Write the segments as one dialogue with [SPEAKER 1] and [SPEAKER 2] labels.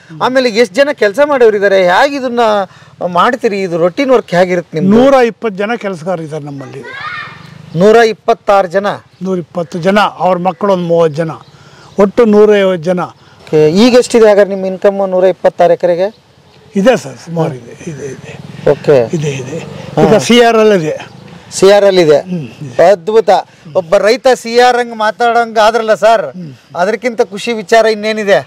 [SPEAKER 1] ಆಮೇಲೆ ಎಷ್ಟು ಜನ ಕೆಲಸ ಮಾಡೋರಿದ್ದಾರೆ ಹೇಗೆ ಇದನ್ನ ಮಾಡ್ತೀರಿ ಇದು ರೊಟೀನ್ ವರ್ಕ್ ಹೇಗಿರುತ್ತೆ ನಿಮ್ದು
[SPEAKER 2] ನೂರ ಇಪ್ಪತ್ತು ಜನ ಕೆಲಸಗಾರ ಇದ್ದಾರೆ ನಮ್ಮಲ್ಲಿ
[SPEAKER 1] ನೂರ ಇಪ್ಪತ್ತಾರು ಜನ
[SPEAKER 2] ನೂರ ಇಪ್ಪತ್ತು ಜನ ಅವ್ರ ಮಕ್ಕಳು ಒಂದು ಮೂವತ್ತು ಜನ ಒಟ್ಟು ನೂರೈವತ್ತು ಜನ
[SPEAKER 1] Okay, ಈಗ ಎಷ್ಟಿದೆ ಹಾಗಾದ್ರೆ ನಿಮ್ಮ ಇನ್ಕಮ್ ನೂರ ಇಪ್ಪತ್ತಾರು ಎಕರೆಗೆ
[SPEAKER 2] ಇದೆ ಸರ್ ಸುಮಾರು ಇದೆ ಇದೆ ಇದೆ
[SPEAKER 1] ಓಕೆ
[SPEAKER 2] ಇದೆ ಇದೆ ಈಗ ಸಿ ಆರ್ ಎಲ್ ಇದೆ
[SPEAKER 1] ಸಿ ಆರ್ ಅಲ್ಲಿ ಇದೆ ಅದ್ಭುತ ಒಬ್ಬ ರೈತ ಸಿ ಆರ್ ಹಂಗ್ ಮಾತಾಡಂಗ ಆದ್ರಲ್ಲ ಸರ್ ಅದಕ್ಕಿಂತ ಖುಷಿ ವಿಚಾರ ಇನ್ನೇನಿದೆ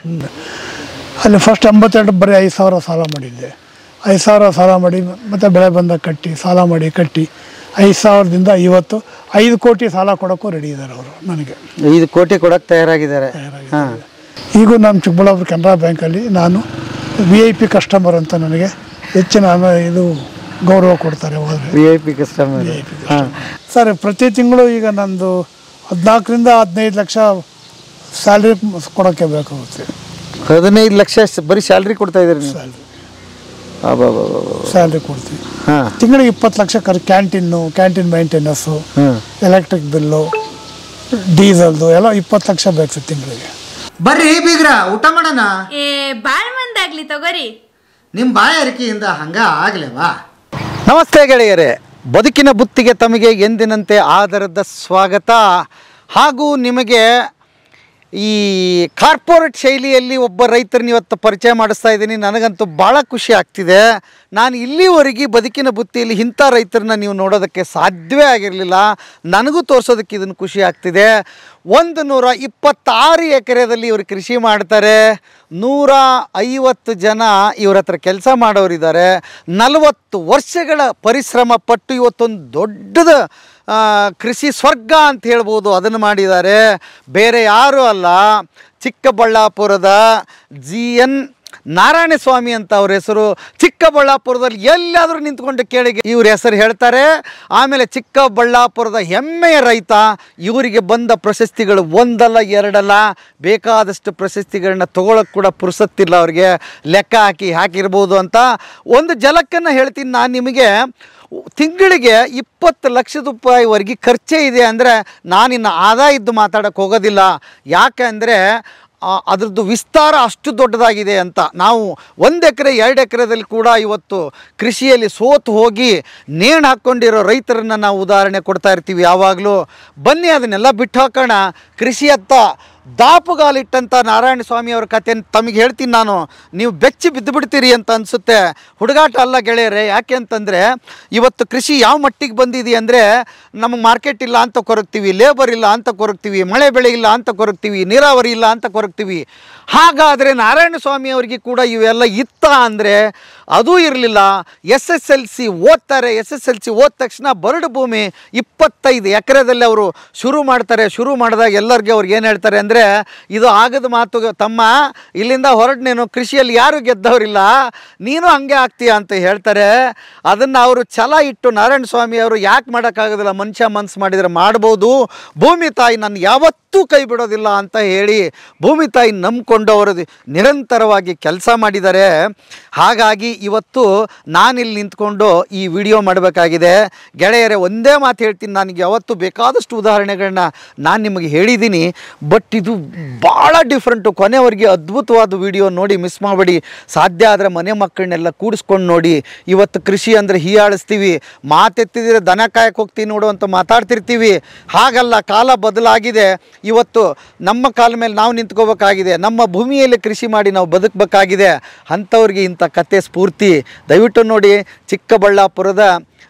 [SPEAKER 2] ಅಲ್ಲಿ ಫಸ್ಟ್ ಎಂಬತ್ತೆರಡು ಬರೀ ಐದು ಸಾವಿರ ಸಾಲ ಮಾಡಿದ್ದೆ ಐದು ಸಾವಿರ ಸಾಲ ಮಾಡಿ ಮತ್ತೆ ಬೆಳೆ ಬಂದಾಗ ಕಟ್ಟಿ ಸಾಲ ಮಾಡಿ ಕಟ್ಟಿ ಐದು ಸಾವಿರದಿಂದ ಇವತ್ತು ಐದು ಕೋಟಿ ಸಾಲ ಕೊಡೋಕ್ಕೂ ರೆಡಿ ಇದ್ದಾರೆ ಅವರು ನನಗೆ
[SPEAKER 1] ಐದು ಕೋಟಿ ಕೊಡಕ್ ತಯಾರಾಗಿದ್ದಾರೆ ಹಾ
[SPEAKER 2] ಈಗೂ ನಾನು ಚಿಕ್ಕಬಳ್ಳಾಪುರ ಕೆನರಾ ಬ್ಯಾಂಕಲ್ಲಿ ನಾನು ವಿ ಐ ಪಿ ಕಸ್ಟಮರ್ ಅಂತ ನನಗೆ ಹೆಚ್ಚಿನ ಅನ- ಇದು ಗೌರವ ಕೊಡ್ತಾರೆ ಹೋದರೆ
[SPEAKER 1] ವಿ ಐ ಪಿ ಕಸ್ಟಮರ್ ಹಾ
[SPEAKER 2] ಸರ್ ಪ್ರತಿ ತಿಂಗಳು ಈಗ ನಂದು ಹದಿನಾಲ್ಕರಿಂದ ಹದಿನೈದು ಲಕ್ಷ ಸ್ಯಾಲ್ರಿ ಕೊಡೋಕ್ಕೆ ಬೇಕಾಗುತ್ತೆ
[SPEAKER 1] ಹದಿನೈದು ಲಕ್ಷ ಸ- ಬರೀ ಸ್ಯಾಲ್ರಿ ಕೊಡ್ತಾ ಇದ್ದೀರಿ ನೀವು
[SPEAKER 2] ಸ್ಯಾಲ್ರಿ
[SPEAKER 1] ಅಬ್ಬಬ್ಬಬ್ಬಬ್ಬ.
[SPEAKER 2] ಸ್ಯಾಲ್ರಿ ಕೊಡ್ತೀವಿ
[SPEAKER 1] ಹಾ
[SPEAKER 2] ತಿಂಗಳಿಗೆ ಇಪ್ಪತ್ತು ಲಕ್ಷ ಖರ್ಚು ಕ್ಯಾಂಟೀನು ಕ್ಯಾಂಟೀನ್ ಮೇಂಟೆನೆನ್ಸು
[SPEAKER 1] ಹ್ಮ್
[SPEAKER 2] ಎಲೆಕ್ಟ್ರಿಕ್ ಬಿಲ್ಲು ಡೀಸಲ್ದು ಎಲ್ಲ ಇಪ್ಪತ್ತು ಲಕ್ಷ ಬೇಕು ಸರ್ ತಿಂಗಳಿಗೆ
[SPEAKER 1] ಬರ್ರಿ ಬೀಗ್ರ ಊಟ ಮಾಡೋಣ
[SPEAKER 3] ಏ ಬಾಳ್ ಮಂದಾಗ್ಲಿ ತಗೋರಿ
[SPEAKER 1] ನಿಮ್ಮ ಬಾಯಾರಿಕೆಯಿಂದ ಹಂಗ ಆಗ್ಲೇವಾ ನಮಸ್ತೆ ಗೆಳೆಯರೇ ಬದುಕಿನ ಬುತ್ತಿಗೆ ತಮಗೆ ಎಂದಿನಂತೆ ಆಧಾರದ ಸ್ವಾಗತ ಹಾಗೂ ನಿಮಗೆ ಈ ಕಾರ್ಪೊರೇಟ್ ಶೈಲಿಯಲ್ಲಿ ಒಬ್ಬ ರೈತರನ್ನ ಇವತ್ತು ಪರಿಚಯ ಮಾಡಿಸ್ತಾ ಇದ್ದೀನಿ ನನಗಂತೂ ಭಾಳ ಖುಷಿ ಆಗ್ತಿದೆ ನಾನು ಇಲ್ಲಿವರೆಗೆ ಬದುಕಿನ ಬುತ್ತಿಯಲ್ಲಿ ಇಂಥ ರೈತರನ್ನ ನೀವು ನೋಡೋದಕ್ಕೆ ಸಾಧ್ಯವೇ ಆಗಿರಲಿಲ್ಲ ನನಗೂ ತೋರಿಸೋದಕ್ಕೆ ಇದನ್ನು ಖುಷಿ ಆಗ್ತಿದೆ ಒಂದು ನೂರ ಇಪ್ಪತ್ತಾರು ಎಕರೆದಲ್ಲಿ ಇವರು ಕೃಷಿ ಮಾಡ್ತಾರೆ ನೂರ ಐವತ್ತು ಜನ ಇವ್ರ ಹತ್ರ ಕೆಲಸ ಮಾಡೋರಿದ್ದಾರೆ ನಲವತ್ತು ವರ್ಷಗಳ ಪರಿಶ್ರಮ ಪಟ್ಟು ಇವತ್ತೊಂದು ದೊಡ್ಡದ ಆ, ಕೃಷಿ ಸ್ವರ್ಗ ಅಂತ ಹೇಳ್ಬೋದು ಅದನ್ನು ಮಾಡಿದ್ದಾರೆ ಬೇರೆ ಯಾರೂ ಅಲ್ಲ ಚಿಕ್ಕಬಳ್ಳಾಪುರದ ಜಿ ಎನ್ ನಾರಾಯಣ ಸ್ವಾಮಿ ಅಂತ ಅವ್ರ ಹೆಸರು ಚಿಕ್ಕಬಳ್ಳಾಪುರದಲ್ಲಿ ಎಲ್ಲಾದರೂ ನಿಂತ್ಕೊಂಡು ಕೇಳಿ ಇವ್ರ ಹೆಸರು ಹೇಳ್ತಾರೆ ಆಮೇಲೆ ಚಿಕ್ಕಬಳ್ಳಾಪುರದ ಹೆಮ್ಮೆಯ ರೈತ ಇವರಿಗೆ ಬಂದ ಪ್ರಶಸ್ತಿಗಳು ಒಂದಲ್ಲ ಎರಡಲ್ಲ ಬೇಕಾದಷ್ಟು ಪ್ರಶಸ್ತಿಗಳನ್ನ ತಗೊಳಕ್ಕೆ ಕೂಡ ಪುರ್ಸತ್ತಿಲ್ಲ ಅವ್ರಿಗೆ ಲೆಕ್ಕ ಹಾಕಿ ಹಾಕಿರ್ಬೋದು ಅಂತ ಒಂದು ಜಲಕ್ಕನ್ನು ಹೇಳ್ತೀನಿ ನಾನು ನಿಮಗೆ ತಿಂಗಳಿಗೆ ಇಪ್ಪತ್ತು ಲಕ್ಷದ ರೂಪಾಯಿವರೆಗೆ ಖರ್ಚೇ ಇದೆ ಅಂದರೆ ನಾನಿನ್ನು ಆದಾಯದ್ದು ಮಾತಾಡೋಕ್ಕೆ ಹೋಗೋದಿಲ್ಲ ಯಾಕೆ ಅಂದರೆ ಅದ್ರದ್ದು ವಿಸ್ತಾರ ಅಷ್ಟು ದೊಡ್ಡದಾಗಿದೆ ಅಂತ ನಾವು ಒಂದು ಎಕರೆ ಎರಡು ಎಕರೆದಲ್ಲಿ ಕೂಡ ಇವತ್ತು ಕೃಷಿಯಲ್ಲಿ ಸೋತು ಹೋಗಿ ನೇಣು ಹಾಕ್ಕೊಂಡಿರೋ ರೈತರನ್ನು ನಾವು ಉದಾಹರಣೆ ಕೊಡ್ತಾ ಇರ್ತೀವಿ ಯಾವಾಗಲೂ ಬನ್ನಿ ಅದನ್ನೆಲ್ಲ ಬಿಟ್ಟು ಹಾಕೋಣ ಕೃಷಿಯತ್ತ ದಾಪುಗಾಲಿಟ್ಟಂಥ ನಾರಾಯಣ ಸ್ವಾಮಿ ಅವ್ರ ಕತೆ ತಮಗೆ ಹೇಳ್ತೀನಿ ನಾನು ನೀವು ಬೆಚ್ಚಿ ಬಿದ್ದು ಬಿಡ್ತೀರಿ ಅಂತ ಅನಿಸುತ್ತೆ ಹುಡುಗಾಟ ಅಲ್ಲ ಗೆಳೆಯರೆ ಯಾಕೆ ಅಂತಂದರೆ ಇವತ್ತು ಕೃಷಿ ಯಾವ ಮಟ್ಟಿಗೆ ಬಂದಿದೆ ಅಂದರೆ ನಮಗೆ ಮಾರ್ಕೆಟ್ ಇಲ್ಲ ಅಂತ ಕೊರಗ್ತೀವಿ ಲೇಬರ್ ಇಲ್ಲ ಅಂತ ಕೊರಗ್ತೀವಿ ಮಳೆ ಬೆಳೆ ಇಲ್ಲ ಅಂತ ಕೊರಗ್ತೀವಿ ನೀರಾವರಿ ಇಲ್ಲ ಅಂತ ಕೊರಗ್ತೀವಿ ಹಾಗಾದರೆ ನಾರಾಯಣ ಸ್ವಾಮಿ ಅವರಿಗೆ ಕೂಡ ಇವೆಲ್ಲ ಇತ್ತ ಅಂದರೆ ಅದೂ ಇರಲಿಲ್ಲ ಎಸ್ ಎಸ್ ಎಲ್ ಸಿ ಓದ್ತಾರೆ ಎಸ್ ಎಸ್ ಎಲ್ ಸಿ ಓದ ತಕ್ಷಣ ಬರಡು ಭೂಮಿ ಇಪ್ಪತ್ತೈದು ಎಕರೆದಲ್ಲಿ ಅವರು ಶುರು ಮಾಡ್ತಾರೆ ಶುರು ಮಾಡಿದಾಗ ಎಲ್ಲರಿಗೆ ಅವ್ರಿಗೆ ಏನು ಹೇಳ್ತಾರೆ ಅಂದರೆ ಇದು ಆಗದ ಮಾತು ತಮ್ಮ ಇಲ್ಲಿಂದ ಹೊರಟು ನೀನು ಕೃಷಿಯಲ್ಲಿ ಯಾರು ಗೆದ್ದವರಿಲ್ಲ ನೀನು ಹಂಗೆ ಆಗ್ತೀಯ ಅಂತ ಹೇಳ್ತಾರೆ ಅದನ್ನು ಅವರು ಛಲ ಇಟ್ಟು ನಾರಾಯಣ ಸ್ವಾಮಿ ಅವರು ಯಾಕೆ ಮಾಡೋಕ್ಕಾಗೋದಿಲ್ಲ ಮನುಷ್ಯ ಮನಸ್ಸು ಮಾಡಿದರೆ ಮಾಡ್ಬೋದು ಭೂಮಿ ತಾಯಿ ನಾನು ಯಾವತ್ತೂ ಕೈ ಬಿಡೋದಿಲ್ಲ ಅಂತ ಹೇಳಿ ಭೂಮಿ ತಾಯಿ ನಂಬ್ಕೊಂಡು ಅವರು ನಿರಂತರವಾಗಿ ಕೆಲಸ ಮಾಡಿದ್ದಾರೆ ಹಾಗಾಗಿ ಇವತ್ತು ನಾನಿಲ್ಲಿ ನಿಂತ್ಕೊಂಡು ಈ ವಿಡಿಯೋ ಮಾಡಬೇಕಾಗಿದೆ ಗೆಳೆಯರೇ ಒಂದೇ ಮಾತು ಹೇಳ್ತೀನಿ ನನಗೆ ಯಾವತ್ತು ಬೇಕಾದಷ್ಟು ಉದಾಹರಣೆಗಳನ್ನ ನಾನು ನಿಮಗೆ ಹೇಳಿದ್ದೀನಿ ಬಟ್ ಇದು ಭಾಳ ಡಿಫ್ರೆಂಟು ಕೊನೆವರೆಗೆ ಅದ್ಭುತವಾದ ವಿಡಿಯೋ ನೋಡಿ ಮಿಸ್ ಮಾಡಬೇಡಿ ಸಾಧ್ಯ ಆದರೆ ಮನೆ ಮಕ್ಕಳನ್ನೆಲ್ಲ ಕೂಡಿಸ್ಕೊಂಡು ನೋಡಿ ಇವತ್ತು ಕೃಷಿ ಅಂದರೆ ಹೀಯಾಳಿಸ್ತೀವಿ ಮಾತೆತ್ತಿದ್ರೆ ದನ ಕಾಯಕ್ಕೆ ಹೋಗ್ತೀವಿ ನೋಡು ಅಂತ ಮಾತಾಡ್ತಿರ್ತೀವಿ ಹಾಗಲ್ಲ ಕಾಲ ಬದಲಾಗಿದೆ ಇವತ್ತು ನಮ್ಮ ಕಾಲ ಮೇಲೆ ನಾವು ನಿಂತ್ಕೋಬೇಕಾಗಿದೆ ನಮ್ಮ ಭೂಮಿಯಲ್ಲಿ ಕೃಷಿ ಮಾಡಿ ನಾವು ಬದುಕಬೇಕಾಗಿದೆ ಅಂಥವ್ರಿಗೆ ಇಂಥ ಕತೆ ಸ್ಫೂರ್ತಿ ದಯವಿಟ್ಟು ನೋಡಿ ಚಿಕ್ಕಬಳ್ಳಾಪುರದ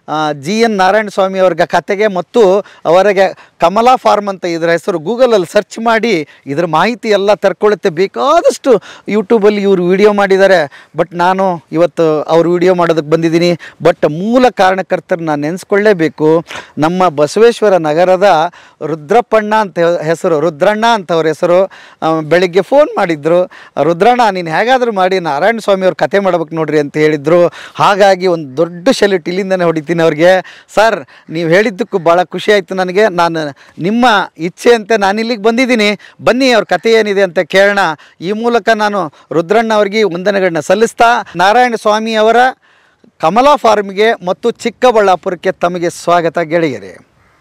[SPEAKER 1] ಜಿ ಎನ್ ನಾರಾಯಣ ಸ್ವಾಮಿ ಅವ್ರಿಗೆ ಕತೆಗೆ ಮತ್ತು ಅವರಿಗೆ ಕಮಲಾ ಫಾರ್ಮ್ ಅಂತ ಇದರ ಹೆಸರು ಗೂಗಲಲ್ಲಿ ಸರ್ಚ್ ಮಾಡಿ ಇದರ ಮಾಹಿತಿ ಎಲ್ಲ ತರ್ಕೊಳ್ಳುತ್ತೆ ಬೇಕಾದಷ್ಟು ಯೂಟ್ಯೂಬಲ್ಲಿ ಇವರು ವಿಡಿಯೋ ಮಾಡಿದ್ದಾರೆ ಬಟ್ ನಾನು ಇವತ್ತು ಅವ್ರು ವಿಡಿಯೋ ಮಾಡೋದಕ್ಕೆ ಬಂದಿದ್ದೀನಿ ಬಟ್ ಮೂಲ ಕಾರಣಕರ್ತರು ನಾನು ನೆನೆಸ್ಕೊಳ್ಳೇಬೇಕು ನಮ್ಮ ಬಸವೇಶ್ವರ ನಗರದ ರುದ್ರಪ್ಪಣ್ಣ ಅಂತ ಹೆ- ಹೆಸರು ರುದ್ರಣ್ಣ ಅಂತ ಅವ್ರ ಹೆಸರು ಆ, ಬೆಳಿಗ್ಗೆ ಫೋನ್ ಮಾಡಿದ್ರು ರುದ್ರಣ್ಣ ನೀನು ಹೇಗಾದರೂ ಮಾಡಿ ನಾರಾಯಣ ಸ್ವಾಮಿ ಅವ್ರ ಕತೆ ಮಾಡ್ಬೇಕು ನೋಡ್ರಿ ಅಂತ ಹೇಳಿದ್ರು ಹಾಗಾಗಿ ಒಂದು ದೊಡ್ಡ ಶೆಲ್ಯೂಟ್ ಇಲ್ಲಿಂದನೇ ಹೊಡಿತೀನಿ ಅವ್ರಿಗೆ ಸರ್ ನೀವು ಹೇಳಿದ್ದಕ್ಕೂ ಭಾಳ ಖುಷಿ ಆಯಿತು ನನಗೆ ನಾನು ನಿಮ್ಮ ಇಚ್ಛೆಯಂತೆ ನಾನು ಇಲ್ಲಿಗೆ ಬಂದಿದ್ದೀನಿ ಬನ್ನಿ ಅವ್ರ ಕತೆ ಏನಿದೆ ಅಂತ ಕೇಳೋಣ ಈ ಮೂಲಕ ನಾನು ರುದ್ರಣ್ಣ ಅವ್ರಿಗೆ ವಂದನೆಗಳನ್ನ ಸಲ್ಲಿಸ್ತಾ ನಾರಾಯಣ ಸ್ವಾಮಿ ಅವರ ಕಮಲಾ ಫಾರ್ಮ್ಗೆ ಮತ್ತು ಚಿಕ್ಕಬಳ್ಳಾಪುರಕ್ಕೆ ತಮಗೆ ಸ್ವಾಗತ ಗೆಳೆಯರೇ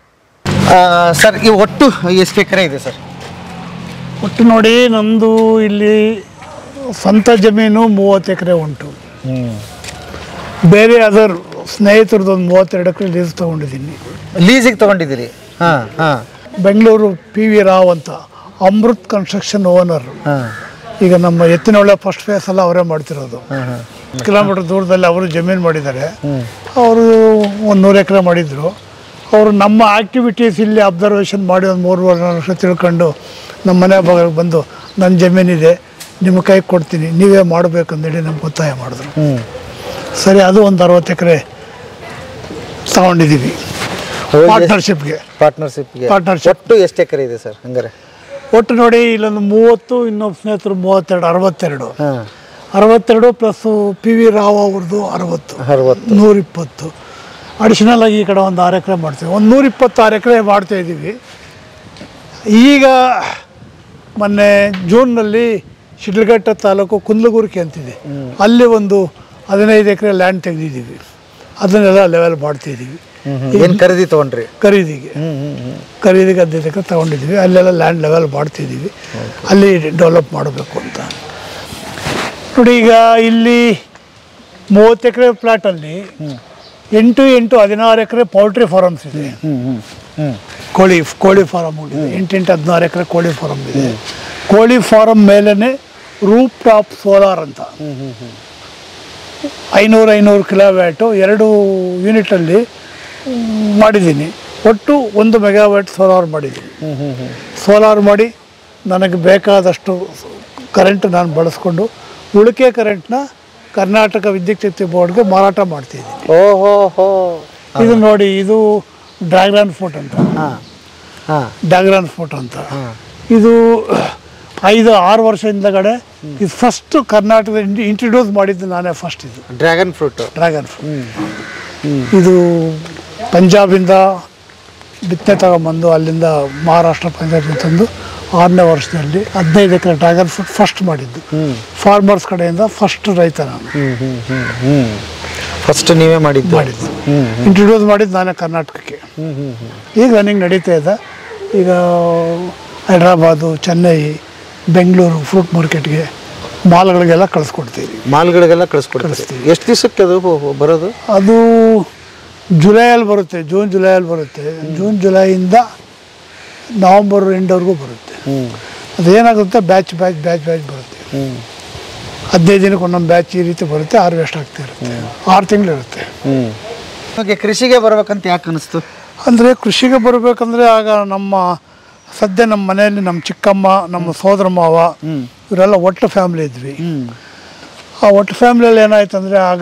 [SPEAKER 1] ಸರ್ ಈ ಒಟ್ಟು ಎಷ್ಟು ಎಕರೆ ಇದೆ ಸರ್
[SPEAKER 2] ಒಟ್ಟು ನೋಡಿ ನಮ್ಮದು ಇಲ್ಲಿ ಸ್ವಂತ ಜಮೀನು ಮೂವತ್ತು ಎಕರೆ ಉಂಟು
[SPEAKER 1] ಹ್ಮ್
[SPEAKER 2] ಬೇರೆ ಅದರ್ ಸ್ನೇಹಿತರದ್ದು ಒಂದು ಮೂವತ್ತೆರಡು ಎಕರೆ ಲೀಸ್ ತೊಗೊಂಡಿದ್ದೀನಿ
[SPEAKER 1] ಲೀಸಿಗೆ ತಗೊಂಡಿದ್ದೀರಿ ಹಾ ಹಾ
[SPEAKER 2] ಬೆಂಗಳೂರು ಪಿ ವಿ ರಾವ್ ಅಂತ ಅಮೃತ್ ಕನ್ಸ್ಟ್ರಕ್ಷನ್ ಓನರ್
[SPEAKER 1] ಹಾ
[SPEAKER 2] ಈಗ ನಮ್ಮ ಎತ್ತಿನೊಳ್ಳೆ ಫಸ್ಟ್ ಫೇಸ್ ಎಲ್ಲ ಅವರೇ ಮಾಡ್ತಿರೋದು
[SPEAKER 1] ಹಾ ಹಾ
[SPEAKER 2] ಕಿಲೋಮೀಟರ್ ದೂರದಲ್ಲಿ ಅವರು ಜಮೀನು ಮಾಡಿದ್ದಾರೆ ಅವರು ಒಂದು ನೂರು ಎಕರೆ ಮಾಡಿದರು ಅವರು ನಮ್ಮ ಆ್ಯಕ್ಟಿವಿಟೀಸ್ ಇಲ್ಲಿ ಅಬ್ಸರ್ವೇಷನ್ ಮಾಡಿ ಒಂದು ಮೂರು ವರ್ಷ ತಿಳ್ಕೊಂಡು ನಮ್ಮ ಮನೆ ಭಾಗಕ್ಕೆ ಬಂದು ನನ್ನ ಜಮೀನಿದೆ ನಿಮ್ಮ ಕೈಗೆ ಕೊಡ್ತೀನಿ ನೀವೇ ಮಾಡಬೇಕು ಅಂತೇಳಿ ನಮ್ಗೆ ಒತ್ತಾಯ ಮಾಡಿದ್ರು
[SPEAKER 1] ಹ್ಮ್
[SPEAKER 2] ಸರಿ ಅದು ಒಂದು ಅರವತ್ತು ಎಕರೆ ತಗೊಂಡಿದ್ದೀವಿ
[SPEAKER 1] ಹೋಗಿ-
[SPEAKER 2] ಪಾರ್ಟ್ನರ್ಶಿಪ್ಗೆ
[SPEAKER 1] ಪಾರ್ಟ್ನರ್ಶಿಪ್ಗೆ
[SPEAKER 2] Partnership.
[SPEAKER 1] ಒಟ್ಟು ಎಷ್ಟು ಎಕರೆ ಇದೆ ಸರ್ ಹಂಗಾರೆ
[SPEAKER 2] ಒಟ್ಟು ನೋಡಿ ಇಲ್ಲೊಂದು ಮೂವತ್ತು ಇನ್ನೊಬ್ಬ ಸ್ನೇಹಿತರು ಮೂವತ್ತೆರಡು ಅರವತ್ತೆರಡು
[SPEAKER 1] ಹಾ
[SPEAKER 2] ಅರವತ್ತೆರಡು ಪ್ಲಸ್ಸು ಪಿ ವಿ ರಾವ್ ಅವ್ರದ್ದು ಅರವತ್ತು
[SPEAKER 1] ಅರವತ್ತು
[SPEAKER 2] ನೂರಿಪ್ಪತ್ತು ಅಡಿಷನಲ್ ಆಗಿ ಈ ಕಡೆ ಒಂದು ಆರು ಎಕರೆ ಮಾಡ್ತೀವಿ ಒಂದು ನೂರಿಪ್ಪತ್ತಾರು ಎಕರೆ ಮಾಡ್ತಾ ಇದ್ದೀವಿ ಈಗ ಮೊನ್ನೆ ಜೂನ್ನಲ್ಲಿ ಶಿಡ್ಲಘಟ್ಟ ತಾಲೂಕು ಕುಂದಲಗುರ್ಕಿ ಅಂತಿದೆ ಅಲ್ಲಿ ಒಂದು ಹದಿನೈದು ಎಕರೆ ಲ್ಯಾಂಡ್ ತೆಗೆದಿದ್ದೀವಿ ಅದನ್ನೆಲ್ಲ ಲೆವೆಲ್ ಮಾಡ್ತಾಯಿದ್ದೀವಿ
[SPEAKER 1] ಏನು ಖರೀದಿ ತಗೊಂಡ್ರಿ
[SPEAKER 2] ಖರೀದಿಗೆ
[SPEAKER 1] ಹ್ಮ್ ಹ್ಮ್ ಹ್ಮ್
[SPEAKER 2] ಖರೀದಿಗೆ ಹದಿನೈದು ಎಕರೆ ತೊಗೊಂಡಿದ್ದೀವಿ ಅಲ್ಲೆಲ್ಲ ಲ್ಯಾಂಡ್ ಲೆವೆಲ್ ಮಾಡ್ತಿದ್ದೀವಿ ಅಲ್ಲಿ ಡೆವಲಪ್ ಮಾಡಬೇಕು ಅಂತ ನೋಡಿ ಈಗ ಇಲ್ಲಿ ಮೂವತ್ತು ಎಕರೆ ಪ್ಲಾಟಲ್ಲಿ ಎಂಟು ಎಂಟು ಹದಿನಾರು ಎಕರೆ ಪೌಲ್ಟ್ರಿ ಫಾರಮ್ಸ್ ಇದೆ
[SPEAKER 1] ಹ್ಮ್ ಹ್ಮ್ ಹ್ಮ್
[SPEAKER 2] ಕೋಳಿ ಕೋಳಿ ಫಾರಮ್ ಇದೆ ಎಂಟು ಎಂಟು ಹದಿನಾರು ಎಕರೆ ಕೋಳಿ ಫಾರಮ್ ಇದೆ ಕೋಳಿ ಫಾರಮ್ ಮೇಲೇ ರೂಪ್ ಟಾಪ್ ಸೋಲಾರ್ ಅಂತ ಐನೂರು ಐನೂರು ಕಿಲೋವ್ಯಾಟು ಎರಡು ಯೂನಿಟಲ್ಲಿ ಮಾಡಿದ್ದೀನಿ ಒಟ್ಟು ಒಂದು ಮೆಗಾವ್ಯಾಟ್ ಸೋಲಾರ್ ಮಾಡಿದ್ದೀನಿ ಸೋಲಾರ್ ಮಾಡಿ ನನಗೆ ಬೇಕಾದಷ್ಟು ಕರೆಂಟ್ ನಾನು ಬಳಸ್ಕೊಂಡು ಉಳಿಕೆ ಕರೆಂಟ್ನ ಕರ್ನಾಟಕ ವಿದ್ಯುತ್ ಶಕ್ತಿ ಬೋರ್ಡ್ಗೆ ಮಾರಾಟ ಮಾಡ್ತಿದ್ದೀನಿ
[SPEAKER 1] ಓಹೋ ಹೋ
[SPEAKER 2] ಇದು ನೋಡಿ ಇದು ಡ್ರ್ಯಾಗನ್ ಫ್ರೂಟ್ ಅಂತ
[SPEAKER 1] ಹಾ ಹಾ
[SPEAKER 2] ಡ್ರ್ಯಾಗನ್ ಫ್ರೂಟ್ ಅಂತ ಇದು ಐದು ಆರು ವರ್ಷ ಹಿಂದಗಡೆ ಇದು ಫಸ್ಟ್ ಕರ್ನಾಟಕದ ಇಂಟ್ರಡ್ಯೂಸ್ ಮಾಡಿದ್ದು ನಾನೇ ಫಸ್ಟ್ ಇದು
[SPEAKER 1] ಡ್ರ್ಯಾಗನ್ ಫ್ರೂಟ್
[SPEAKER 2] ಡ್ರ್ಯಾಗನ್ ಫ್ರೂಟ್ ಇದು ಪಂಜಾಬಿಂದ ಬಿತ್ತನೆ ತಗೊಂಬಂದು ಅಲ್ಲಿಂದ ಮಹಾರಾಷ್ಟ್ರ ಪಂಜಾಬಿಂದ ತಂದು ಆರನೇ ವರ್ಷದಲ್ಲಿ ಹದಿನೈದು ಎಕರೆ ಡ್ರ್ಯಾಗನ್ ಫ್ರೂಟ್ ಫಸ್ಟ್ ಮಾಡಿದ್ದು ಫಾರ್ಮರ್ಸ್ ಕಡೆಯಿಂದ ಫಸ್ಟ್ ರೈತ ನಾನು
[SPEAKER 1] ಹ್ಮ್ ಹ್ಮ್ ಹ್ಮ್ ಹ್ಮ್ ಫಸ್ಟ್ ನೀವೇ ಮಾಡಿದ್ದು
[SPEAKER 2] ಮಾಡಿದ್ದು ಇಂಟ್ರಡ್ಯೂಸ್ ಮಾಡಿದ್ದು ನಾನೇ ಕರ್ನಾಟಕಕ್ಕೆ
[SPEAKER 1] ಹ್ಮ್ ಹ್ಮ್ ಹ್ಮ್
[SPEAKER 2] ಈಗ ರನ್ನಿಂಗ್ ನಡೀತಾ ಇದೆ ಈಗ ಹೈದ್ರಾಬಾದು ಚೆನ್ನೈ ಬೆಂಗಳೂರು ಫ್ರೂಟ್ ಮಾರ್ಕೆಟ್ಗೆ ಮಾಲ್ಗಳಿಗೆಲ್ಲ ಕಳಿಸ್ಕೊಡ್ತೀವಿ
[SPEAKER 1] ಮಾಲ್ಗಳಿಗೆಲ್ಲ ಕಳಿಸ್ಕೊಡ್ತೀವಿ
[SPEAKER 2] ಕಳಿಸ್ತೀವಿ.
[SPEAKER 1] ಎಷ್ಟು ದಿವಸಕ್ಕೆ ಅದು ಹೋ- ಹೋ- ಬರೋದು
[SPEAKER 2] ಅದು ಜುಲೈಯಲ್ಲಿ ಬರುತ್ತೆ ಜೂನ್ ಜುಲೈಯಲ್ಲಿ ಬರುತ್ತೆ ಜೂನ್ ಜುಲೈಯಿಂದ ನವಂಬರ್ ಎಂಡ್ವರೆಗೂ ಬರುತ್ತೆ
[SPEAKER 1] ಹ್ಮ್
[SPEAKER 2] ಅದೇನಾಗುತ್ತೆ ಬ್ಯಾಚ್ ಬ್ಯಾಚ್ ಬ್ಯಾಚ್ ಬ್ಯಾಚ್ ಬರುತ್ತೆ
[SPEAKER 1] ಹ್ಮ್
[SPEAKER 2] ಹದಿನೈದು ದಿನಕ್ಕೆ ಒಂದೊಂದು ಬ್ಯಾಚ್ ಈ ರೀತಿ ಬರುತ್ತೆ ಹಾರ್ವೆಸ್ಟ್ ಆಗ್ತಾ ಇರುತ್ತೆ ಆರು ತಿಂಗಳು ಇರುತ್ತೆ
[SPEAKER 1] ಹ್ಮ್ ನಿಮಗೆ ಕೃಷಿಗೆ ಬರ್ಬೇಕಂತ ಯಾಕೆ ಅನಿಸ್ತು
[SPEAKER 2] ಅಂದರೆ ಕೃಷಿಗೆ ಬರಬೇಕಂದ್ರೆ ಆಗ ನಮ್ಮ ಸದ್ಯ ನಮ್ಮ ಮನೆಯಲ್ಲಿ ನಮ್ಮ ಚಿಕ್ಕಮ್ಮ ನಮ್ಮ ಸೋದರ ಮಾವ ಇವರೆಲ್ಲ ಒಟ್ಟು ಫ್ಯಾಮಿಲಿ ಇದ್ವಿ
[SPEAKER 1] ಹ್ಮ್
[SPEAKER 2] ಆ ಒಟ್ಟು ಫ್ಯಾಮಿಲಿಯಲ್ಲಿ ಏನಾಯ್ತು ಅಂದರೆ ಆಗ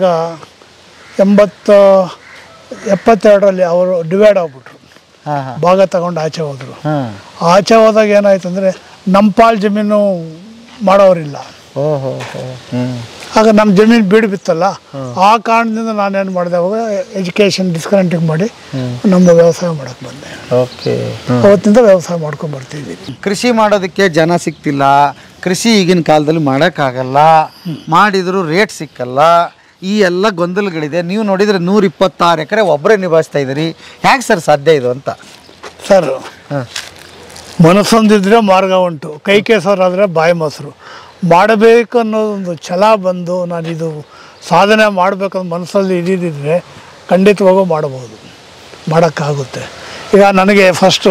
[SPEAKER 2] ಎಂಬತ್ತ ಎಪ್ಪತ್ತೆರಡರಲ್ಲಿ ಅವರು ಡಿವೈಡ್ ಆಗ್ಬಿಟ್ರು
[SPEAKER 1] ಹಾ ಹಾ
[SPEAKER 2] ಭಾಗ ತಗೊಂಡು ಆಚೆ ಹೋದರು
[SPEAKER 1] ಹಾ
[SPEAKER 2] ಆಚೆ ಹೋದಾಗ ಏನಾಯ್ತು ಅಂದರೆ ನಮ್ಮ ಪಾಲ್ ಜಮೀನು ಮಾಡೋರಿಲ್ಲ
[SPEAKER 1] ಓಹೋ ಹೋ ಹ್ಮ್
[SPEAKER 2] ಆಗ ನಮ್ಮ ಜಮೀನು ಬೀಡು ಬಿತ್ತಲ್ಲ ಆ ಕಾರಣದಿಂದ ನಾನೇನು ಮಾಡಿದೆ ಅವಾಗ ಎಜುಕೇಷನ್ ಡಿಸ್ಕನೆಕ್ಟಿಂಗ್ ಮಾಡಿ ನಮ್ಮ ವ್ಯವಸಾಯ ಮಾಡಕ್ಕೆ ಬಂದೆ
[SPEAKER 1] ಓಕೆ
[SPEAKER 2] ಅವತ್ತಿಂದ ವ್ಯವಸಾಯ ಮಾಡ್ಕೊಂಡು ಬರ್ತಿದ್ದೀನಿ
[SPEAKER 1] ಕೃಷಿ ಮಾಡೋದಕ್ಕೆ ಜನ ಸಿಗ್ತಿಲ್ಲ ಕೃಷಿ ಈಗಿನ ಕಾಲದಲ್ಲಿ ಮಾಡೋಕ್ಕಾಗಲ್ಲ ಮಾಡಿದ್ರು ರೇಟ್ ಸಿಕ್ಕಲ್ಲ ಈ ಎಲ್ಲ ಗೊಂದಲಗಳಿದೆ ನೀವು ನೋಡಿದರೆ ನೂರ ಇಪ್ಪತ್ತಾರು ಎಕರೆ ಒಬ್ಬರೇ ನಿಭಾಯಿಸ್ತಾ ಇದ್ದೀರಿ ಹೇಗೆ ಸರ್ ಸಾಧ್ಯ ಇದು ಅಂತ
[SPEAKER 2] ಸರ್
[SPEAKER 1] ಹಾಂ
[SPEAKER 2] ಮನಸ್ಸೊಂದಿದ್ರೆ ಮಾರ್ಗ ಉಂಟು ಕೈ ಕೆಸರಾದರೆ ಬಾಯಿ ಮೊಸರು ಮಾಡಬೇಕು ಅನ್ನೋದೊಂದು ಛಲ ಬಂದು ನಾನಿದು ಸಾಧನೆ ಮಾಡಬೇಕಂತ ಮನಸ್ಸಲ್ಲಿ ಇದ್ದಿದ್ದರೆ ಖಂಡಿತವಾಗೂ ಮಾಡ್ಬೋದು ಮಾಡೋಕ್ಕಾಗುತ್ತೆ ಈಗ ನನಗೆ ಫಸ್ಟು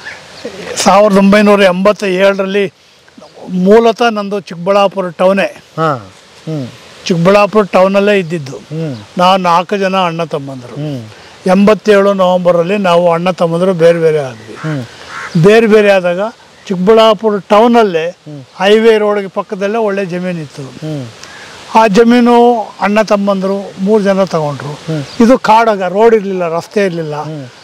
[SPEAKER 2] ಸಾವಿರದ ಒಂಬೈನೂರ ಎಂಬತ್ತ ಏಳರಲ್ಲಿ ಮೂಲತಃ ನಂದು ಚಿಕ್ಕಬಳ್ಳಾಪುರ ಟೌನೇ
[SPEAKER 1] ಹಾಂ ಹ್ಞೂ
[SPEAKER 2] ಚಿಕ್ಕಬಳ್ಳಾಪುರ ಟೌನಲ್ಲೇ ಇದ್ದಿದ್ದು
[SPEAKER 1] ಹ್ಞೂ
[SPEAKER 2] ನಾವು ನಾಲ್ಕು ಜನ ಅಣ್ಣ ತಮ್ಮಂದರು
[SPEAKER 1] ಹ್ಞೂ
[SPEAKER 2] ಎಂಬತ್ತೇಳು ನವಂಬರಲ್ಲಿ ನಾವು ಅಣ್ಣ ತಮ್ಮಂದರು ಬೇರೆ ಬೇರೆ ಆದ್ವಿ
[SPEAKER 1] ಹ್ಞೂ
[SPEAKER 2] ಬೇರೆ ಬೇರೆ ಆದಾಗ ಚಿಕ್ಕಬಳ್ಳಾಪುರ ಟೌನಲ್ಲೇ ಹೈವೇ ರೋಡ್ಗೆ ಪಕ್ಕದಲ್ಲೇ ಒಳ್ಳೆ ಜಮೀನಿತ್ತು
[SPEAKER 1] ಹ್ಞೂ
[SPEAKER 2] ಆ ಜಮೀನು ಅಣ್ಣ ತಮ್ಮಂದರು ಮೂರು ಜನ ತಗೊಂಡ್ರು ಇದು ಕಾಡಾಗ ರೋಡ್ ಇರಲಿಲ್ಲ ರಸ್ತೆ ಇರಲಿಲ್ಲ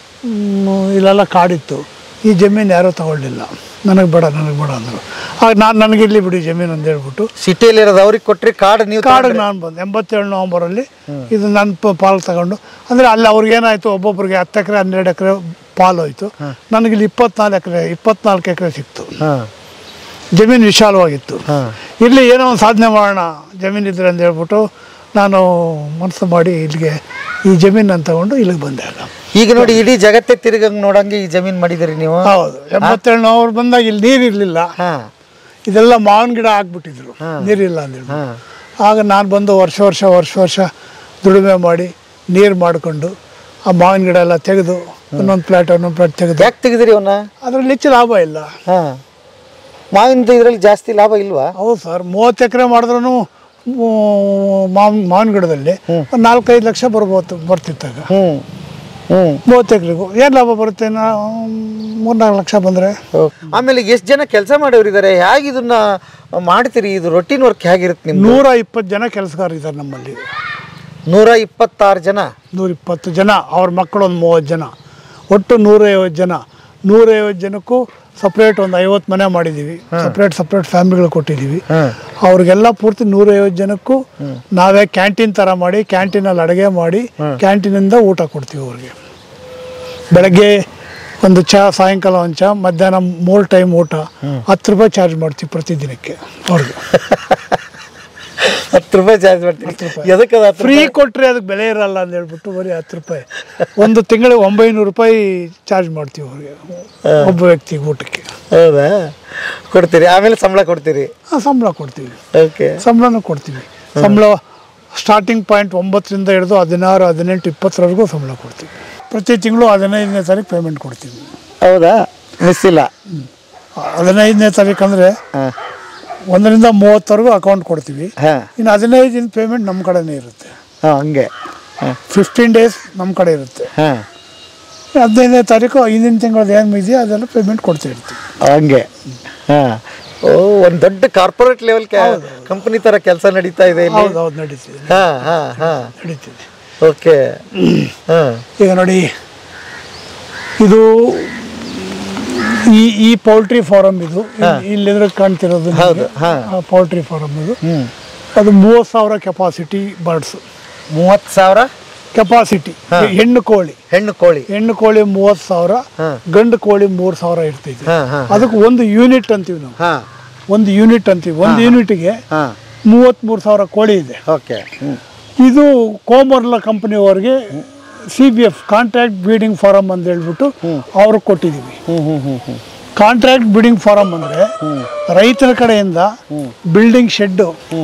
[SPEAKER 2] ಇಲ್ಲೆಲ್ಲ ಕಾಡಿತ್ತು ಈ ಜಮೀನು ಯಾರೂ ತಗೊಳ್ಳಿಲ್ಲ ನನಗೆ ಬೇಡ ನನಗೆ ಬೇಡ ಅಂದರು ಆಗ ನಾನು ನನಗಿರ್ಲಿ ಬಿಡಿ ಜಮೀನು ಅಂತ ಹೇಳ್ಬಿಟ್ಟು
[SPEAKER 1] ಸಿಟಿಯಲ್ಲಿ ಇರೋದು ಅವ್ರಿಗೆ ಕೊಟ್ರಿ ಕಾಡು ನೀವು
[SPEAKER 2] ಕಾಡಿಗೆ ನಾನು ಬಂದೆ ಎಂಬತ್ತೇಳು ನವಂಬರಲ್ಲಿ ಇದು ನನ್ನ ಪ- ಪಾಲು ತಗೊಂಡು ಅಂದರೆ ಅಲ್ಲಿ ಅವ್ರಿಗೆ ಏನಾಯಿತು ಒಬ್ಬೊಬ್ಬರಿಗೆ ಹತ್ತು ಎಕರೆ ಹನ್ನೆರಡು ಎಕರೆ ಪಾಲು ಹೋಯ್ತು ನನಗೆ ಇಲ್ಲಿ ಇಪ್ಪತ್ನಾಲ್ಕು ಎಕರೆ ಇಪ್ಪತ್ನಾಲ್ಕು ಎಕರೆ ಸಿಕ್ತು
[SPEAKER 1] ಹಾಂ
[SPEAKER 2] ಜಮೀನು ವಿಶಾಲವಾಗಿತ್ತು
[SPEAKER 1] ಹಾಂ
[SPEAKER 2] ಇಲ್ಲಿ ಏನೋ ಒಂದು ಸಾಧನೆ ಮಾಡೋಣ ಜಮೀನು ಇದ್ರೆ ಅಂತ ಹೇಳ್ಬಿಟ್ಟು ನಾನು ಮನಸ್ಸು ಮಾಡಿ ಇಲ್ಲಿಗೆ ಈ ಜಮೀನನ್ನು ತಗೊಂಡು ಇಲ್ಲಿಗೆ ಬಂದೆ ಆಗ
[SPEAKER 1] ಈಗ ನೋಡಿ ಇಡೀ ಜಗತ್ತೇ ತಿರುಗಂಗೆ ನೋಡಂಗೆ ಈ ಜಮೀನು ಮಾಡಿದಿರಿ ನೀವು
[SPEAKER 2] ಹೌದು ಎಂಬತ್ತೇಳು ನವಂಬರ್ ಬಂದಾಗ ಇಲ್ಲಿ ನೀರು ಇರಲಿಲ್ಲ
[SPEAKER 1] ಹಾಂ
[SPEAKER 2] ಇದೆಲ್ಲ ಮಾವಿನ ಗಿಡ ಹಾಕ್ಬಿಟ್ಟಿದ್ರು ನೀರಿಲ್ಲ ಅಂದೇಳಿ
[SPEAKER 1] ಹಾಂ
[SPEAKER 2] ಆಗ ನಾನು ಬಂದು ವರ್ಷ ವರ್ಷ ವರ್ಷ ವರ್ಷ ದುಡಿಮೆ ಮಾಡಿ ನೀರು ಮಾಡಿಕೊಂಡು ಆ ಮಾವಿನ ಗಿಡ ಎಲ್ಲ ತೆಗೆದು ಒಂದೊಂದು ಪ್ಲಾಟ್ ಒಂದೊಂದು ಪ್ಲಾಟ್ ತೆಗೆದು
[SPEAKER 1] ಯಾಕೆ ತೆಗೆದ್ರಿ ಅವನ್ನ
[SPEAKER 2] ಅದರಲ್ಲಿ ಹೆಚ್ಚು ಲಾಭ ಇಲ್ಲ
[SPEAKER 1] ಹಾಂ ಮಾವಿನ ಇದರಲ್ಲಿ ಜಾಸ್ತಿ ಲಾಭ ಇಲ್ವಾ
[SPEAKER 2] ಹೌದು ಸರ್ ಮೂವತ್ತು ಎಕರೆ ಮಾಡಿದ್ರೂ ಮಾವಿನ ಮಾವಿನ ಗಿಡದಲ್ಲಿ ಒಂದು ನಾಲ್ಕೈದು ಲಕ್ಷ ಬರ್ಬೋದು ಬರ್ತಿತ್ತಾಗ
[SPEAKER 1] ಹ್ಞೂ ಹ್ಞೂ
[SPEAKER 2] ಮೂವತ್ತು ಎಕರೆಗೂ ಏನು ಲಾಭ ಬರುತ್ತೆ ನಾ ಮೂರ್ನಾಲ್ಕು ಲಕ್ಷ ಬಂದರೆ
[SPEAKER 1] ಆಮೇಲೆ ಎಷ್ಟು ಜನ ಕೆಲಸ ಮಾಡೋರಿದ್ದಾರೆ ಹೇಗೆ ಇದನ್ನ ಮಾಡ್ತೀರಿ ಇದು ರೊಟೀನ್ ವರ್ಕ್ ಹೇಗಿರುತ್ತೆ ನಿಮ್ದು
[SPEAKER 2] ನೂರ ಇಪ್ಪತ್ತು ಜನ ಕೆಲಸಗಾರ ಇದ್ದಾರೆ ನಮ್ಮಲ್ಲಿ
[SPEAKER 1] ನೂರ ಇಪ್ಪತ್ತಾರು ಜನ
[SPEAKER 2] ನೂರ ಇಪ್ಪತ್ತು ಜನ ಅವ್ರ ಮಕ್ಕಳು ಒಂದು ಮೂವತ್ತು ಜನ ಒಟ್ಟು ನೂರೈವತ್ತು ಜನ ನೂರೈವತ್ತು ಜನಕ್ಕೂ ಸಪ್ರೇಟ್ ಒಂದು ಐವತ್ತು ಮನೆ ಮಾಡಿದ್ದೀವಿ ಸಪ್ರೇಟ್ ಸಪ್ರೇಟ್ ಫ್ಯಾಮಿಲಿಗಳು ಕೊಟ್ಟಿದ್ದೀವಿ ಅವ್ರಿಗೆಲ್ಲ ಪೂರ್ತಿ ನೂರೈವತ್ತು ಜನಕ್ಕೂ ನಾವೇ ಕ್ಯಾಂಟೀನ್ ಥರ ಮಾಡಿ ಕ್ಯಾಂಟೀನಲ್ಲಿ ಅಡುಗೆ ಮಾಡಿ ಕ್ಯಾಂಟೀನಿಂದ ಊಟ ಕೊಡ್ತೀವಿ ಅವ್ರಿಗೆ ಬೆಳಗ್ಗೆ ಒಂದು ಚಹಾ ಸಾಯಂಕಾಲ ಒಂದು ಚಹಾ ಮಧ್ಯಾಹ್ನ ಮೂರು ಟೈಮ್ ಊಟ ಹತ್ತು ರೂಪಾಯಿ ಚಾರ್ಜ್ ಮಾಡ್ತೀವಿ ಪ್ರತಿದಿನಕ್ಕೆ ಅವ್ರಿಗೆ
[SPEAKER 1] ಹತ್ತು ರೂಪಾಯಿ ಚಾರ್ಜ್ ಮಾಡ್ತೀರಿ ಎದಕ್ಕೆ ಅದು ಹತ್ತು
[SPEAKER 2] ಫ್ರೀ ಕೊಟ್ಟರೆ ಅದಕ್ಕೆ ಬೆಲೆ ಇರಲ್ಲ ಅಂತ ಹೇಳ್ಬಿಟ್ಟು ಬರೀ ಹತ್ತು ರೂಪಾಯಿ ಒಂದು ತಿಂಗಳಿಗೆ ಒಂಬೈನೂರು ರೂಪಾಯಿ ಚಾರ್ಜ್ ಮಾಡ್ತೀವಿ ಅವ್ರಿಗೆ ಒಬ್ಬ ವ್ಯಕ್ತಿಗೆ ಊಟಕ್ಕೆ
[SPEAKER 1] ಹೌದಾ ಕೊಡ್ತೀರಿ ಆಮೇಲೆ ಸಂಬಳ ಕೊಡ್ತೀರಿ
[SPEAKER 2] ಆ, ಸಂಬಳ ಕೊಡ್ತೀವಿ
[SPEAKER 1] ಓಕೆ
[SPEAKER 2] ಸಂಬಳನೂ ಕೊಡ್ತೀವಿ ಸಂಬಳ ಸ್ಟಾರ್ಟಿಂಗ್ ಪಾಯಿಂಟ್ ಒಂಬತ್ತರಿಂದ ಹಿಡಿದು ಹದಿನಾರು ಹದಿನೆಂಟು ಇಪ್ಪತ್ತರವರೆಗೂ ಸಂಬಳ ಕೊಡ್ತೀವಿ ಪ್ರತಿ ತಿಂಗಳು ಹದಿನೈದನೇ ತಾರೀಕು ಪೇಮೆಂಟ್ ಕೊಡ್ತೀವಿ
[SPEAKER 1] ಹೌದಾ ಮಿಸ್ ಇಲ್ಲ
[SPEAKER 2] ಹದಿನೈದನೇ ತಾರೀಕು ಅಂದರೆ
[SPEAKER 1] ಹಾಂ
[SPEAKER 2] ಒಂದರಿಂದ ಮೂವತ್ತವರೆಗೂ ಅಕೌಂಟ್ ಕೊಡ್ತೀವಿ
[SPEAKER 1] ಹಾಂ
[SPEAKER 2] ಇನ್ನು ಹದಿನೈದು ದಿನ ಪೇಮೆಂಟ್ ನಮ್ಮ ಕಡೆನೇ ಇರುತ್ತೆ
[SPEAKER 1] ಹಾಂ ಹಂಗೆ ಹಾಂ
[SPEAKER 2] ಫಿಫ್ಟೀನ್ ಡೇಸ್ ನಮ್ಮ ಕಡೆ ಇರುತ್ತೆ
[SPEAKER 1] ಹಾಂ
[SPEAKER 2] ಹದಿನೈದನೇ ತಾರೀಕು ಹಿಂದಿನ ತಿಂಗಳದ್ದು ಏನು ಇದೆಯೋ ಅದೆಲ್ಲ ಪೇಮೆಂಟ್ ಕೊಡ್ತಾ ಇರ್ತೀವಿ
[SPEAKER 1] ಹಂಗೆ ಹಾಂ ಓ ಒಂದು ದೊಡ್ಡ ಕಾರ್ಪೊರೇಟ್ ಲೆವೆಲ್ ಕಂಪನಿ ಥರ ಕೆಲಸ ನಡೀತಾ ಇದೆ ಇಲ್ಲಿ
[SPEAKER 2] ಹೌದು ಹೌದು ನಡೀತಿದೆ
[SPEAKER 1] ಹಾಂ ಹಾಂ ಹಾಂ
[SPEAKER 2] ನಡೀತಿದೆ
[SPEAKER 1] ಓಕೆ ಹಾಂ
[SPEAKER 2] ಈಗ ನೋಡಿ ಇದು ಈ ಈ ಪೌಲ್ಟ್ರಿ ಫಾರಮ್ ಇದು ಇಲ್ಲಿದ್ರೆ ಕಾಣ್ತಿರೋದು
[SPEAKER 1] ಹೌದು, ಹಾ.
[SPEAKER 2] ಪೌಲ್ಟ್ರಿ ಫಾರಮ್ ಇದು
[SPEAKER 1] ಹ್ಞೂ
[SPEAKER 2] ಅದು ಮೂವತ್ತು ಸಾವಿರ ಕೆಪಾಸಿಟಿ ಬರ್ಡ್ಸ್
[SPEAKER 1] ಮೂವತ್ತು ಸಾವಿರ
[SPEAKER 2] ಕೆಪಾಸಿಟಿ ಹೆಣ್ಣು ಕೋಳಿ
[SPEAKER 1] ಹೆಣ್ಣು ಕೋಳಿ
[SPEAKER 2] ಹೆಣ್ಣು ಕೋಳಿ ಮೂವತ್ತು ಸಾವಿರ
[SPEAKER 1] ಹಾ.
[SPEAKER 2] ಗಂಡು ಕೋಳಿ ಮೂರು ಸಾವಿರ ಇರ್ತೈತೆ
[SPEAKER 1] ಹಾಂ ಹಾಂ
[SPEAKER 2] ಅದಕ್ಕೆ ಒಂದು ಯೂನಿಟ್ ಅಂತೀವಿ ನಾವು
[SPEAKER 1] ಹಾಂ
[SPEAKER 2] ಒಂದು ಯೂನಿಟ್ ಅಂತೀವಿ ಒಂದು ಯೂನಿಟ್ಗೆ
[SPEAKER 1] ಹಾಂ
[SPEAKER 2] ಮೂವತ್ತ್ಮೂರು ಸಾವಿರ ಕೋಳಿ ಇದೆ
[SPEAKER 1] ಓಕೆ ಹ್ಞೂ
[SPEAKER 2] ಇದು ಕೋಮರ್ಲ ಕಂಪನಿಯವ್ರಿಗೆ C B F contract breeding farm ಅಂತ ಹೇಳ್ಬಿಟ್ಟು ಅವ್ರಿಗೆ ಕೊಟ್ಟಿದ್ದೀವಿ
[SPEAKER 1] ಹ್ಞೂ ಹ್ಞೂ ಹ್ಞೂ ಹ್ಞೂ
[SPEAKER 2] ಕಾಂಟ್ರಾಕ್ಟ್ ಬಿಲ್ಡಿಂಗ್ ಫಾರಮ್ ಅಂದರೆ ರೈತರ ಕಡೆಯಿಂದ ಬಿಲ್ಡಿಂಗ್ ಶೆಡ್ಡು
[SPEAKER 1] ಹ್ಞೂ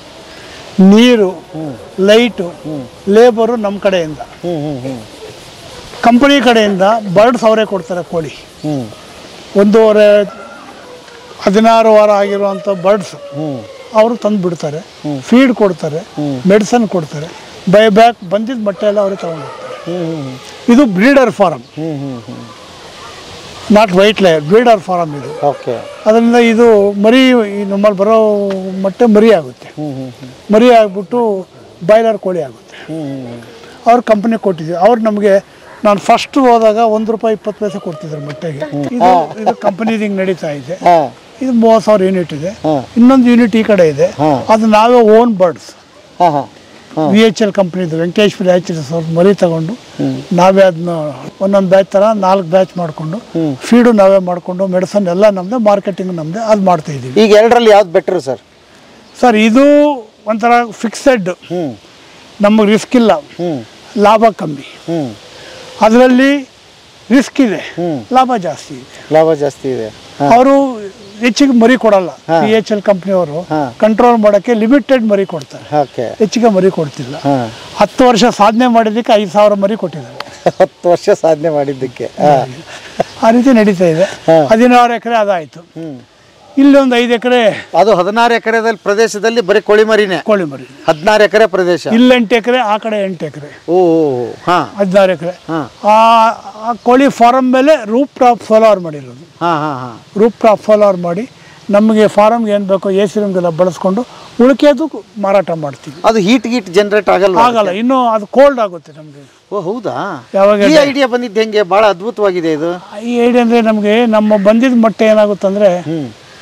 [SPEAKER 2] ನೀರು ಲೈಟು ಲೇಬರು ನಮ್ಮ ಕಡೆಯಿಂದ
[SPEAKER 1] ಹ್ಞೂ ಹ್ಞೂ ಹ್ಞೂ
[SPEAKER 2] ಕಂಪನಿ ಕಡೆಯಿಂದ ಬರ್ಡ್ಸ್ ಅವರೇ ಕೊಡ್ತಾರೆ ಕೋಳಿ
[SPEAKER 1] ಹ್ಞೂ
[SPEAKER 2] ಒಂದೂವರೆ ಹದಿನಾರು ವಾರ ಆಗಿರುವಂಥ ಬರ್ಡ್ಸ್
[SPEAKER 1] ಹ್ಞೂ
[SPEAKER 2] ಅವರು ತಂದು ಬಿಡ್ತಾರೆ ಫೀಡ್ ಕೊಡ್ತಾರೆ ಮೆಡಿಸನ್ ಕೊಡ್ತಾರೆ ಬೈ ಬ್ಯಾಕ್ ಬಂದಿದ್ದ ಬಟ್ಟೆ ಎಲ್ಲ ಅವರೇ ತಗೊಂಡು ಹೋಗ್ತಾರೆ
[SPEAKER 1] ಹ್ಞೂ ಹ್ಞೂ
[SPEAKER 2] ಇದು ಬ್ರೀಡರ್ ಫಾರಮ್
[SPEAKER 1] ಹ್ಞೂ ಹ್ಞೂ ಹ್ಞೂ
[SPEAKER 2] not white layer breeder farm ಇದು
[SPEAKER 1] ಓಕೆ
[SPEAKER 2] ಅದರಿಂದ ಇದು ಮರಿ ಈ ನಮ್ಮಲ್ಲಿ ಬರೋ ಮಟ್ಟೆ ಮರಿ ಆಗುತ್ತೆ
[SPEAKER 1] ಹ್ಞೂ ಹ್ಞೂ ಹ್ಞೂ
[SPEAKER 2] ಮರಿ ಆಗಿಬಿಟ್ಟು ಬಾಯ್ಲರ್ ಕೋಳಿ ಆಗುತ್ತೆ
[SPEAKER 1] ಹ್ಞೂ ಹ್ಞೂ
[SPEAKER 2] ಅವ್ರ ಕಂಪ್ನಿ ಕೊಟ್ಟಿದ್ದೀವಿ ಅವ್ರು ನಮಗೆ ನಾನು ಫಸ್ಟ್ ಹೋದಾಗ ಒಂದು ರೂಪಾಯಿ ಇಪ್ಪತ್ತು ಪೈಸೆ ಕೊಡ್ತಿದ್ರು ಮೊಟ್ಟೆಗೆ ಇದು ಇದು ಕಂಪನಿದು ಹಿಂಗೆ ನಡೀತಾ ಇದೆ
[SPEAKER 1] ಹಾಂ
[SPEAKER 2] ಇದು ಮೂವತ್ತು ಸಾವಿರ ಯೂನಿಟ್ ಇದೆ
[SPEAKER 1] ಹಾ.
[SPEAKER 2] ಇನ್ನೊಂದು ಯೂನಿಟ್ ಈ ಕಡೆ ಇದೆ
[SPEAKER 1] ಹಾ.
[SPEAKER 2] ಅದು ನಾವೇ ಓನ್ ಬರ್ಡ್ಸ್
[SPEAKER 1] ಹಾಂ ಹಾಂ ಹಾಂ
[SPEAKER 2] ವಿ ಎಚ್ ಎಲ್ ಕಂಪ್ನಿದು ವೆಂಕಟೇಶ್ವರ ಹ್ಯಾಚರೀಸ್ ಅವ್ರ ಮರಿ ತಗೊಂಡು ನಾವೇ ಅದನ್ನ ಒಂದೊಂದು ಬ್ಯಾಚ್ ಥರ ನಾಲ್ಕು ಬ್ಯಾಚ್ ಮಾಡಿಕೊಂಡು ಫೀಡು ನಾವೇ ಮಾಡಿಕೊಂಡು ಮೆಡಿಸನ್ ಎಲ್ಲ ನಮ್ಮದೇ ಮಾರ್ಕೆಟಿಂಗ್ ನಮ್ಮದೇ ಅದು ಮಾಡ್ತಾ ಇದ್ದೀವಿ
[SPEAKER 1] ಈಗ ಎರಡರಲ್ಲಿ ಯಾವ್ದು ಬೆಟ್ರು ಸರ್
[SPEAKER 2] ಸರ್ ಇದು ಒಂಥರ ಫಿಕ್ಸೆಡ್
[SPEAKER 1] ಹ್ಞೂ
[SPEAKER 2] ನಮಗೆ ರಿಸ್ಕ್ ಇಲ್ಲ
[SPEAKER 1] ಹ್ಞೂ
[SPEAKER 2] ಲಾಭ ಕಮ್ಮಿ
[SPEAKER 1] ಹ್ಞೂ
[SPEAKER 2] ಅದರಲ್ಲಿ ರಿಸ್ಕ್ ಇದೆ
[SPEAKER 1] ಹ್ಮ್.
[SPEAKER 2] ಲಾಭ ಜಾಸ್ತಿ ಇದೆ
[SPEAKER 1] ಲಾಭ ಜಾಸ್ತಿ ಇದೆ ಹಾಂ
[SPEAKER 2] ಅವರು ಹೆಚ್ಚಿಗೆ ಮರಿ ಕೊಡಲ್ಲ ಪಿ ಎಚ್ ಎಲ್ ಕಂಪ್ನಿಯವರು
[SPEAKER 1] ಹಾ.
[SPEAKER 2] ಕಂಟ್ರೋಲ್ ಮಾಡೋಕ್ಕೆ ಲಿಮಿಟೆಡ್ ಮರಿ ಕೊಡ್ತಾರೆ
[SPEAKER 1] ಓಕೆ
[SPEAKER 2] ಹೆಚ್ಚಿಗೆ ಮರಿ ಕೊಡ್ತಿಲ್ಲ
[SPEAKER 1] ಹಾಂ
[SPEAKER 2] ಹತ್ತು ವರ್ಷ ಸಾಧನೆ ಮಾಡಿದ್ದಕ್ಕೆ ಐದು ಸಾವಿರ ಮರಿ ಕೊಟ್ಟಿದ್ದಾರೆ
[SPEAKER 1] ಹತ್ತು ವರ್ಷ ಸಾಧನೆ ಮಾಡಿದ್ದಕ್ಕೆ ಹಾಂ
[SPEAKER 2] ಆ ರೀತಿ ನಡೀತಾ ಇದೆ
[SPEAKER 1] ಹಾ.
[SPEAKER 2] ಹದಿನಾರು ಎಕರೆ ಅದಾಯಿತು
[SPEAKER 1] ಹ್ಞೂ
[SPEAKER 2] ಇಲ್ಲಿ ಒಂದು ಐದು ಎಕರೆ
[SPEAKER 1] ಅದು ಹದಿನಾರು ಎಕರೆದಲ್ಲಿ ಪ್ರದೇಶದಲ್ಲಿ ಬರೀ ಕೋಳಿ ಮರಿನೇ
[SPEAKER 2] ಕೋಳಿ ಮರಿ
[SPEAKER 1] ಹದಿನಾರು ಎಕರೆ ಪ್ರದೇಶ
[SPEAKER 2] ಇಲ್ಲಿ ಎಂಟು ಎಕರೆ ಆ ಕಡೆ ಎಂಟು ಎಕರೆ
[SPEAKER 1] ಓ ಹಾಂ
[SPEAKER 2] ಹದಿನಾರು ಎಕರೆ
[SPEAKER 1] ಹಾಂ
[SPEAKER 2] ಆ ಆ ಕೋಳಿ ಫಾರಮ್ ಮೇಲೆ ರೂಪ್ ಟಾಪ್ ಸೋಲಾರ್ ಮಾಡಿರೋದು
[SPEAKER 1] ಹಾಂ ಹಾಂ ಹಾಂ
[SPEAKER 2] ರೂಪ್ ಟಾಪ್ ಸೋಲಾರ್ ಮಾಡಿ ನಮಗೆ ಫಾರಮ್ಗೆ ಏನು ಬೇಕೋ ಎ ಸಿ ರೂಮ್ಗೆಲ್ಲ ಬಳಸ್ಕೊಂಡು ಉಳಿಕೆದು ಮಾರಾಟ ಮಾಡ್ತೀವಿ
[SPEAKER 1] ಅದು ಹೀಟ್ ಗೀಟ್ ಜನರೇಟ್ ಆಗಲ್ಲ
[SPEAKER 2] ಆಗಲ್ಲ ಇನ್ನೂ ಅದು ಕೋಲ್ಡ್ ಆಗುತ್ತೆ ನಮಗೆ
[SPEAKER 1] ಓ ಹೌದಾ
[SPEAKER 2] ಯಾವಾಗ
[SPEAKER 1] ಈ ಐಡಿಯಾ ಬಂದಿದ್ದು ಹೆಂಗೆ ಭಾಳ ಅದ್ಭುತವಾಗಿದೆ ಇದು
[SPEAKER 2] ಈ ಐಡಿಯಾ ಅಂದರೆ ನಮಗೆ ನಮ್ಮ ಬಂದಿದ್ದ ಮೊಟ್ಟೆ ಏನಾಗುತ್ತಂದರೆ
[SPEAKER 1] ಹ್ಞೂ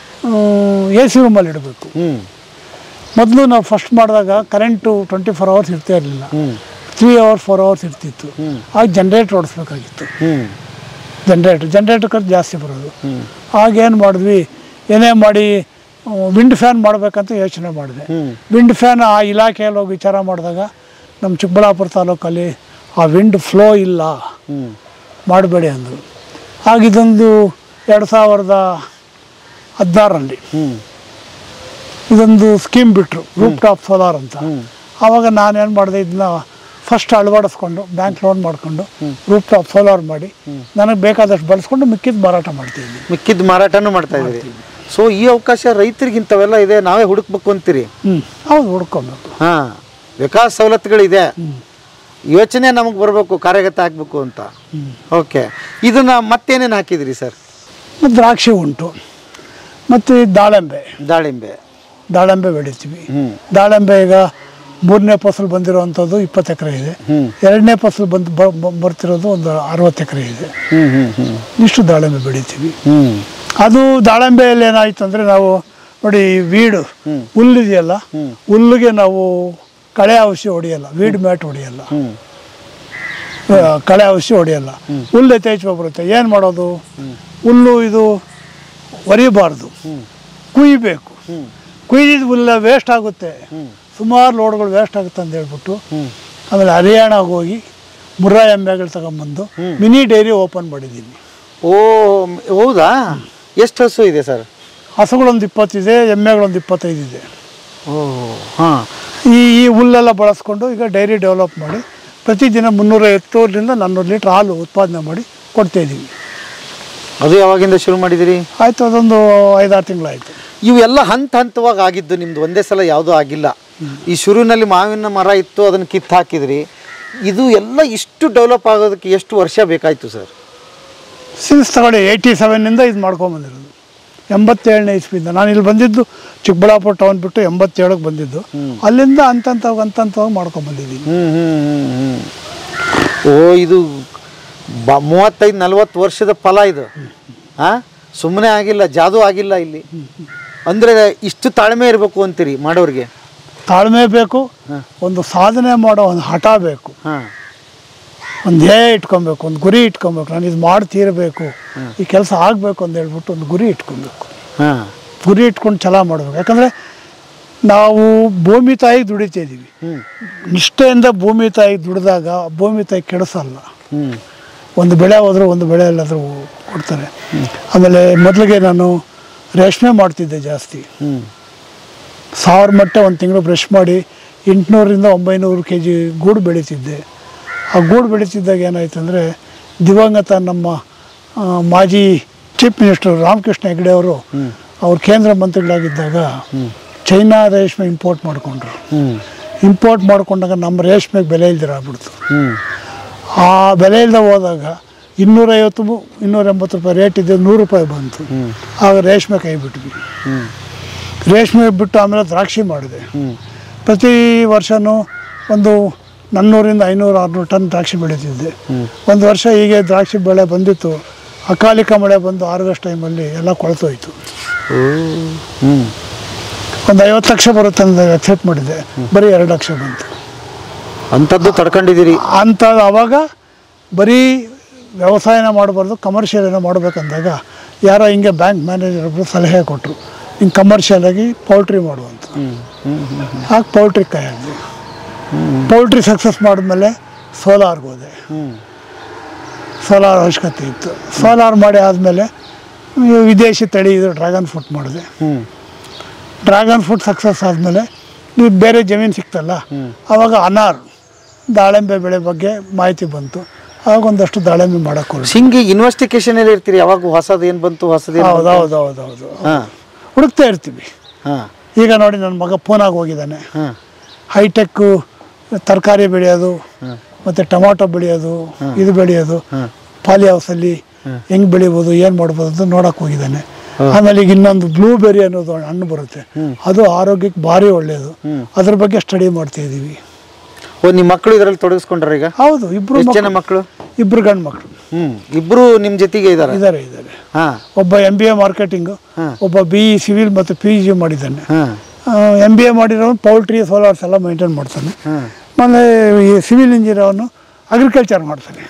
[SPEAKER 2] ಎ ಸಿ ರೂಮಲ್ಲಿ ಇಡಬೇಕು
[SPEAKER 1] ಹ್ಞೂ
[SPEAKER 2] ಮೊದಲು ನಾವು ಫಸ್ಟ್ ಮಾಡಿದಾಗ ಕರೆಂಟು ಟ್ವೆಂಟಿ ಫೋರ್ ಅವರ್ಸ್ ಇರ್ತಾ ಇರಲಿಲ್ಲ
[SPEAKER 1] ಹ್ಞೂ
[SPEAKER 2] ತ್ರೀ ಅವರ್ಸ್ ಫೋರ್ ಅವರ್ಸ್ ಇರ್ತಿತ್ತು ಆಗ ಜನ್ರೇಟ್ರ್ ಓಡಿಸ್ಬೇಕಾಗಿತ್ತು
[SPEAKER 1] ಹ್ಞೂ
[SPEAKER 2] ಜನ್ರೇಟ್ರ್ ಜನ್ರೇಟ್ರ್ ಖರ್ಚು ಜಾಸ್ತಿ ಬರೋದು
[SPEAKER 1] ಹ್ಞೂ
[SPEAKER 2] ಆಗ ಏನು ಮಾಡಿದ್ವಿ ಏನೇ ಮಾಡಿ ವಿಂಡ್ ಫ್ಯಾನ್ ಮಾಡಬೇಕಂತ ಯೋಚನೆ ಮಾಡಿದೆ
[SPEAKER 1] ಹ್ಞೂ
[SPEAKER 2] ವಿಂಡ್ ಫ್ಯಾನ್ ಆ ಇಲಾಖೆಯಲ್ಲಿ ಹೋಗಿ ವಿಚಾರ ಮಾಡಿದಾಗ ನಮ್ಮ ಚಿಕ್ಕಬಳ್ಳಾಪುರ ತಾಲೂಕಲ್ಲಿ ಆ ವಿಂಡ್ ಫ್ಲೋ ಇಲ್ಲ
[SPEAKER 1] ಹ್ಞೂ
[SPEAKER 2] ಮಾಡಬೇಡಿ ಅಂದರು ಆಗ ಇದೊಂದು ಎರಡು ಸಾವಿರದ ಹದಿನಾರರಲ್ಲಿ
[SPEAKER 1] ಹ್ಞೂ
[SPEAKER 2] ಇದೊಂದು ಸ್ಕೀಮ್ ಬಿಟ್ಟರು ರೂಪ್ ಟಾಪ್ ಸೋಲಾರ್ ಅಂತ ಆವಾಗ ನಾನೇನು ಮಾಡಿದೆ ಇದನ್ನ ಫಸ್ಟ್ ಅಳವಡಿಸ್ಕೊಂಡು ಬ್ಯಾಂಕ್ ಲೋನ್ ಮಾಡಿಕೊಂಡು ರೂಪ್ ಟಾಪ್ ಸೋಲಾರ್ ಮಾಡಿ ನನಗೆ ಬೇಕಾದಷ್ಟು ಬಳಸ್ಕೊಂಡು ಮಿಕ್ಕಿದ್ದು ಮಾರಾಟ ಮಾಡ್ತಿದ್ದೀನಿ
[SPEAKER 1] ಮಿಕ್ಕಿದ ಮಾರಾಟನೂ ಮಾಡ್ತಾ ಇದ್ದೀರಿ ಸೊ ಈ ಅವಕಾಶ ರೈತರಿಗೆ ಇಂಥವೆಲ್ಲ ಇದೆ ನಾವೇ ಹುಡುಕ್ಬೇಕು ಅಂತೀರಿ
[SPEAKER 2] ಹ್ಞೂ ಹೌದು ಹುಡ್ಕೊಬೇಕು
[SPEAKER 1] ಹಾಂ ವಿಕಾಸ ಸವಲತ್ತುಗಳಿದೆ ಯೋಚನೆ ನಮಗೆ ಬರಬೇಕು ಕಾರ್ಯಗತ ಆಗಬೇಕು ಅಂತ ಓಕೆ ಇದನ್ನ ಮತ್ತೇನೇನು ಹಾಕಿದ್ರಿ ಸರ್
[SPEAKER 2] ಮತ್ತು ದ್ರಾಕ್ಷಿ ಉಂಟು ಮತ್ತು ದಾಳಿಂಬೆ
[SPEAKER 1] ದಾಳಿಂಬೆ
[SPEAKER 2] ದಾಳಿಂಬೆ ಬೆಳಿತೀವಿ
[SPEAKER 1] ಹ್ಞೂ
[SPEAKER 2] ದಾಳಿಂಬೆ ಈಗ ಮೂರನೇ ಫಸಲು ಬಂದಿರುವಂಥದ್ದು ಇಪ್ಪತ್ತು ಎಕರೆ ಇದೆ
[SPEAKER 1] ಹ್ಮ್.
[SPEAKER 2] ಎರಡನೇ ಫಸಲು ಬಂದು ಬ- ಬ- ಬರ್ತಿರೋದು ಒಂದು ಅರವತ್ತು ಎಕರೆ ಇದೆ
[SPEAKER 1] ಹ್ಞೂ ಹ್ಞೂ ಹ್ಞೂ
[SPEAKER 2] ಇಷ್ಟು ದಾಳಿಂಬೆ ಬೆಳಿತೀವಿ
[SPEAKER 1] ಹ್ಞೂ
[SPEAKER 2] ಅದು ದಾಳಿಂಬೆಯಲ್ಲಿ ಏನಾಯ್ತು ಅಂದರೆ ನಾವು ನೋಡಿ ವೀಡು ಹುಲ್ಲಿದೆಯಲ್ಲ ಹುಲ್ಲಿಗೆ ನಾವು ಕಳೆ ಔಷಧಿ ಹೊಡೆಯಲ್ಲ ವೀಡ್ ಮ್ಯಾಟ್ ಹೊಡೆಯಲ್ಲ
[SPEAKER 1] ಹ್ಞೂ
[SPEAKER 2] ಆ, ಕಳೆ ಔಷಧಿ ಹೊಡೆಯಲ್ಲ ಹುಲ್ಲು ಯಥೇಚ್ಛವಾಗಿ ಬರುತ್ತೆ ಏನು ಮಾಡೋದು ಹುಲ್ಲು ಇದು ಒರಿಬಾರ್ದು ಕುಯ್ಬೇಕು ಕುಯ್ದಿದ್ದು ಹುಲ್ಲ ವೇಸ್ಟ್ ಆಗುತ್ತೆ ಸುಮಾರು ಲೋಡ್ಗಳು ವೇಸ್ಟ್ ಆಗುತ್ತೆ ಅಂತ ಹೇಳ್ಬಿಟ್ಟು ಆಮೇಲೆ ಹರಿಯಾಣಗೆ ಹೋಗಿ ಮುರ್ರಾ ಎಮ್ಮೆಗಳು ತಗೊಂಬಂದು ಮಿನಿ ಡೈರಿ ಓಪನ್ ಮಾಡಿದ್ದೀನಿ
[SPEAKER 1] ಓ ಮ್- ಹೌದಾ ಎಷ್ಟು ಹಸು ಇದೆ ಸರ್
[SPEAKER 2] ಹಸುಗಳೊಂದು ಇಪ್ಪತ್ತಿದೆ ಎಮ್ಮೆಗಳೊಂದು ಇಪ್ಪತ್ತೈದು ಇದೆ
[SPEAKER 1] ಓ ಹಾಂ
[SPEAKER 2] ಈ ಈ ಹುಲ್ಲೆಲ್ಲ ಬಳಸ್ಕೊಂಡು ಈಗ ಡೈರಿ ಡೆವಲಪ್ ಮಾಡಿ ಪ್ರತಿದಿನ ಮುನ್ನೂರೈವತ್ತರಿಂದ ನಾನ್ನೂರು ಲೀಟ್ರ್ ಹಾಲು ಉತ್ಪಾದನೆ ಮಾಡಿ ಕೊಡ್ತಾ ಇದ್ದೀವಿ
[SPEAKER 1] ಅದು ಯಾವಾಗಿಂದ ಶುರು ಮಾಡಿದಿರಿ
[SPEAKER 2] ಆಯಿತು ಅದೊಂದು ಐದಾರು ತಿಂಗಳಾಯಿತು
[SPEAKER 1] ಇವೆಲ್ಲ ಹಂತ ಹಂತವಾಗಿ ಆಗಿದ್ದು ನಿಮ್ದು ಒಂದೇ ಸಲ ಯಾವುದೂ ಆಗಿಲ್ಲ ಈ ಶುರುವಿನಲ್ಲಿ ಮಾವಿನ ಮರ ಇತ್ತು ಅದನ್ನು ಕಿತ್ತು ಹಾಕಿದ್ರಿ ಇದು ಎಲ್ಲ ಇಷ್ಟು ಡೆವಲಪ್ ಆಗೋದಕ್ಕೆ ಎಷ್ಟು ವರ್ಷ ಬೇಕಾಯಿತು ಸರ್
[SPEAKER 2] ಸಿನ್ಸ್ ತಗೊಳ್ಳಿ ಏಯ್ಟಿ ಸೆವೆನ್ನಿಂದ ಇದು ಮಾಡ್ಕೊಂಬಂದಿರೋದು ಎಂಬತ್ತೇಳನೇ ಇಸ್ವಿಯಿಂದ ನಾನು ಇಲ್ಲಿ ಬಂದಿದ್ದು ಚಿಕ್ಕಬಳ್ಳಾಪುರ ಟೌನ್ ಬಿಟ್ಟು ಎಂಬತ್ತೇಳಕ್ಕೆ ಬಂದಿದ್ದು ಅಲ್ಲಿಂದ ಹಂತಂತವಾಗಿ ಹಂತಂತವಾಗಿ ಮಾಡ್ಕೊಂಬಂದಿದ್ದೀನಿ
[SPEAKER 1] ಹ್ಞೂ ಹ್ಞೂ ಹ್ಞೂ ಹ್ಞೂ ಓ ಇದು ಬ ಮೂವತ್ತೈದು ನಲ್ವತ್ತು ವರ್ಷದ ಫಲ ಇದು ಹಾಂ ಸುಮ್ಮನೆ ಆಗಿಲ್ಲ ಜಾದು ಆಗಿಲ್ಲ ಇಲ್ಲಿ ಅಂದರೆ ಇಷ್ಟು ತಾಳ್ಮೆ ಇರಬೇಕು ಅಂತೀರಿ ಮಾಡೋರಿಗೆ
[SPEAKER 2] ತಾಳ್ಮೆ ಬೇಕು ಒಂದು ಸಾಧನೆ ಮಾಡೋ ಒಂದು ಹಠ ಬೇಕು
[SPEAKER 1] ಹಾಂ
[SPEAKER 2] ಒಂದು ಧ್ಯೇಯ ಇಟ್ಕೊಬೇಕು ಒಂದು ಗುರಿ ಇಟ್ಕೊಬೇಕು ನಾನು ಇದು ಮಾಡಿ ತೀರಬೇಕು ಈ ಕೆಲಸ ಆಗಬೇಕು ಅಂತ ಹೇಳ್ಬಿಟ್ಟು ಒಂದು ಗುರಿ ಇಟ್ಕೊಬೇಕು
[SPEAKER 1] ಹಾಂ
[SPEAKER 2] ಗುರಿ ಇಟ್ಕೊಂಡು ಛಲ ಮಾಡಬೇಕು ಯಾಕಂದರೆ ನಾವು ಭೂಮಿ ತಾಯಿಗೆ ದುಡಿತಿದ್ದೀವಿ
[SPEAKER 1] ಹ್ಞೂ
[SPEAKER 2] ನಿಷ್ಠೆಯಿಂದ ಭೂಮಿ ತಾಯಿಗೆ ದುಡಿದಾಗ ಭೂಮಿ ತಾಯಿ ಕೆಡಿಸಲ್ಲ
[SPEAKER 1] ಹ್ಞೂ
[SPEAKER 2] ಒಂದು ಬೆಳೆ ಹೋದ್ರೆ ಒಂದು ಬೆಳೆ ಎಲ್ಲಾದರೂ ಕೊಡ್ತಾರೆ ಆಮೇಲೆ ಮೊದಲಿಗೆ ನಾನು ರೇಷ್ಮೆ ಮಾಡ್ತಿದ್ದೆ ಜಾಸ್ತಿ
[SPEAKER 1] ಹ್ಞೂ
[SPEAKER 2] ಸಾವಿರ ಮಟ್ಟ ಒಂದು ತಿಂಗಳು ಬ್ರಷ್ ಮಾಡಿ ಎಂಟುನೂರಿಂದ ಒಂಬೈನೂರು ಕೆ ಜಿ ಗೂಡು ಬೆಳೀತಿದ್ದೆ ಆ ಗೂಡು ಬೆಳೀತಿದ್ದಾಗ ಏನಾಯ್ತು ಅಂದರೆ ದಿವಂಗತ ನಮ್ಮ ಆ, ಮಾಜಿ ಚೀಫ್ ಮಿನಿಸ್ಟರ್ ರಾಮಕೃಷ್ಣ ಹೆಗಡೆ ಅವರು ಅವ್ರು ಕೇಂದ್ರ ಮಂತ್ರಿಗಳಾಗಿದ್ದಾಗ ಚೈನಾ ರೇಷ್ಮೆ ಇಂಪೋರ್ಟ್ ಮಾಡಿಕೊಂಡ್ರು
[SPEAKER 1] ಹ್ಞೂ
[SPEAKER 2] ಇಂಪೋರ್ಟ್ ಮಾಡಿಕೊಂಡಾಗ ನಮ್ಮ ರೇಷ್ಮೆಗೆ ಬೆಲೆ ಇಲ್ದಿರ ಆಗ್ಬಿಡ್ತು
[SPEAKER 1] ಹ್ಞೂ
[SPEAKER 2] ಆ ಬೆಲೆ ಇಲ್ಲದೆ ಹೋದಾಗ ಇನ್ನೂರೈವತ್ತು ಮು- ಇನ್ನೂರ ಎಂಬತ್ತು ರೂಪಾಯಿ ರೇಟ್ ಇದ್ದು ನೂರು ರೂಪಾಯಿ ಬಂತು ಆಗ ರೇಷ್ಮೆ ಕೈ ಬಿಟ್ವಿ
[SPEAKER 1] ಹ್ಞೂ
[SPEAKER 2] ರೇಷ್ಮೆ ಬಿಟ್ಟು ಆಮೇಲೆ ದ್ರಾಕ್ಷಿ ಮಾಡಿದೆ
[SPEAKER 1] ಹ್ಞೂ
[SPEAKER 2] ಪ್ರತಿ ವರ್ಷವೂ ಒಂದು ನಾನ್ನೂರಿಂದ ಐನೂರು ಆರುನೂರು ಟನ್ ದ್ರಾಕ್ಷಿ ಬೆಳೀತಿದ್ದೆ ಒಂದು ವರ್ಷ ಹೀಗೆ ದ್ರಾಕ್ಷಿ ಬೆಳೆ ಬಂದಿತ್ತು ಅಕಾಲಿಕ ಮಳೆ ಬಂದು ಹಾರ್ವೆಸ್ಟ್ ಟೈಮಲ್ಲಿ ಎಲ್ಲ ಕೊಳ್ತೋಯ್ತು
[SPEAKER 1] ಹ್ಞೂ
[SPEAKER 2] ಒಂದು ಐವತ್ತು ಲಕ್ಷ ಬರುತ್ತೆ ಅಂತ ಎಕ್ಸೆಪ್ಟ್ ಮಾಡಿದ್ದೆ ಬರೀ ಎರಡು ಲಕ್ಷ ಬಂತು
[SPEAKER 1] ಅಂಥದ್ದು ತಡ್ಕೊಂಡಿದ್ದೀರಿ
[SPEAKER 2] ಅಂತ ಅವಾಗ ಬರೀ ವ್ಯವಸಾಯನ ಮಾಡಬಾರ್ದು ಕಮರ್ಷಿಯಲ್ ಏನೋ ಮಾಡಬೇಕಂದಾಗ ಯಾರೋ ಹಿಂಗೆ ಬ್ಯಾಂಕ್ ಮ್ಯಾನೇಜರ್ ಒಬ್ಬರು ಸಲಹೆ ಕೊಟ್ಟರು ಹಿಂಗೆ ಕಮರ್ಷಿಯಲ್ ಆಗಿ ಪೌಲ್ಟ್ರಿ ಮಾಡುವಂತ ಆಗ ಪೌಲ್ಟ್ರಿ ಕೈ ಹಾಕಿದೆ ಪೌಲ್ಟ್ರಿ ಸಕ್ಸಸ್ ಮಾಡಿದ್ಮೇಲೆ ಸೋಲಾರ್ಗೆ ಹೋದೆ
[SPEAKER 1] ಹ್ಞೂ
[SPEAKER 2] ಸೋಲಾರ್ ಅವಶ್ಯಕತೆ ಇತ್ತು ಸೋಲಾರ್ ಮಾಡಿ ಆದಮೇಲೆ ವಿದೇಶಿ ತಳಿ ಇದು ಡ್ರ್ಯಾಗನ್ ಫ್ರೂಟ್ ಮಾಡಿದೆ
[SPEAKER 1] ಹ್ಞೂ
[SPEAKER 2] ಡ್ರ್ಯಾಗನ್ ಫ್ರೂಟ್ ಸಕ್ಸಸ್ ಆದಮೇಲೆ ನೀವು ಬೇರೆ ಜಮೀನು ಸಿಕ್ತಲ್ಲ ಆವಾಗ ಅನಾರ್ ದಾಳಿಂಬೆ ಬೆಳೆ ಬಗ್ಗೆ ಮಾಹಿತಿ ಬಂತು ಆವಾಗ ಒಂದಷ್ಟು ದಾಳಿಂಬೆ ಮಾಡೋಕ್ಕೆ ಹೊರಟು
[SPEAKER 1] ಹಿಂಗೆ ಇನ್ವೆಸ್ಟಿಗೇಷನಲ್ಲಿ ಇರ್ತೀರಿ ಯಾವಾಗ ಹೊಸದು ಏನು ಬಂತು ಹೊಸದು ಏನು
[SPEAKER 2] ಹೌದು ಹೌದು ಹೌದು ಹೌದು
[SPEAKER 1] ಹಾಂ
[SPEAKER 2] ಹುಡುಕ್ತಾ ಇರ್ತೀವಿ
[SPEAKER 1] ಹಾಂ
[SPEAKER 2] ಈಗ ನೋಡಿ ನನ್ನ ಮಗ ಪೂನಾಗೆ ಹೋಗಿದ್ದಾನೆ
[SPEAKER 1] ಹಾಂ
[SPEAKER 2] ಹೈಟೆಕ್ ತರಕಾರಿ ಬೆಳೆಯೋದು ಮತ್ತು ಟೊಮಾಟೊ ಬೆಳೆಯೋದು ಇದು ಬೆಳೆಯೋದು ಪಾಲಿ ಹೌಸಲ್ಲಿ ಹೆಂಗೆ ಬೆಳಿಬೋದು ಏನು ಮಾಡ್ಬೋದು ಅಂತ ನೋಡಕ್ಕೆ ಹೋಗಿದ್ದಾನೆ ಆಮೇಲೆ ಈಗ ಇನ್ನೊಂದು ಬ್ಲೂಬೆರಿ ಅನ್ನೋದು ಹಣ್ಣು ಬರುತ್ತೆ ಅದು ಆರೋಗ್ಯಕ್ಕೆ ಭಾರಿ ಒಳ್ಳೆಯದು ಅದ್ರ ಬಗ್ಗೆ ಸ್ಟಡಿ ಮಾಡ್ತಾ ಇದ್ದೀವಿ
[SPEAKER 1] ಓ ನಿಮ್ಮ ಮಕ್ಕಳು ಇದರಲ್ಲಿ ತೊಡಗಿಸ್ಕೊಂಡ್ರ ಈಗ
[SPEAKER 2] ಹೌದು ಇಬ್ರು
[SPEAKER 1] ಎಷ್ಟು ಜನ ಮಕ್ಕಳು
[SPEAKER 2] ಇಬ್ರು ಗಂಡು ಮಕ್ಕಳು
[SPEAKER 1] ಹ್ಞೂ ಇಬ್ಬರು ನಿಮ್ಮ ಜೊತೆಗೆ ಇದ್ದಾರೆ
[SPEAKER 2] ಇದ್ದಾರೆ ಇದ್ದಾರೆ
[SPEAKER 1] ಹಾಂ
[SPEAKER 2] ಒಬ್ಬ ಎಮ್ ಬಿ ಎ ಮಾರ್ಕೆಟಿಂಗು ಒಬ್ಬ ಬಿ ಇ ಸಿವಿಲ್ ಮತ್ತು ಪಿ ಜಿ ಮಾಡಿದ್ದಾನೆ
[SPEAKER 1] ಹಾಂ
[SPEAKER 2] ಎಮ್ ಬಿ ಎ ಮಾಡಿರೋನು ಪೌಲ್ಟ್ರಿ ಸೋಲಾರ್ಸ್ ಎಲ್ಲ ಮೇಂಟೈನ್ ಮಾಡ್ತಾನೆ
[SPEAKER 1] ಹಾಂ
[SPEAKER 2] ಆಮೇಲೆ ಈ ಸಿವಿಲ್ ಇಂಜಿನಿಯರ್ ಅವನು ಅಗ್ರಿಕಲ್ಚರ್ ಮಾಡ್ತಾನೆ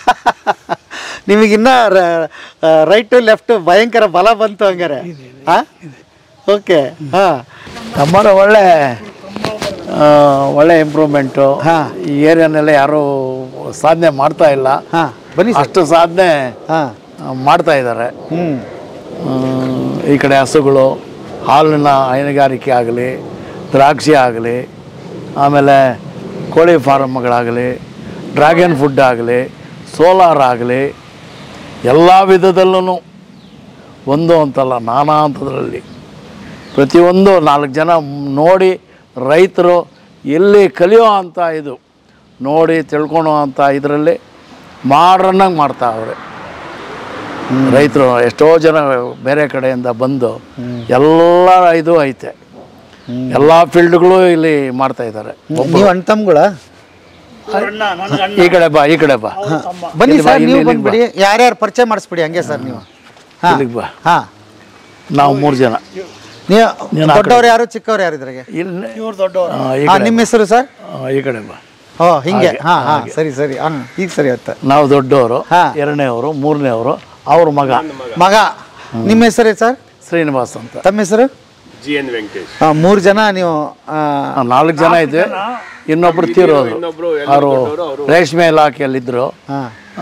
[SPEAKER 1] ನಿಮಗಿನ್ನ ರೈಟ್ ಟು ಲೆಫ್ಟ್ ಭಯಂಕರ ಬಲ ಬಂತು ಹಂಗಾರೆ ಹಾಂ ಓಕೆ ಹಾಂ
[SPEAKER 4] ನಮ್ಮರ ಒಳ್ಳೆ ಆ, ಒಳ್ಳೆ ಇಂಪ್ರೂವ್ಮೆಂಟು
[SPEAKER 1] ಹಾ.
[SPEAKER 4] ಈ ಏರಿಯಾನೆಲ್ಲ ಯಾರೂ ಸಾಧನೆ ಮಾಡ್ತಾ ಇಲ್ಲ
[SPEAKER 1] ಹಾಂ ಬನ್ನಿ ಸರ್
[SPEAKER 4] ಅಷ್ಟು ಸಾಧನೆ
[SPEAKER 1] ಹಾಂ
[SPEAKER 4] ಆ, ಮಾಡ್ತಾ ಇದ್ದಾರೆ
[SPEAKER 1] ಹ್ಞೂ
[SPEAKER 4] ಈ ಕಡೆ ಹಸುಗಳು ಹಾಲಿನ ಹೈನುಗಾರಿಕೆ ಆಗಲಿ ದ್ರಾಕ್ಷಿ ಆಗಲಿ ಆಮೇಲೆ ಕೋಳಿ ಫಾರಮ್ಗಳಾಗಲಿ ಡ್ರ್ಯಾಗನ್ ಫುಡ್ ಆಗಲಿ ಸೋಲಾರ್ ಆಗಲಿ ಎಲ್ಲ ವಿಧದಲ್ಲೂ ಒಂದು ಅಂತಲ್ಲ ನಾನಾ ಹಂತದಲ್ಲಿ ಪ್ರತಿಯೊಂದು ನಾಲ್ಕು ಜನ ನೋಡಿ ರೈತರು ಎಲ್ಲಿ ಕಲಿಯೋ ಅಂಥ ಇದು ನೋಡಿ ತಿಳ್ಕೊಳೋ ಅಂಥ ಇದರಲ್ಲಿ ಮಾಡ್ರನ್ನಾಗಿ ಮಾಡ್ತಾವ್ರೆ ರೈತರು ಎಷ್ಟೋ ಜನ ಬೇರೆ ಕಡೆಯಿಂದ ಬಂದು ಎಲ್ಲ ಇದು ಐತೆ ಎಲ್ಲ ಫೀಲ್ಡ್ಗಳು ಇಲ್ಲಿ ಮಾಡ್ತಾ ಇದ್ದಾರೆ
[SPEAKER 1] ನೀವು ಅಣ್ಣ ತಮ್ಗಳ
[SPEAKER 4] ಈ ಕಡೆ ಬಾ ಈ ಕಡೆ ಬಾ
[SPEAKER 1] ಬನ್ನಿ
[SPEAKER 4] ಇಲ್ಲಿ ಬಾ,
[SPEAKER 1] ಸರ್
[SPEAKER 4] ಇಲ್ಲಿ
[SPEAKER 1] ನೀವು
[SPEAKER 4] ಇಲ್ಲಿಗೆ
[SPEAKER 1] ಬಂದ್ಬಿಡಿ ಯಾರ್ಯಾರು ಪರಿಚಯ ಮಾಡಿಸ್ಬಿಡಿ ಹಂಗೆ ಸರ್ ನೀವು ಹಾ
[SPEAKER 4] ಇಲ್ಲಿಗೆ ಬಾ
[SPEAKER 1] ಹಾ
[SPEAKER 4] ನಾವು ಮೂರು ಜನ
[SPEAKER 1] ನೀವು
[SPEAKER 4] ನೀನು ಆ ಕಡೆ.
[SPEAKER 1] ದೊಡ್ಡವ್ರು ಯಾರು ಚಿಕ್ಕವ್ರು ಯಾರು ಇದ್ರಾಗೆ
[SPEAKER 4] ಇಲ್ಲಿ
[SPEAKER 2] ಇವ್ರು ದೊಡ್ಡವರು
[SPEAKER 4] ಆ, ಈ
[SPEAKER 1] ಹಾ
[SPEAKER 4] ಕಡೆ
[SPEAKER 1] ನಿಮ್ಮ ಹೆಸರು ಸರ್
[SPEAKER 4] ಆ, ಈ ಕಡೆ ಬಾ
[SPEAKER 1] ಓ ಹಿಂಗೆ ಹಾ ಹಾ ಸರಿ ಸರಿ ಹಾ ಈಗ ಸರಿ ಆಯ್ತು
[SPEAKER 4] ನಾವು ದೊಡ್ಡವರು
[SPEAKER 1] ಹಾ.
[SPEAKER 4] ಎರಡನೇವರು ಮೂರನೇವರು ಅವ್ರ ಮಗ
[SPEAKER 1] ಮಗ ನಿಮ್ಮ ಹೆಸರು ಸರ್
[SPEAKER 4] ಶ್ರೀನಿವಾಸ್ ಅಂತ
[SPEAKER 1] ತಮ್ಮ ಹೆಸರು
[SPEAKER 5] ಜಿ ಎನ್ ವೆಂಕಟೇಶ್
[SPEAKER 1] ಆ, ಮೂರು ಜನ ನೀವು ಆ,
[SPEAKER 4] ಆ, ನಾಲ್ಕು ಜನ ಇದ್ವಿ ಇನ್ನೊಬ್ರು ತೀರೋದು
[SPEAKER 5] ಇನ್ನೊಬ್ರು ಎಲ್ಲ
[SPEAKER 4] ಅವರು
[SPEAKER 5] ದೊಡ್ಡವರು, ಅವರು
[SPEAKER 4] ರೇಷ್ಮೆ ಇಲಾಖೆಯಲ್ಲಿದ್ದರು
[SPEAKER 1] ಹಾ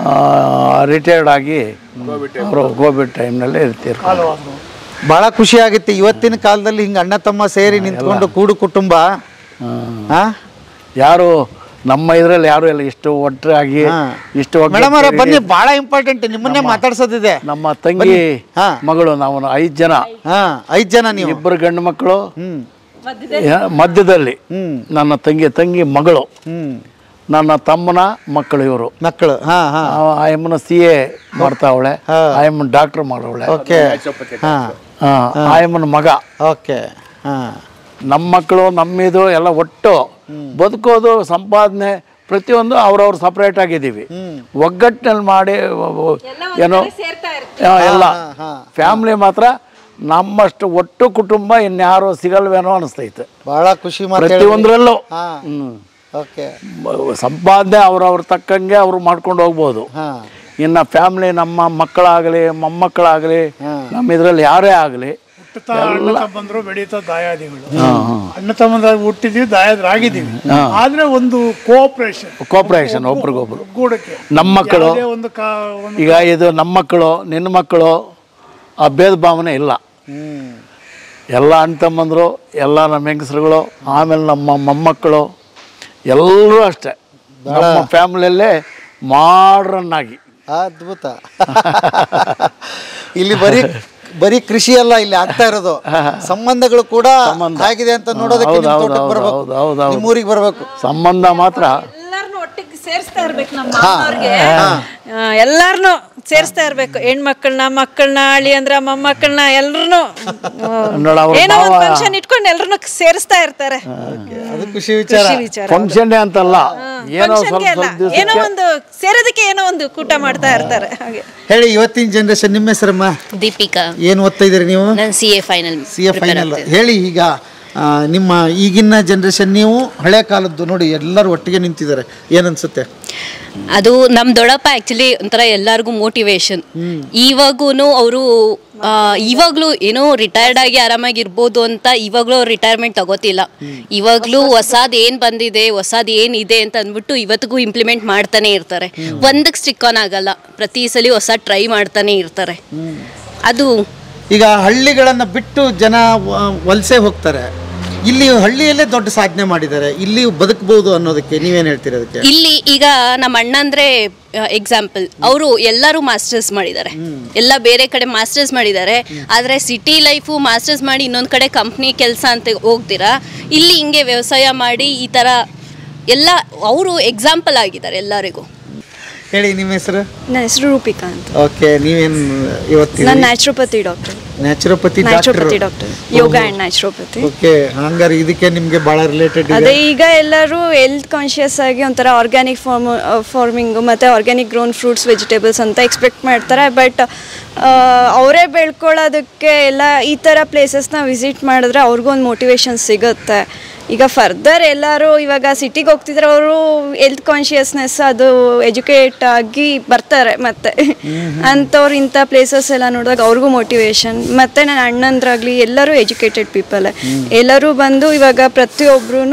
[SPEAKER 4] ರಿಟೈರ್ಡ್ ಆಗಿ ಅವರು ಕೋವಿಡ್ ಟೈಮ್ನಲ್ಲಿ ತೀರ್ಕೊಂಡು
[SPEAKER 1] ಬಹಳ ಖುಷಿ ಆಗುತ್ತೆ ಇವತ್ತಿನ ಕಾಲದಲ್ಲಿ ಹಿಂಗೆ ಅಣ್ಣ ತಮ್ಮ ಸೇರಿ ನಿಂತ್ಕೊಂಡು ಕೂಡು ಕುಟುಂಬ ಹಾ
[SPEAKER 4] ಯಾರು ನಮ್ಮ ಇದರಲ್ಲಿ ಯಾರು ಇಲ್ಲ ಇಷ್ಟು ಒಟ್ಟಾಗಿ
[SPEAKER 1] ಹಾ.
[SPEAKER 4] ಇಷ್ಟು ಒಗ್ಗಟ್ಟು
[SPEAKER 1] ಮೇಡಮ್ ಅವರೇ
[SPEAKER 4] ಇದೆ.
[SPEAKER 1] ಬನ್ನಿ ಬಹಳ ಇಂಪಾರ್ಟೆಂಟ್ ನಿಮ್ಮನ್ನೇ ಮಾತಾಡ್ಸೋದಿದೆ
[SPEAKER 4] ನಮ್ಮ ತಂಗಿ
[SPEAKER 1] ಹಾ.
[SPEAKER 4] ಮಗಳು ನಾವು ಐದು ಜನ
[SPEAKER 1] ಹಾ ಐದ್ ಜನ ನೀವು
[SPEAKER 4] ಇಬ್ಬರು ಗಂಡು ಮಕ್ಕಳು
[SPEAKER 1] ಹ್ಮ್
[SPEAKER 4] ಯಾ- ಮಧ್ಯದಲ್ಲಿ
[SPEAKER 1] ಹ್ಮ್
[SPEAKER 4] ನನ್ನ ತಂಗಿ ತಂಗಿ ಮಗಳು
[SPEAKER 1] ಹ್ಮ್
[SPEAKER 4] ನನ್ನ ತಮ್ಮನ ಮಕ್ಕಳು ಇವರು
[SPEAKER 1] ಮಕ್ಕಳು ಹಾ ಹಾ
[SPEAKER 4] ಆ ಎಮ್ಮನ ಸಿ ಎ ಮಾಡ್ತಾವಳೆ
[SPEAKER 1] ಹಾ.
[SPEAKER 4] ಆ ಎಮ್ಮನ ಡಾಕ್ಟರ್ ಮಾಡವಳೆ
[SPEAKER 1] ಓಕೆ ಹಾ
[SPEAKER 4] ಆ ಎಮ್ಮನ ಮಗ
[SPEAKER 1] ಓಕೆ ಹಾ
[SPEAKER 4] ನಮ್ಮ ಮಕ್ಕಳು ನಮ್ಮಿದು ಎಲ್ಲ ಒಟ್ಟು ಬದುಕೋದು ಸಂಪಾದನೆ ಪ್ರತಿಯೊಂದು ಅವ್ರವ್ರು ಸಪ್ರೇಟ್ ಆಗಿದ್ದೀವಿ ಒಗ್ಗಟ್ಟಿನಲ್ಲಿ ಮಾಡಿ ಒ- ಒ- ಏನೋ ಆ, ಎಲ್ಲ ಫ್ಯಾಮ್ಲಿ ಮಾತ್ರ ನಮ್ಮಷ್ಟು ಒಟ್ಟು ಕುಟುಂಬ ಇನ್ಯಾರು ಸಿಗಲ್ವೇನೋ ಅನಿಸ್ತೈತೆ
[SPEAKER 1] ಬಹಳ ಖುಷಿ ಮಾತು
[SPEAKER 4] ಪ್ರತಿಯೊಂದರಲ್ಲೂ
[SPEAKER 1] ಹಾ
[SPEAKER 4] ಹ್ಮ್.
[SPEAKER 1] ಓಕೆ
[SPEAKER 4] ಮ- ಸಂಪಾದನೆ ಅವ್ರವ್ರ ತಕ್ಕಂಗೆ ಅವ್ರು ಮಾಡ್ಕೊಂಡು ಹೋಗ್ಬೋದು
[SPEAKER 1] ಹಾ
[SPEAKER 4] ಇನ್ನು ಫ್ಯಾಮ್ಲಿ ನಮ್ಮ ಮಕ್ಕಳಾಗಲಿ ಮೊಮ್ಮಕ್ಕಳಾಗಲಿ ನಮ್ಮ ಇದರಲ್ಲಿ ಯಾರೇ ಆಗಲಿ
[SPEAKER 2] ಹುಟ್ಟುತ್ತಾ ಅಣ್ಣ ತಮ್ಮಂದ್ರು ಬೆಳೀತಾ ದಾಯಾದಿಗಳು ಅಣ್ಣ ತಮ್ಮಂದ್ರಾಗಿ ಹುಟ್ಟಿದೀವಿ ದಾಯಾದ್ರಾಗಿದ್ದೀವಿ ಆದ್ರೆ ಒಂದು ಕೋಆಪರೇಷನ್
[SPEAKER 4] ಕೋಪ್ರೇಷನ್ ಒಬ್ರಿಗೊಬ್ರು
[SPEAKER 2] ಗೂಡಕ್ಕೆ
[SPEAKER 4] ನಮ್ಮ ಮಕ್ಕಳು
[SPEAKER 2] ಯಾವುದೇ ಒಂದು ಕಾ ಒಂದು
[SPEAKER 4] ಈಗ ಇದು ನಮ್ಮ ಮಕ್ಕಳು ನಿನ್ನ ಮಕ್ಕಳು ಆ ಭೇದ ಭಾವನೆ ಇಲ್ಲ
[SPEAKER 1] ಹ್ಮ್
[SPEAKER 4] ಎಲ್ಲ ಅಣ್ಣ ತಮ್ಮಂದರು ಎಲ್ಲ ನಮ್ಮ ಹೆಂಗಸ್ರುಗಳು ಆಮೇಲೆ ನಮ್ಮ ಮೊಮ್ಮಕ್ಕಳು ಎಲ್ಲರೂ ಅಷ್ಟೇ ನಮ್ಮ ಫ್ಯಾಮಿಲಿಯಲ್ಲೇ ಮಾಡ್ರನ್ ಆಗಿ
[SPEAKER 1] ಅದ್ಭುತ ಇಲ್ಲಿ ಬರೀ ಬರೀ ಕೃಷಿ ಅಲ್ಲ ಇಲ್ಲಿ ಆಗ್ತಾ ಇರೋದು ಸಂಬಂಧಗಳು ಕೂಡ ಹೇಗಿದೆ ಅಂತ ನೋಡೋದಕ್ಕೆ
[SPEAKER 4] ಹೌದು,
[SPEAKER 1] ನಿಮ್
[SPEAKER 4] ಹೌದು,
[SPEAKER 1] ತೋಟಕ್ಕೆ
[SPEAKER 4] ಹೌದು,
[SPEAKER 1] ಬರ್ಬೇಕು
[SPEAKER 4] ಹೌದು, ಹೌದು, ಹೌದು.
[SPEAKER 1] ನಿಮ್ಮ ಊರಿಗೆ ಬರ್ಬೇಕು
[SPEAKER 4] ಸಂಬಂಧ ಮಾತ್ರ
[SPEAKER 6] ಎಲ್ಲಾರನು ಒಟ್ಟಿಗೆ ಸೇರಿಸ್ತಾ ಇರ್ಬೇಕು ನಮ್ಮ ಮಾವನವ್ರಿಗೆ ಎಲ್ಲಾರನು ಸೇರಿಸ್ತಾ ಇರ್ಬೇಕು ಹೆಣ್ಮಕ್ಳನ್ನ ಮಕ್ಕಳನ್ನ ಅಳಿ ಅಂದ್ರ ಮೊಮ್ಮಕ್ಕಳನ್ನ ಎಲ್ರನು
[SPEAKER 4] ನೋಡು, ಅವ್ರ
[SPEAKER 6] ಏನೋ ಒಂದು
[SPEAKER 4] ಭಾವ-
[SPEAKER 6] ಫಂಕ್ಷನ್ ಇಟ್ಕೊಂಡು ಎಲ್ರನ್ನು ಸೇರಿಸ್ತಾ ಇರ್ತಾರೆ
[SPEAKER 1] ಅದು ಖುಷಿ ವಿಚಾರ
[SPEAKER 6] ಖುಷಿ ವಿಚಾರ
[SPEAKER 4] ಫಂಕ್ಷನ್ನೇ ಅಂತಲ್ಲ ಏನೋ
[SPEAKER 6] Function
[SPEAKER 4] ಸ್ವಲ್ಪ
[SPEAKER 6] ಗೆ ಅಲ್ಲ,
[SPEAKER 4] ಸ್ವಲ್ಪ
[SPEAKER 6] ಏನೋ
[SPEAKER 4] ದಿವಸಕ್ಕೆ
[SPEAKER 6] ಒಂದು ಸೇರೋದಕ್ಕೆ ಏನೋ ಒಂದು ಕೂಟ ಮಾಡ್ತಾ ಇರ್ತಾರೆ ಹಾಗೆ
[SPEAKER 1] ಹೇಳಿ ಇವತ್ತಿನ ಜನರೇಷನ್ ನಿಮ್ಮ ಹೆಸರಮ್ಮ
[SPEAKER 7] ದೀಪಿಕಾ
[SPEAKER 1] ಏನು ಓದ್ತಾ ಇದ್ದೀರಿ ನೀವು
[SPEAKER 7] ನಾನು C A final
[SPEAKER 1] C A final ಹೇಳಿ ಈಗ ಆ, ನಿಮ್ಮ ಈಗಿನ ಜನರೇಷನ್ ನೀವು ಹಳೆ ಕಾಲದ್ದು ನೋಡಿ ಎಲ್ಲರೂ ಒಟ್ಟಿಗೆ ನಿಂತಿದ್ದಾರೆ ಏನನ್ಸುತ್ತೆ
[SPEAKER 7] ಅದು ನಮ್ಮ ದೊಡ್ಡಪ್ಪ ಆ್ಯಕ್ಚುಲಿ ಒಂಥರ ಎಲ್ಲರಿಗೂ ಮೋಟಿವೇಶನ್ ಇವಾಗೂ ಅವರು ಇವಾಗಲೂ ಏನೋ ರಿಟೈರ್ಡ್ ಆಗಿ ಆರಾಮಾಗಿರ್ಬೋದು ಅಂತ ಇವಾಗಲೂ ರಿಟೈರ್ಮೆಂಟ್ ತಗೋತಿಲ್ಲ ಇವಾಗಲೂ ಹೊಸಾದ್ ಏನು ಬಂದಿದೆ ಹೊಸಾದ್ ಏನಿದೆ ಅಂತ ಅಂದ್ಬಿಟ್ಟು ಇವತ್ತಿಗೂ ಇಂಪ್ಲಿಮೆಂಟ್ ಮಾಡ್ತಾನೆ ಇರ್ತಾರೆ ಒಂದಕ್ಕೆ ಸ್ಟಿಕ್ ಆನ್ ಆಗಲ್ಲ ಪ್ರತಿ ಸಲ ಹೊಸ ಟ್ರೈ ಮಾಡ್ತಾನೆ ಇರ್ತಾರೆ ಅದು
[SPEAKER 1] ಈಗ ಹಳ್ಳಿಗಳನ್ನು ಬಿಟ್ಟು ಜನ ವ- ವಲಸೆ ಹೋಗ್ತಾರೆ ಇಲ್ಲಿ ಹಳ್ಳಿಯಲ್ಲೇ ದೊಡ್ಡ ಸಾಧನೆ ಮಾಡಿದ್ದಾರೆ ಇಲ್ಲಿ ಬದುಕಬಹುದು ಅನ್ನೋದಕ್ಕೆ ನೀವೇನು ಹೇಳ್ತೀರಿ ಅದಕ್ಕೆ
[SPEAKER 7] ಇಲ್ಲಿ ಈಗ ನಮ್ಮ ಅಣ್ಣ ಅಂದ್ರೆ ಎಕ್ಸಾಂಪಲ್ ಅವರು ಎಲ್ಲರೂ ಮಾಸ್ಟರ್ಸ್ ಮಾಡಿದ್ದಾರೆ ಎಲ್ಲ ಬೇರೆ ಕಡೆ ಮಾಸ್ಟರ್ಸ್ ಮಾಡಿದ್ದಾರೆ ಆದರೆ ಸಿಟಿ ಲೈಫು ಮಾಸ್ಟರ್ಸ್ ಮಾಡಿ ಇನ್ನೊಂದು ಕಡೆ ಕಂಪ್ನಿ ಕೆಲಸ ಅಂತ ಹೋಗ್ತೀರಾ ಇಲ್ಲಿ ಹಿಂಗೆ ವ್ಯವಸಾಯ ಮಾಡಿ ಈ ಥರ ಎಲ್ಲ ಅವರು ಎಕ್ಸಾಂಪಲ್ ಆಗಿದ್ದಾರೆ ಎಲ್ಲರಿಗೂ
[SPEAKER 1] ಹೇಳಿ ನಿಮ್ಮ ಹೆಸರು
[SPEAKER 8] ನನ್ನ ಹೆಸರು ರೂಪಿಕಾ ಅಂತ
[SPEAKER 1] ಓಕೆ ನೀವೇನು ಇವತ್ತು
[SPEAKER 8] ನಾನು naturopathy doctor
[SPEAKER 1] naturopathy
[SPEAKER 8] naturopathy doctor yoga and naturopathy
[SPEAKER 1] okay ಹಂಗಾರೆ ಇದಕ್ಕೆ ನಿಮಗೆ ಭಾಳ ರಿಲೇಟೆಡ್
[SPEAKER 8] ಅದೇ ಈಗ ಎಲ್ಲರೂ ಹೆಲ್ತ್ ಕಾನ್ಶಿಯಸ್ ಆಗಿ ಒಂಥರ ಆರ್ಗ್ಯಾನಿಕ್ ಫಾರ್ಮ್ ಫಾರ್ಮಿಂಗ್ ಮತ್ತು ಆರ್ಗ್ಯಾನಿಕ್ ಗ್ರೋನ್ ಫ್ರೂಟ್ಸ್ ವೆಜಿಟೇಬಲ್ಸ್ ಅಂತ ಎಕ್ಸ್ಪೆಕ್ಟ್ ಮಾಡ್ತಾರೆ ಬಟ್ ಅವರೇ ಬೆಳ್ಕೊಳ್ಳೋದಕ್ಕೆ ಎಲ್ಲ ಈ ಥರ ಪ್ಲೇಸಸ್ನ ವಿಸಿಟ್ ಮಾಡಿದ್ರೆ ಅವ್ರಿಗೂ ಒಂದು ಮೋಟಿವೇಶನ್ ಸಿಗುತ್ತೆ ಈಗ ಫರ್ದರ್ ಎಲ್ಲರೂ ಇವಾಗ ಸಿಟಿಗೆ ಹೋಗ್ತಿದ್ರೆ ಅವರು ಹೆಲ್ತ್ ಕಾನ್ಷಿಯಸ್ನೆಸ್ ಅದು ಎಜುಕೇಟ್ ಆಗಿ ಬರ್ತಾರೆ ಮತ್ತೆ ಅಂಥವ್ರು ಇಂಥ ಪ್ಲೇಸಸ್ ಎಲ್ಲ ನೋಡಿದಾಗ ಅವ್ರಿಗೂ ಮೋಟಿವೇಶನ್ ಮತ್ತೆ ನನ್ನ ಅಣ್ಣಂದ್ರಾಗ್ಲಿ ಎಲ್ಲರೂ ಎಜುಕೇಟೆಡ್ ಪೀಪಲ್ ಎಲ್ಲರೂ ಬಂದು ಇವಾಗ ಪ್ರತಿಯೊಬ್ರು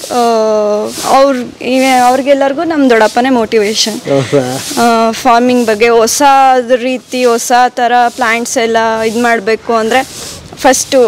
[SPEAKER 8] ಅವ್ರ ಅವ್ರಿಗೆಲ್ಲರಿಗೂ ನಮ್ಮ ದೊಡ್ಡಪ್ಪನೇ ಮೋಟಿವೇಶನ್ ಫಾರ್ಮಿಂಗ್ ಬಗ್ಗೆ ಹೊಸ ರೀತಿ ಹೊಸ ಥರ ಪ್ಲ್ಯಾಂಟ್ಸ್ ಎಲ್ಲ ಇದು ಮಾಡಬೇಕು ಅಂದರೆ ಫಸ್ಟು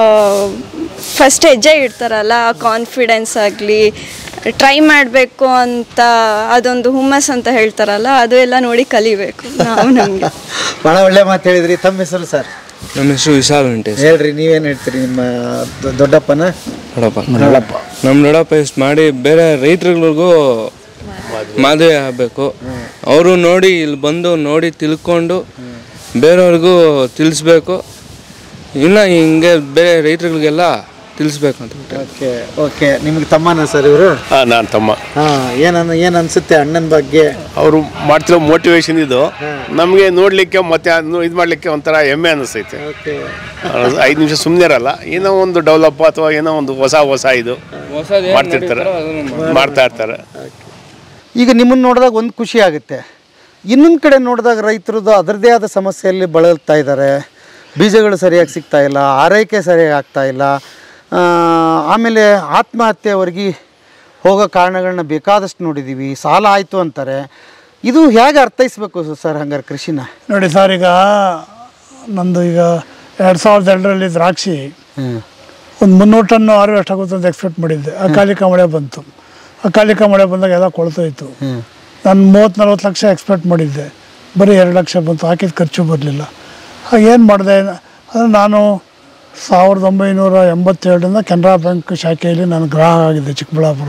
[SPEAKER 8] ಫಸ್ಟ್ ಹೆಜ್ಜೆ ಇಡ್ತಾರಲ್ಲ ಆ ಕಾನ್ಫಿಡೆನ್ಸ್ ಆಗಲಿ ಟ್ರೈ ಮಾಡಬೇಕು ಅಂತ ಅದೊಂದು ಹುಮ್ಮಸ್ ಅಂತ ಹೇಳ್ತಾರಲ್ಲ ಅದು ಎಲ್ಲ ನೋಡಿ ಕಲಿಬೇಕು ನಾವು ನಮಗೆ
[SPEAKER 1] ಭಾಳ ಒಳ್ಳೆ ಮಾತು ಹೇಳಿದ್ರಿ ತಮ್ಮ ಹೆಸರು ಸರ್
[SPEAKER 5] ನಮ್ಮ ಹೆಸರು ವಿಶಾಲ್ ವೆಂಕಟೇಶ್
[SPEAKER 1] ಹೇಳ್ರಿ ನೀವೇನು ಹೇಳ್ತೀರಿ ನಿಮ್ಮ ದೊ- ದೊಡ್ಡಪ್ಪನ
[SPEAKER 5] ನೋಡಪ್ಪ ನಮ್ಮ ದೊಡ್ಡಪ್ಪ ಇಷ್ಟು ಮಾಡಿ ಬೇರೆ ರೈತರುಗಳಿಗೂ ಮಾದರಿ ಆಗಬೇಕು ಅವರು ನೋಡಿ ಇಲ್ಲಿ ಬಂದು ನೋಡಿ ತಿಳ್ಕೊಂಡು ಬೇರೆಯವ್ರಿಗೂ ತಿಳಿಸ್ಬೇಕು ಇನ್ನು ಹಿಂಗೆ ಬೇರೆ ರೈತರುಗಳಿಗೆಲ್ಲ ತಿಳಿಸ್ಬೇಕು ಅಂತ ಬಿಟ್ಟು
[SPEAKER 1] ಓಕೆ ಓಕೆ ನಿಮ್ಗೆ ತಮ್ಮನ ಸರ್ ಇವರು
[SPEAKER 9] ನಾನು ತಮ್ಮ
[SPEAKER 1] ಹಾಂ ಏನು ಏನು ಅನ್ಸುತ್ತೆ ಅಣ್ಣನ ಬಗ್ಗೆ
[SPEAKER 9] ಅವರು ಮಾಡ್ತಿರೋ ಮೋಟಿವೇಶನ್ ಇದು ನಮಗೆ ನೋಡ್ಲಿಕ್ಕೆ ಮತ್ತೆ ಇದು ಮಾಡ್ಲಿಕ್ಕೆ ಒಂಥರ ಹೆಮ್ಮೆ ಅನಿಸ್ತೈತೆ
[SPEAKER 1] ಓಕೆ
[SPEAKER 9] ಐದು ನಿಮಿಷ ಸುಮ್ಮನೆ ಇರಲ್ಲ ಏನೋ ಒಂದು ಡೆವಲಪ್ ಅಥವಾ ಏನೋ ಒಂದು ಹೊಸ ಹೊಸ ಇದು
[SPEAKER 5] ಹೊಸದು
[SPEAKER 9] ಮಾಡ್ತಿರ್ತಾರೆ ಮಾಡ್ತಾ ಇರ್ತಾರೆ
[SPEAKER 1] ಈಗ ನಿಮ್ಮನ್ನು ನೋಡಿದಾಗ ಒಂದು ಖುಷಿ ಆಗುತ್ತೆ ಇನ್ನೊಂದು ಕಡೆ ನೋಡಿದಾಗ ರೈತರದ್ದು ಅದರದ್ದೇ ಆದ ಸಮಸ್ಯೆಯಲ್ಲಿ ಬಳಲ್ತಾ ಇದ್ದಾರೆ ಬೀಜಗಳು ಸರಿಯಾಗಿ ಸಿಗ್ತಾ ಇಲ್ಲ ಆರೈಕೆ ಸರಿಯಾಗಿ ಆಗ್ತಾ ಇಲ್ಲ ಆ, ಆಮೇಲೆ ಆತ್ಮಹತ್ಯೆವರೆಗೆ ಹೋಗೋ ಕಾರಣಗಳನ್ನ ಬೇಕಾದಷ್ಟು ನೋಡಿದ್ದೀವಿ ಸಾಲ ಆಯಿತು ಅಂತಾರೆ ಇದು ಹೇಗೆ ಅರ್ಥೈಸ್ಬೇಕು ಸರ್ ಹಂಗಾರೆ ಕೃಷಿನ
[SPEAKER 2] ನೋಡಿ ಸರ್ ಈಗ ನಂದು ಈಗ ಎರಡು ಸಾವಿರದ ಎರಡರಲ್ಲಿ ದ್ರಾಕ್ಷಿ ಒಂದು ಮುನ್ನೂರು ಟನ್ನು ಹಾರ್ವೆಸ್ಟ್ ಆಗುತ್ತೆ ಅಂತ ಎಕ್ಸ್ಪೆಕ್ಟ್ ಮಾಡಿದ್ದೆ ಅಕಾಲಿಕ ಮಳೆ ಬಂತು ಅಕಾಲಿಕ ಮಳೆ ಬಂದಾಗ ಎಲ್ಲ ಕೊಳ್ತೋಯ್ತು ನಾನು ಮೂವತ್ತು ನಲ್ವತ್ತು ಲಕ್ಷ ಎಕ್ಸ್ಪೆಕ್ಟ್ ಮಾಡಿದ್ದೆ ಬರೀ ಎರಡು ಲಕ್ಷ ಬಂತು ಹಾಕಿದ ಖರ್ಚು ಬರಲಿಲ್ಲ ಏನು ಮಾಡಿದೆ ಅಂದರೆ ನಾನು ಸಾವಿರದ ಒಂಬೈನೂರ ಎಂಬತ್ತೇಳರಿಂದ ಕೆನರಾ ಬ್ಯಾಂಕ್ ಶಾಖೆಯಲ್ಲಿ ನಾನು ಗ್ರಾಹಕ ಆಗಿದ್ದೆ ಚಿಕ್ಕಬಳ್ಳಾಪುರ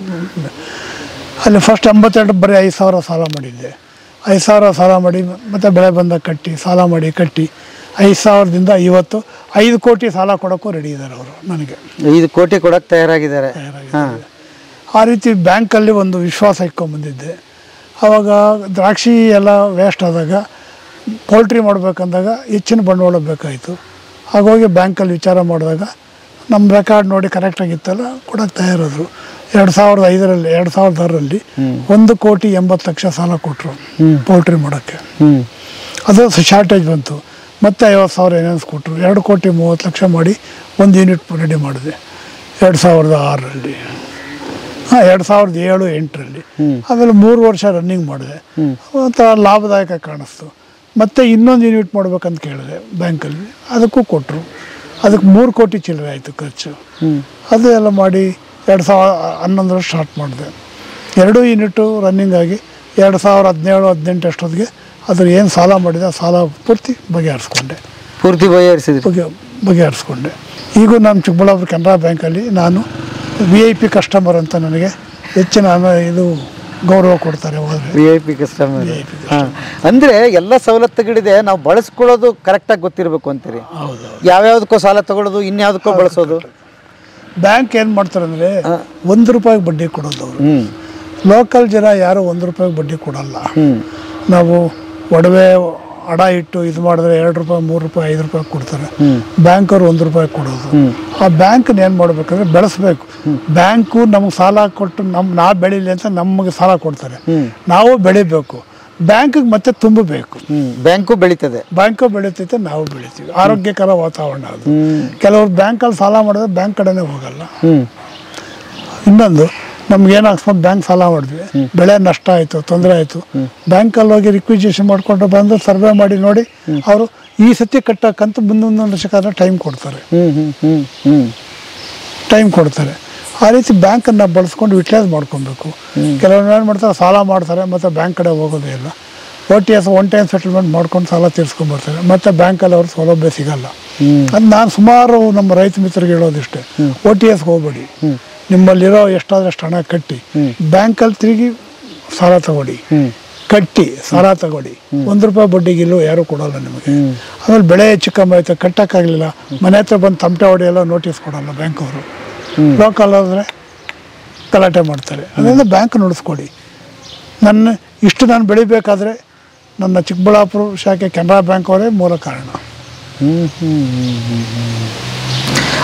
[SPEAKER 2] ಅಲ್ಲಿ ಫಸ್ಟ್ ಎಂಬತ್ತೆರಡು ಬರೀ ಐದು ಸಾವಿರ ಸಾಲ ಮಾಡಿದ್ದೆ ಐದು ಸಾವಿರ ಸಾಲ ಮಾಡಿ ಮತ್ತು ಬೆಳೆ ಬಂದಾಗ ಕಟ್ಟಿ ಸಾಲ ಮಾಡಿ ಕಟ್ಟಿ ಐದು ಸಾವಿರದಿಂದ ಇವತ್ತು ಐದು ಕೋಟಿ ಸಾಲ ಕೊಡೋಕ್ಕೂ ರೆಡಿ ಇದ್ದಾರೆ ಅವರು ನನಗೆ
[SPEAKER 1] ಐದು ಕೋಟಿ ಕೊಡಕ್ಕೆ ತಯಾರಾಗಿದ್ದಾರೆ ಹಾಂ
[SPEAKER 2] ಆ ರೀತಿ ಬ್ಯಾಂಕಲ್ಲಿ ಒಂದು ವಿಶ್ವಾಸ ಇಟ್ಕೊಂಬಂದಿದ್ದೆ ಆವಾಗ ದ್ರಾಕ್ಷಿ ಎಲ್ಲ ವೇಸ್ಟ್ ಆದಾಗ ಪೋಲ್ಟ್ರಿ ಮಾಡಬೇಕಂದಾಗ ಹೆಚ್ಚಿನ ಬಂಡವಾಳ ಬೇಕಾಯಿತು ಹಾಗಾಗಿ ಬ್ಯಾಂಕಲ್ಲಿ ವಿಚಾರ ಮಾಡಿದಾಗ ನಮ್ಮ ರೆಕಾರ್ಡ್ ನೋಡಿ ಕರೆಕ್ಟಾಗಿತ್ತಲ್ಲ ಕೊಡೋಕ್ಕೆ ತಯಾರಾದರು ಎರಡು ಸಾವಿರದ ಐದರಲ್ಲಿ ಎರಡು ಸಾವಿರದ ಆರರಲ್ಲಿ ಒಂದು ಕೋಟಿ ಎಂಬತ್ತು ಲಕ್ಷ ಸಾಲ ಕೊಟ್ಟರು ಪೋಲ್ಟ್ರಿ ಮಾಡೋಕ್ಕೆ ಅದು ಶಾರ್ಟೇಜ್ ಬಂತು ಮತ್ತೆ ಐವತ್ತು ಸಾವಿರ ಏನೇನು ಕೊಟ್ಟರು ಎರಡು ಕೋಟಿ ಮೂವತ್ತು ಲಕ್ಷ ಮಾಡಿ ಒಂದು ಯೂನಿಟ್ ರೆಡಿ ಮಾಡಿದೆ ಎರಡು ಸಾವಿರದ ಆರರಲ್ಲಿ ಹಾಂ ಎರಡು ಸಾವಿರದ ಏಳು ಎಂಟರಲ್ಲಿ ಆಮೇಲೆ ಮೂರು ವರ್ಷ ರನ್ನಿಂಗ್ ಮಾಡಿದೆ ಒಂಥರ ಲಾಭದಾಯಕ ಕಾಣಿಸ್ತು ಮತ್ತೆ ಇನ್ನೊಂದು ಯೂನಿಟ್ ಮಾಡ್ಬೇಕಂತ ಕೇಳಿದೆ ಬ್ಯಾಂಕಲ್ಲಿ ಅದಕ್ಕೂ ಕೊಟ್ಟರು ಅದಕ್ಕೆ ಮೂರು ಕೋಟಿ ಚಿಲ್ಲರೆ ಆಯಿತು ಖರ್ಚು ಅದು ಎಲ್ಲ ಮಾಡಿ ಎರಡು ಸಾವಿರ ಹನ್ನೊಂದರಲ್ಲಿ ಸ್ಟಾರ್ಟ್ ಮಾಡಿದೆ ಎರಡೂ ಯೂನಿಟು ರನ್ನಿಂಗ್ ಆಗಿ ಎರಡು ಸಾವಿರ ಹದಿನೇಳು ಹದಿನೆಂಟು ಅಷ್ಟೊತ್ತಿಗೆ ಅದ್ರ ಏನು ಸಾಲ ಮಾಡಿದೆ ಆ ಸಾಲ ಪೂರ್ತಿ ಬಗೆಹರಿಸ್ಕೊಂಡೆ
[SPEAKER 1] ಪೂರ್ತಿ ಬಗೆಹರಿಸಿದ್ರಿ
[SPEAKER 2] ಬಗೆ ಬಗೆಹರಿಸ್ಕೊಂಡೆ ಈಗೂ ನಮ್ಮ ಚಿಕ್ಕಬಳ್ಳಾಪುರ ಕೆನರಾ ಬ್ಯಾಂಕಲ್ಲಿ ನಾನು ವಿ ಐ ಪಿ ಕಸ್ಟಮರ್ ಅಂತ ನನಗೆ ಹೆಚ್ಚಿನ ಅನ- ಇದು ಗೌರವ ಕೊಡ್ತಾರೆ ಹೋದರೆ
[SPEAKER 1] ವಿ ಐ ಪಿ ಕಸ್ಟಮರ್ ಹಾಂ ಅಂದರೆ ಎಲ್ಲ ಸವಲತ್ತುಗಳಿದೆ ನಾವು ಬಳಸ್ಕೊಳ್ಳೋದು ಕರೆಕ್ಟಾಗಿ ಗೊತ್ತಿರಬೇಕು ಅಂತೀರಿ
[SPEAKER 2] ಹೌದು
[SPEAKER 1] ಯಾವ್ಯಾವ್ದಕ್ಕೋ ಸಾಲ ತಗೊಳ್ಳೋದು ಇನ್ಯಾವುದಕ್ಕೋ ಬಳಸೋದು
[SPEAKER 2] ಬ್ಯಾಂಕ್ ಏನು ಮಾಡ್ತಾರೆ ಅಂದರೆ ಒಂದು ರೂಪಾಯಿಗೆ ಬಡ್ಡಿ ಕೊಡೋದು ಅವರು
[SPEAKER 1] ಹ್ಞೂ
[SPEAKER 2] ಲೋಕಲ್ ಜನ ಯಾರು ಒಂದು ರೂಪಾಯಿಗೆ ಬಡ್ಡಿ ಕೊಡಲ್ಲ ನಾವು ಒಡವೆ ಅಡ ಇಟ್ಟು ಇದು ಮಾಡಿದ್ರೆ ಎರಡು ರೂಪಾಯಿ ಮೂರು ರೂಪಾಯಿ ಐದು ರೂಪಾಯಿ ಕೊಡ್ತಾರೆ ಬ್ಯಾಂಕವ್ರು ಒಂದು ರೂಪಾಯಿ ಕೊಡೋದು ಆ ಬ್ಯಾಂಕನ್ನ ಏನು ಮಾಡ್ಬೇಕಂದ್ರೆ ಬೆಳೆಸ್ಬೇಕು ಬ್ಯಾಂಕು ನಮ್ಗೆ ಸಾಲ ಕೊಟ್ಟು ನಮ್ಮ ನಾವು ಬೆಳೀಲಿ ಅಂತ ನಮಗೆ ಸಾಲ ಕೊಡ್ತಾರೆ ನಾವು ಬೆಳಿಬೇಕು ಬ್ಯಾಂಕಿಗೆ ಮತ್ತೆ ತುಂಬಬೇಕು
[SPEAKER 1] ಹ್ಞೂ ಬ್ಯಾಂಕು ಬೆಳೀತದೆ
[SPEAKER 2] ಬ್ಯಾಂಕು ಬೆಳೀತೈತೆ ನಾವು ಬೆಳಿತೀವಿ ಆರೋಗ್ಯಕರ ವಾತಾವರಣ ಅದು ಕೆಲವರು ಬ್ಯಾಂಕಲ್ಲಿ ಸಾಲ ಮಾಡಿದ್ರೆ ಬ್ಯಾಂಕ್ ಕಡೆನೇ ಹೋಗಲ್ಲ
[SPEAKER 1] ಹ್ಞೂ
[SPEAKER 2] ಇನ್ನೊಂದು ನಮ್ಗೆ ಏನು ಅಕಸ್ಮಾತ್ ಬ್ಯಾಂಕ್ ಸಾಲ ಮಾಡಿದ್ವಿ ಬೆಳೆ ನಷ್ಟ ಆಯಿತು ತೊಂದರೆ ಆಯಿತು ಬ್ಯಾಂಕಲ್ಲಿ ಹೋಗಿ ರಿಕ್ವಿಜೇಷನ್ ಮಾಡಿಕೊಂಡು ಬಂದು ಸರ್ವೆ ಮಾಡಿ ನೋಡಿ ಅವರು ಈ ಸತಿ ಕಟ್ಟಕ್ಕಂತ ಮುಂದೊಂದು ವರ್ಷಕ್ಕಾದ್ರೆ ಟೈಮ್ ಕೊಡ್ತಾರೆ
[SPEAKER 1] ಹ್ಞೂ ಹ್ಞೂ ಹ್ಞೂ ಹ್ಞೂ
[SPEAKER 2] ಟೈಮ್ ಕೊಡ್ತಾರೆ ಆ ರೀತಿ ಬ್ಯಾಂಕನ್ನು ಬಳಸ್ಕೊಂಡು ಯುಟಿಲೈಸ್ ಮಾಡ್ಕೊಬೇಕು ಕೆಲವೊಂದು ಏನು ಮಾಡ್ತಾರೆ ಸಾಲ ಮಾಡ್ತಾರೆ ಮತ್ತು ಬ್ಯಾಂಕ್ ಕಡೆ ಹೋಗೋದೇ ಇಲ್ಲ O T S one time settlement ಮಾಡ್ಕೊಂಡು ಸಾಲ ತೀರ್ಸ್ಕೊಂಡ್ಬರ್ತಾರೆ ಮತ್ತು ಬ್ಯಾಂಕಲ್ಲಿ ಅವ್ರ ಸೌಲಭ್ಯ ಸಿಗಲ್ಲ ಅದು ನಾನು ಸುಮಾರು ನಮ್ಮ ರೈತ ಮಿತ್ರರಿಗೆ ಹೇಳೋದಿಷ್ಟೇ ಓ ಟಿ ಎಸ್ಗೆ ಹೋಗ್ಬೇಡಿ ನಿಮ್ಮಲ್ಲಿರೋ ಎಷ್ಟಾದಷ್ಟು ಹಣ ಕಟ್ಟಿ ಬ್ಯಾಂಕಲ್ಲಿ ತಿರುಗಿ ಸಾಲ ತಗೊಳ್ಳಿ ಕಟ್ಟಿ ಸಾಲ ತಗೊಳ್ಳಿ ಒಂದು ರೂಪಾಯಿ ಬಡ್ಡಿಗೆ ಇಲ್ಲೂ ಯಾರೂ ಕೊಡಲ್ಲ ನಿಮಗೆ ಆಮೇಲೆ ಬೆಳೆ ಹೆಚ್ಚು ಕಮ್ಮಿ ಆಯ್ತು ಕಟ್ಟಕ್ಕಾಗಲಿಲ್ಲ ಮನೆ ಹತ್ರ ಬಂದು ತಮಟೆ ಹೊಡೆಯಲ್ಲ ನೋಟಿಸ್ ಕೊಡಲ್ಲ ಬ್ಯಾಂಕ್ ಅವರು ಲೋಕಲ್ ಆದರೆ ಗಲಾಟೆ ಮಾಡ್ತಾರೆ ಅದರಿಂದ ಬ್ಯಾಂಕ್ ನಡೆಸ್ಕೊಡಿ ನನ್ನ ಇಷ್ಟು ನಾನು ಬೆಳಿಬೇಕಾದ್ರೆ ನನ್ನ ಚಿಕ್ಕಬಳ್ಳಾಪುರ ಶಾಖೆ ಕೆನರಾ ಬ್ಯಾಂಕ್ ಅವರೇ ಮೂಲ ಕಾರಣ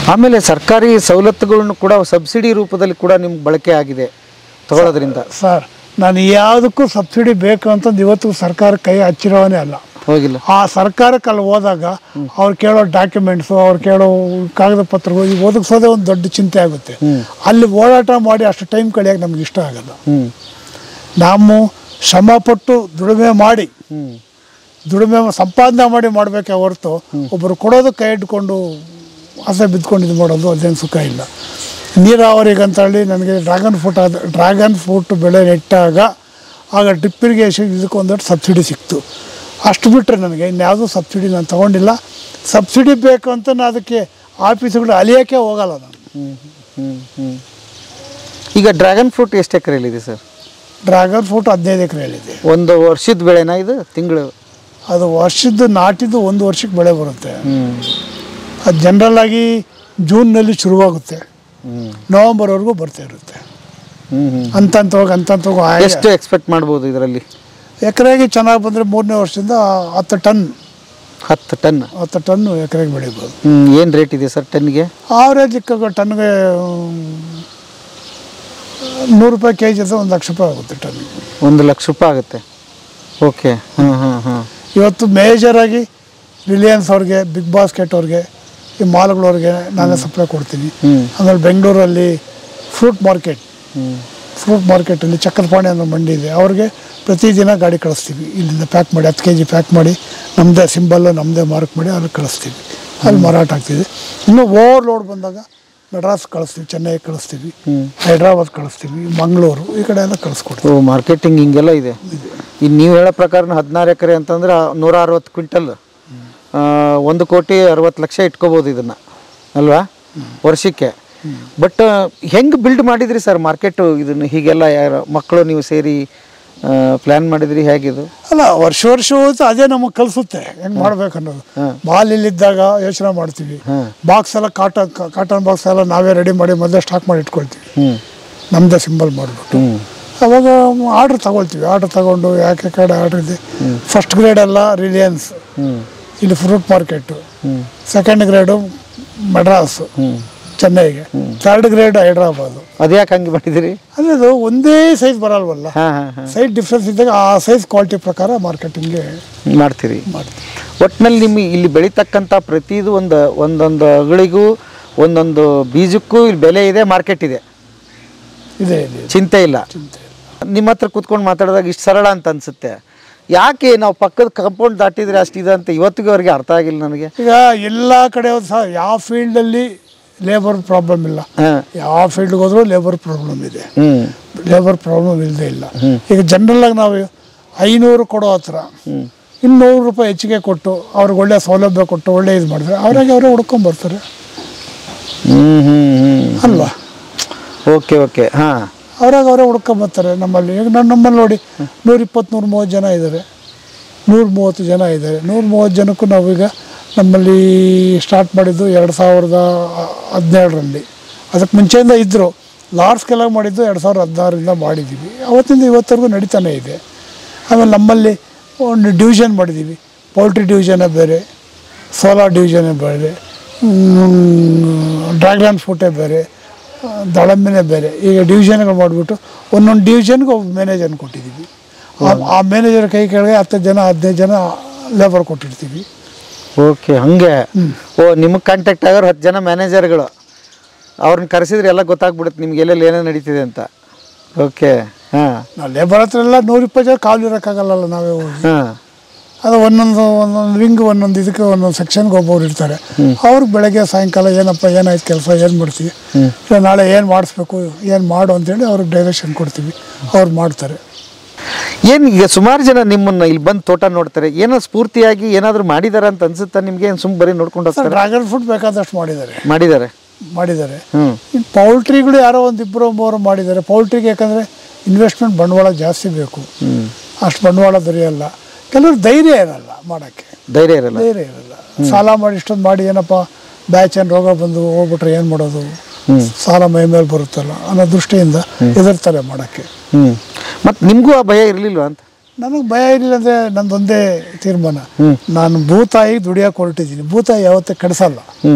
[SPEAKER 1] ಆಮೇಲೆ ಸರ್ಕಾರಿ ಸವಲತ್ತುಗಳನ್ನು ಕೂಡ ಸಬ್ಸಿಡಿ ರೂಪದಲ್ಲಿ ಕೂಡ ನಿಮ್ಗೆ ಬಳಕೆ ಆಗಿದೆ ತಗೊಳ್ಳೋದ್ರಿಂದ
[SPEAKER 2] ಸರ್ ನಾನು ಯಾವುದಕ್ಕೂ ಸಬ್ಸಿಡಿ ಬೇಕು ಅಂತಂದು ಇವತ್ತು ಸರ್ಕಾರ ಕೈ ಹಚ್ಚಿರೋನೇ ಅಲ್ಲ
[SPEAKER 1] ಹೋಗಿಲ್ಲ
[SPEAKER 2] ಆ ಸರ್ಕಾರಕ್ಕೆ ಅಲ್ಲಿ ಹೋದಾಗ ಅವ್ರು ಕೇಳೋ ಡಾಕ್ಯುಮೆಂಟ್ಸು ಅವ್ರು ಕೇಳೋ ಕಾಗದ ಪತ್ರಗಳು ಈಗ ಒದಗಿಸೋದೇ ಒಂದು ದೊಡ್ಡ ಚಿಂತೆ ಆಗುತ್ತೆ ಅಲ್ಲಿ ಓಡಾಟ ಮಾಡಿ ಅಷ್ಟು ಟೈಮ್ ಕಳಿಯೋಕೆ ನಮ್ಗೆ ಇಷ್ಟ ಆಗಲ್ಲ
[SPEAKER 1] ಹ್ಮ್
[SPEAKER 2] ನಾವು ಶ್ರಮಪಟ್ಟು ದುಡಿಮೆ ಮಾಡಿ
[SPEAKER 1] ಹ್ಮ್
[SPEAKER 2] ದುಡಿಮೆ ಸಂಪಾದನೆ ಮಾಡಿ ಮಾಡಬೇಕೆ ಹೊರತು ಒಬ್ಬರು ಕೊಡೋದು ಕೈ ಇಟ್ಕೊಂಡು ಆಸೆ ಬಿದ್ಕೊಂಡು ಇದು ಮಾಡೋದು ಅದೇನು ಸುಖ ಇಲ್ಲ ನೀರಾವರಿಗಂತ ಹೇಳಿ ನನಗೆ ಡ್ರ್ಯಾಗನ್ ಫ್ರೂಟ್ ಆದ ಡ್ರ್ಯಾಗನ್ ಫ್ರೂಟ್ ಬೆಳೆ ನೆಟ್ಟಾಗ ಆಗ ಡ್ರಿಪ್ ಇರಿಗೇಷನ್ ಇದಕ್ಕೆ ಒಂದೊಟ್ಟು ಸಬ್ಸಿಡಿ ಸಿಕ್ತು ಅಷ್ಟು ಬಿಟ್ಟರೆ ನನಗೆ ಇನ್ಯಾವುದೂ ಸಬ್ಸಿಡಿ ನಾನು ತೊಗೊಂಡಿಲ್ಲ ಸಬ್ಸಿಡಿ ಬೇಕು ಅಂತ ನಾನು ಅದಕ್ಕೆ ಆಫೀಸುಗಳು ಅಲಿಯೋಕ್ಕೆ ಹೋಗಲ್ಲ ನಾನು
[SPEAKER 1] ಹ್ಮ್ ಹ್ಮ್ ಈಗ ಡ್ರ್ಯಾಗನ್ ಫ್ರೂಟ್ ಎಷ್ಟು ಎಕರೆಯಲ್ಲಿದೆ ಸರ್
[SPEAKER 2] ಡ್ರ್ಯಾಗನ್ ಫ್ರೂಟ್ ಹದಿನೈದು ಎಕರೆ ಹೇಳಿದೆ
[SPEAKER 1] ಒಂದು ವರ್ಷದ ಬೆಳೆನಾ ಇದು ತಿಂಗಳು
[SPEAKER 2] ಅದು ವರ್ಷದ್ದು ನಾಟಿದ್ದು ಒಂದು ವರ್ಷಕ್ಕೆ ಬೆಳೆ ಬರುತ್ತೆ
[SPEAKER 1] ಹ್ಮ್
[SPEAKER 2] ಅದು ಜನರಲ್ ಆಗಿ ಜೂನ್ನಲ್ಲಿ ಶುರುವಾಗುತ್ತೆ
[SPEAKER 1] ಹ್ಮ್
[SPEAKER 2] ನವಂಬರ್ವರೆಗೂ ಬರ್ತಾ ಇರುತ್ತೆ
[SPEAKER 1] ಹ್ಮ್ ಹ್ಮ್
[SPEAKER 2] ಅಂತಂತವಾಗ ಅಂತಂತವಾಗ
[SPEAKER 1] ಎಷ್ಟು ಎಕ್ಸ್ಪೆಕ್ಟ್ ಮಾಡ್ಬೋದು ಇದರಲ್ಲಿ
[SPEAKER 2] ಎಕರೆಗೆ ಚೆನ್ನಾಗಿ ಬಂದರೆ ಮೂರನೇ ವರ್ಷದಿಂದ ಹತ್ತು ಟನ್
[SPEAKER 1] ಹತ್ತು ಟನ್
[SPEAKER 2] ಹತ್ತು ಟನ್ ಎಕರೆಗೆ ಬೆಳಿಬೋದು
[SPEAKER 1] ಹ್ಮ್ ಏನು ರೇಟ್ ಇದೆ ಸರ್ ಟನ್ಗೆ
[SPEAKER 2] ಆವ್ರೇಜ್ ಟನ್ಗೆ ನೂರು ರೂಪಾಯಿ ಕೆ ಜಿ ಅಥವಾ ಒಂದು ಲಕ್ಷ ರೂಪಾಯಿ ಆಗುತ್ತೆ ಟನ್
[SPEAKER 1] ಒಂದು ಲಕ್ಷ ರೂಪಾಯಿ ಆಗುತ್ತೆ ಓಕೆ ಹಾಂ ಹಾಂ ಹಾಂ
[SPEAKER 2] ಇವತ್ತು ಮೇಜರಾಗಿ ರಿಲಯನ್ಸ್ ಅವ್ರಿಗೆ ಬಿಗ್ ಬಾಸ್ಕೆಟ್ ಅವ್ರಿಗೆ ಈ ಮಾಲ್ಗಳವ್ರಿಗೆ ನಾನೇ ಸಪ್ಲೈ ಕೊಡ್ತೀನಿ
[SPEAKER 1] ಹ್ಮ್.
[SPEAKER 2] ಆಮೇಲೆ ಬೆಂಗಳೂರಲ್ಲಿ ಫ್ರೂಟ್ ಮಾರ್ಕೆಟ್
[SPEAKER 1] ಹ್ಮ್
[SPEAKER 2] ಫ್ರೂಟ್ ಮಾರ್ಕೆಟಲ್ಲಿ ಚಕ್ಕರಪಾಣಿ ಅನ್ನೋ ಮಂಡಿ ಇದೆ ಅವ್ರಿಗೆ ಪ್ರತಿದಿನ ಗಾಡಿ ಕಳಿಸ್ತೀವಿ ಇಲ್ಲಿಂದ ಪ್ಯಾಕ್ ಮಾಡಿ ಹತ್ತು ಕೆ ಜಿ ಪ್ಯಾಕ್ ಮಾಡಿ ನಮ್ಮದೇ ಸಿಂಬಲ್ಲು ನಮ್ಮದೇ ಮಾರ್ಕ್ ಮಾಡಿ ಅಲ್ಲಿ ಕಳಿಸ್ತೀವಿ ಅಲ್ಲಿ ಮಾರಾಟ ಆಗ್ತಿದೆ ಇನ್ನು ಓವರ್ಲೋಡ್ ಬಂದಾಗ ಮೆಡ್ರಾಸ್ ಕಳಿಸ್ತೀವಿ ಚೆನ್ನೈ ಕಳಿಸ್ತೀವಿ ಹೈದ್ರಾಬಾದ್ ಕಳಿಸ್ತೀವಿ ಮಂಗಳೂರು ಈ ಕಡೆ ಎಲ್ಲ ಕಳಿಸ್ಕೊಡ್ತೀವಿ
[SPEAKER 1] ಓ ಮಾರ್ಕೆಟಿಂಗ್ ಹಿಂಗೆಲ್ಲ ಇದೆ ಇನ್ನು ನೀವು ಹೇಳೋ ಪ್ರಕಾರ ಹದಿನಾರು ಎಕರೆ ಅಂತಂದ್ರೆ ನೂರ ಅರವತ್ತು ಕ್ವಿಂಟಲ್ ಆ, ಒಂದು ಕೋಟಿ ಅರವತ್ತು ಲಕ್ಷ ಇಟ್ಕೋಬೋದು ಇದನ್ನ ಅಲ್ವಾ ವರ್ಷಕ್ಕೆ ಬಟ್ ಹೆಂಗೆ ಬಿಲ್ಡ್ ಮಾಡಿದ್ರಿ ಸರ್ ಮಾರ್ಕೆಟು ಇದನ್ನು ಹೀಗೆಲ್ಲ ಯಾರು ಮಕ್ಕಳು ನೀವು ಸೇರಿ ಪ್ಲ್ಯಾನ್ ಮಾಡಿದ್ರಿ ಹೇಗಿದು
[SPEAKER 2] ಅಲ್ಲ ವರ್ಷ ವರ್ಷ ಹೋಯ್ತು ಅದೇ ನಮಗೆ ಕಲಿಸುತ್ತೆ ಹೆಂಗೆ ಮಾಡ್ಬೇಕು ಅನ್ನೋದು ಮಾಲ್ ಇಲ್ಲಿದ್ದಾಗ ಯೋಚನೆ ಮಾಡ್ತೀವಿ ಬಾಕ್ಸ್ ಎಲ್ಲ ಕಾಟನ್ ಕಾಟನ್ ಬಾಕ್ಸ್ ಎಲ್ಲ ನಾವೇ ರೆಡಿ ಮಾಡಿ ಮೊದಲೇ ಸ್ಟಾಕ್ ಮಾಡಿ ಇಟ್ಕೊಳ್ತೀವಿ
[SPEAKER 1] ಹ್ಞೂ
[SPEAKER 2] ನಮ್ಮದೇ ಸಿಂಬಲ್ ಮಾಡಿಬಿಟ್ಟು ಅವಾಗ ಆರ್ಡ್ರ್ ತಗೊಳ್ತೀವಿ ಆರ್ಡ್ರ್ ತಗೊಂಡು ಯಾಕೆ ಕಡೆ ಆರ್ಡ್ರ್ ಇದೆ ಫಸ್ಟ್ ಗ್ರೇಡ್ ಎಲ್ಲ ರಿಲಯನ್ಸ್ ಇಲ್ಲಿ fruit market second grade Madras ಚೆನ್ನೈಗೆ ಥರ್ಡ್ ಗ್ರೇಡ್ ಹೈದ್ರಾಬಾದು
[SPEAKER 1] ಅದ್ಯಾಕೆ ಹಂಗೆ ಮಾಡಿದಿರಿ
[SPEAKER 2] ಅಂದರೆ ಅದು ಒಂದೇ ಸೈಜ್ ಬರಲ್ವಲ್ಲ
[SPEAKER 1] ಹಾಂ ಹಾಂ ಹಾಂ
[SPEAKER 2] ಸೈಜ್ ಡಿಫ್ರೆನ್ಸ್ ಇದ್ದಾಗ ಆ ಸೈಜ್ ಕ್ವಾಲಿಟಿ ಪ್ರಕಾರ ಮಾರ್ಕೆಟಿಂಗ್ಗೆ
[SPEAKER 1] ಮಾಡ್ತೀರಿ
[SPEAKER 2] ಮಾಡ್ತೀವಿ
[SPEAKER 1] ಒಟ್ಟಿನಲ್ಲಿ ನಿಮಗೆ ಇಲ್ಲಿ ಬೆಳೀತಕ್ಕಂಥ ಪ್ರತಿದು ಒಂದು ಒಂದೊಂದು ಅಗಳಿಗೂ ಒಂದೊಂದು ಬೀಜಕ್ಕೂ ಇಲ್ಲಿ ಬೆಲೆ ಇದೆ ಮಾರ್ಕೆಟ್ ಇದೆ
[SPEAKER 2] ಇದೆ ಇದೆ
[SPEAKER 1] ಚಿಂತೆ ಇಲ್ಲ ನಿಮ್ಮ ಹತ್ರ ಕೂತ್ಕೊಂಡು ಮಾತಾಡಿದಾಗ ಇಷ್ಟು ಸರಳ ಅಂತ ಅನ್ಸುತ್ತೆ ಯಾಕೆ ನಾವು ಪಕ್ಕದ ಕಾಂಪೌಂಡ್ ದಾಟಿದ್ರೆ ಅಷ್ಟಿದೆ ಅಂತ ಇವತ್ತಿಗೂ ಅವ್ರಿಗೆ ಅರ್ಥ ಆಗಿಲ್ಲ ನನಗೆ
[SPEAKER 2] ಈಗ ಎಲ್ಲ ಕಡೆ ಸಹ ಯಾವ ಫೀಲ್ಡಲ್ಲಿ ಲೇಬರ್ ಪ್ರಾಬ್ಲಮ್ ಇಲ್ಲ
[SPEAKER 1] ಹಾಂ
[SPEAKER 2] ಯಾವ ಫೀಲ್ಡ್ಗೆ ಹೋದ್ರೂ ಲೇಬರ್ ಪ್ರಾಬ್ಲಮ್ ಇದೆ
[SPEAKER 1] ಹ್ಞೂ
[SPEAKER 2] ಲೇಬರ್ ಪ್ರಾಬ್ಲಮ್ ಇಲ್ಲದೆ ಇಲ್ಲ ಈಗ ಜನರಲ್ ಆಗಿ ನಾವು ಐನೂರು ಕೊಡೋ ಹತ್ರ ಇನ್ನೂರು ರೂಪಾಯಿ ಹೆಚ್ಚಿಗೆ ಕೊಟ್ಟು ಅವ್ರಿಗೆ ಒಳ್ಳೆ ಸೌಲಭ್ಯ ಕೊಟ್ಟು ಒಳ್ಳೆ ಇದು ಮಾಡಿದ್ರೆ ಅವ್ರಾಗೆ ಅವರೇ ಹುಡ್ಕೊಂಡ್ ಬರ್ತಾರೆ
[SPEAKER 1] ಹ್ಞೂ ಹ್ಞೂ ಹ್ಞೂ
[SPEAKER 2] ಅಲ್ವಾ
[SPEAKER 1] ಓಕೆ ಓಕೆ ಹಾಂ
[SPEAKER 2] ಅವ್ರಾಗ ಅವರೇ ಹುಡ್ಕೊಂಡ್ ಬರ್ತಾರೆ ನಮ್ಮಲ್ಲಿ ಈಗ ನಾನು ನಮ್ಮಲ್ಲಿ ನೋಡಿ ನೂರ ಇಪ್ಪತ್ತು ನೂರ ಮೂವತ್ತು ಜನ ಇದ್ದಾರೆ ನೂರ ಮೂವತ್ತು ಜನ ಇದ್ದಾರೆ ನೂರ ಮೂವತ್ತು ಜನಕ್ಕೂ ನಾವೀಗ ನಮ್ಮಲ್ಲಿ ಸ್ಟಾರ್ಟ್ ಮಾಡಿದ್ದು ಎರಡು ಸಾವಿರದ ಹದಿನೇಳರಲ್ಲಿ ಅದಕ್ಕೆ ಮುಂಚೆಯಿಂದ ಇದ್ದರು ಲಾರ್ಜ್ ಸ್ಕೇಲಾಗಿ ಮಾಡಿದ್ದು ಎರಡು ಸಾವಿರದ ಹದಿನಾರರಿಂದ ಮಾಡಿದ್ದೀವಿ ಅವತ್ತಿಂದ ಇವತ್ತರೆಗೂ ನಡೀತಾನೆ ಇದೆ ಆಮೇಲೆ ನಮ್ಮಲ್ಲಿ ಒಂದು ಡಿವಿಷನ್ ಮಾಡಿದ್ದೀವಿ ಪೌಲ್ಟ್ರಿ ಡಿವಿಷನೇ ಬೇರೆ ಸೋಲಾರ್ ಡಿವಿಷನೇ ಬೇರೆ ಡ್ರ್ಯಾಗನ್ ಫ್ರೂಟೇ ಬೇರೆ ಆ, ದಾಳಂಬೆನೇ ಬೇರೆ ಈಗ ಡಿವಿಷನ್ಗಳು ಮಾಡಿಬಿಟ್ಟು ಒಂದೊಂದು ಡಿವಿಷನ್ಗೆ ಒಬ್ಬ ಮ್ಯಾನೇಜರ್ನ ಕೊಟ್ಟಿದ್ದೀವಿ ಆ- ಆ ಮ್ಯಾನೇಜರ್ ಕೈ ಕೆಳಗೆ ಹತ್ತು ಜನ ಹದಿನೈದು ಜನ ಲೇಬರ್ ಕೊಟ್ಟಿರ್ತೀವಿ
[SPEAKER 1] ಓಕೆ ಹಂಗೆ ಓ ನಿಮಗೆ ಕಾಂಟ್ಯಾಕ್ಟ್ ಆಗೋರು ಹತ್ತು ಜನ ಮ್ಯಾನೇಜರ್ಗಳು ಅವ್ರನ್ನ ಕರೆಸಿದ್ರೆ ಎಲ್ಲ ಗೊತ್ತಾಗ್ಬಿಡುತ್ತೆ ನಿಮ್ಗೆ ಎಲ್ಲೆಲ್ಲಿ ಏನೇನು ನಡೀತಿದೆ ಅಂತ ಓಕೆ ಹಾಂ
[SPEAKER 2] ನಾವು ಲೇಬರ್ ಹತ್ರ ಎಲ್ಲ ನೂರಿಪ್ಪತ್ತು ಜನ ಕಾಲು ಇರೋಕ್ಕಾಗಲ್ಲ ನಾವೇ ಹೋಗಿ
[SPEAKER 1] ಹಾಂ
[SPEAKER 2] ಅದು ಒಂದೊಂದು ಒಂದೊಂದು ವಿಂಗ್ ಒಂದೊಂದು ಇದಕ್ಕೆ ಒಂದೊಂದು ಸೆಕ್ಷನ್ಗೆ ಒಬ್ಬರು ಇರ್ತಾರೆ ಅವ್ರಿಗೆ ಬೆಳಗ್ಗೆ ಸಾಯಂಕಾಲ ಏನಪ್ಪ ಏನಾಯ್ತು ಕೆಲಸ ಏನು ಮಾಡ್ತೀವಿ ಇಲ್ಲ ನಾಳೆ ಏನು ಮಾಡಿಸ್ಬೇಕು ಏನು ಮಾಡು ಅಂತೇಳಿ ಅವ್ರಿಗೆ ಡೈರೆಕ್ಷನ್ ಕೊಡ್ತೀವಿ ಅವ್ರು ಮಾಡ್ತಾರೆ
[SPEAKER 1] ಏನು ಈಗ ಸುಮಾರು ಜನ ನಿಮ್ಮನ್ನ ಇಲ್ಲಿ ಬಂದು ತೋಟ ನೋಡ್ತಾರೆ ಏನೋ ಸ್ಫೂರ್ತಿಯಾಗಿ ಏನಾದರೂ ಮಾಡಿದಾರ ಅಂತ ಅನ್ಸುತ್ತಾ ನಿಮ್ಗೆ ಏನು ಸುಮ್ ಬರೀ ನೋಡ್ಕೊಂಡು ಹೋಗ್ತಾರೆ
[SPEAKER 2] ಡ್ರ್ಯಾಗನ್ ಫ್ರೂಟ್ ಬೇಕಾದಷ್ಟು ಮಾಡಿದ್ದಾರೆ
[SPEAKER 1] ಮಾಡಿದ್ದಾರೆ
[SPEAKER 2] ಮಾಡಿದ್ದಾರೆ
[SPEAKER 1] ಹ್ಞೂ
[SPEAKER 2] ಇನ್ನು ಪೌಲ್ಟ್ರಿಗಳು ಯಾರೋ ಒಂದು ಇಬ್ಬರು ಮೂವರು ಮಾಡಿದ್ದಾರೆ ಪೌಲ್ಟ್ರಿಗೆ ಯಾಕಂದರೆ ಇನ್ವೆಸ್ಟ್ಮೆಂಟ್ ಬಂಡವಾಳ ಜಾಸ್ತಿ ಬೇಕು ಅಷ್ಟು ಬಂಡವಾಳ ದೊರೆಯಲ್ಲ ಕೆಲವರು ಧೈರ್ಯ ಇರಲ್ಲ ಮಾಡೋಕ್ಕೆ
[SPEAKER 1] ಧೈರ್ಯ ಇರಲ್ಲ
[SPEAKER 2] ಧೈರ್ಯ ಇರಲ್ಲ ಸಾಲ ಮಾಡಿ ಇಷ್ಟೊಂದು ಮಾಡಿ ಏನಪ್ಪ ಬ್ಯಾಚ್ ಏನು ರೋಗ ಬಂದು ಹೋಗ್ಬಿಟ್ರೆ ಏನು ಮಾಡೋದು ಸಾಲ ಮೈ ಮೇಲೆ ಬರುತ್ತಲ್ಲ ಅನ್ನೋ ದೃಷ್ಟಿಯಿಂದ ಹೆದರ್ತಾರೆ ಮಾಡೋಕ್ಕೆ
[SPEAKER 1] ಹ್ಞೂ ಮತ್ತು ನಿಮಗೂ ಆ ಭಯ ಇರಲಿಲ್ವಾ ಅಂತ
[SPEAKER 2] ನನಗೆ ಭಯ ಇರಲಿಲ್ಲ ಅಂದರೆ ನಂದೊಂದೇ ತೀರ್ಮಾನ ನಾನು ಭೂತಾಯಿ ದುಡಿಯೋಕೆ ಹೊರಟಿದ್ದೀನಿ ಭೂತಾಯಿ ಯಾವತ್ತೇ ಕೆಡಿಸಲ್ಲ
[SPEAKER 1] ಹ್ಞೂ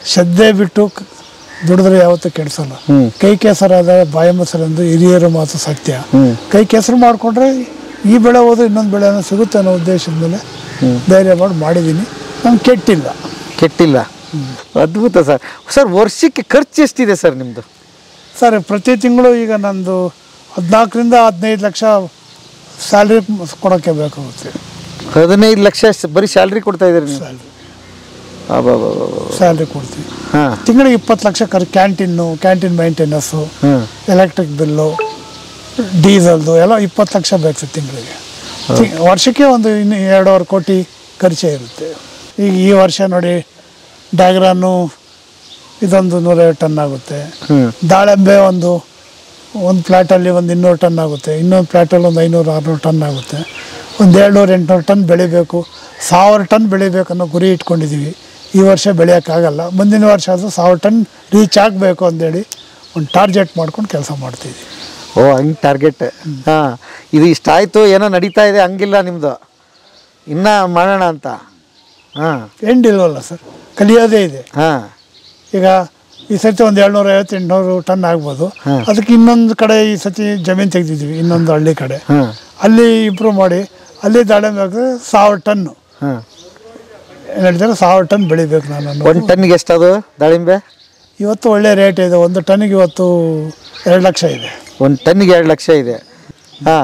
[SPEAKER 2] ಶ್ರದ್ಧೆ ಬಿಟ್ಟು ಕ- ದುಡಿದ್ರೆ ಯಾವತ್ತೂ ಕೆಡಿಸಲ್ಲ ಕೈ ಕೆಸರಾದ ಬಾಯಿ ಮೊಸರೆಂದು ಹಿರಿಯರ ಮಾತು ಸತ್ಯ ಕೈ ಕೆಸರು ಮಾಡಿಕೊಂಡ್ರೆ ಈ ಬೆಳೆ ಹೋದ್ರೆ ಇನ್ನೊಂದು ಬೆಳೆ ಸಿಗುತ್ತೆ ಅನ್ನೋ ಉದ್ದೇಶದ ಮೇಲೆ ಧೈರ್ಯ ಮಾಡಿ ಮಾಡಿದ್ದೀನಿ ನಮ್ಗೆ ಕೆಟ್ಟಿಲ್ಲ
[SPEAKER 1] ಕೆಟ್ಟಿಲ್ಲ ಅದ್ಭುತ ಸರ್ ಸರ್ ವರ್ಷಕ್ಕೆ ಖರ್ಚು ಎಷ್ಟಿದೆ ಸರ್ ನಿಮ್ಮದು
[SPEAKER 2] ಸರ್ ಪ್ರತಿ ತಿಂಗಳು ಈಗ ನಂದು ಹದಿನಾಲ್ಕರಿಂದ ಹದಿನೈದು ಲಕ್ಷ ಸ್ಯಾಲ್ರಿ ಕೊಡೋಕ್ಕೆ ಬೇಕಾಗುತ್ತೆ
[SPEAKER 1] ಹದಿನೈದು ಲಕ್ಷ ಸ- ಬರೀ ಸ್ಯಾಲ್ರಿ ಕೊಡ್ತಾ ಇದ್ದೀರಿ ನೀವು ಅಬ್ಬಬ್ಬಬ್ಬಬ್ಬ.
[SPEAKER 2] ಸ್ಯಾಲ್ರಿ ಕೊಡ್ತೀವಿ
[SPEAKER 1] ಹಾಂ
[SPEAKER 2] ತಿಂಗಳಿಗೆ ಇಪ್ಪತ್ತು ಲಕ್ಷ ಖರ್ಚು ಕ್ಯಾಂಟೀನು ಕ್ಯಾಂಟೀನ್ ಮೇಂಟೆನೆನ್ಸು
[SPEAKER 1] ಹ್ಮ್.
[SPEAKER 2] ಎಲೆಕ್ಟ್ರಿಕ್ ಬಿಲ್ಲು ಡೀಸೆಲ್ದು ಎಲ್ಲ ಇಪ್ಪತ್ತು ಲಕ್ಷ ಬೇಕು ತಿಂಗಳಿಗೆ ತಿ- ವರ್ಷಕ್ಕೆ ಒಂದು ಇನ್ನು ಎರಡೂವರೆ ಕೋಟಿ ಖರ್ಚೇ ಇರುತ್ತೆ ಈಗ ಈ ವರ್ಷ ನೋಡಿ ಡ್ಯಾಗ್ರಾನು ಇದೊಂದು ನೂರೈವತ್ತು ಟನ್ ಆಗುತ್ತೆ ದಾಳಿಂಬೆ ಒಂದು ಒಂದು ಪ್ಲಾಟಲ್ಲಿ ಒಂದು ಇನ್ನೂರು ಟನ್ ಆಗುತ್ತೆ ಇನ್ನೊಂದು ಪ್ಲಾಟಲ್ಲಿ ಒಂದು ಐನೂರು ಆರುನೂರು ಟನ್ ಆಗುತ್ತೆ ಒಂದು ಏಳ್ನೂರು ಎಂಟುನೂರು ಟನ್ ಬೆಳಿಬೇಕು ಸಾವಿರ ಟನ್ ಬೆಳಿಬೇಕು ಅನ್ನೋ ಗುರಿ ಇಟ್ಕೊಂಡಿದ್ದೀವಿ ಈ ವರ್ಷ ಬೆಳೆಯೋಕ್ಕಾಗಲ್ಲ ಮುಂದಿನ ವರ್ಷ ಅದು ಸಾವಿರ ಟನ್ ರೀಚ್ ಆಗಬೇಕು ಅಂತೇಳಿ ಒಂದು ಟಾರ್ಗೆಟ್ ಮಾಡ್ಕೊಂಡು ಕೆಲಸ ಮಾಡ್ತಿದ್ವಿ
[SPEAKER 1] ಓ ಹಂಗೆ ಟಾರ್ಗೆಟ್ ಹಾಂ ಇದು ಇಷ್ಟಾಯಿತು ಏನೋ ನಡೀತಾ ಇದೆ ಹಂಗಿಲ್ಲ ನಿಮ್ಮದು ಇನ್ನೂ ಮಾಡೋಣ ಅಂತ ಹಾಂ
[SPEAKER 2] ಎಂಡ್ ಇಲ್ವಲ್ಲ ಸರ್ ಕಲಿಯೋದೇ ಇದೆ
[SPEAKER 1] ಹಾಂ
[SPEAKER 2] ಈಗ ಈ ಸತಿ ಒಂದು ಏಳ್ನೂರ ಐವತ್ತು ಎಂಟುನೂರು ಟನ್ ಆಗ್ಬೋದು ಅದಕ್ಕೆ ಇನ್ನೊಂದು ಕಡೆ ಈ ಸತಿ ಜಮೀನು ತೆಗೆದಿದ್ವಿ ಇನ್ನೊಂದು ಹಳ್ಳಿ ಕಡೆ
[SPEAKER 1] ಹಾಂ
[SPEAKER 2] ಅಲ್ಲಿ ಇಂಪ್ರೂವ್ ಮಾಡಿ ಅಲ್ಲಿ ದಾಳಿಂಬೆ ಹಾಕಿದ್ರೆ ಸಾವಿರ ಟನ್ನು
[SPEAKER 1] ಹಾಂ
[SPEAKER 2] ಏನು ಹೇಳ್ತಾರೆ ಸಾವಿರ ಟನ್ ಬೆಳಿಬೇಕು ನಾನು ಅನ್ನೋದು.
[SPEAKER 1] ಒಂದು ಟನ್ನಿಗೆ ಎಷ್ಟದು ದಾಳಿಂಬೆ
[SPEAKER 2] ಇವತ್ತು ಒಳ್ಳೆ ರೇಟ್ ಇದೆ ಒಂದು ಟನ್ನಿಗೆ ಇವತ್ತು ಎರಡು ಲಕ್ಷ ಇದೆ
[SPEAKER 1] ಒಂದು ಟನ್ನಿಗೆ ಎರಡು ಲಕ್ಷ ಇದೆ ಹಾಂ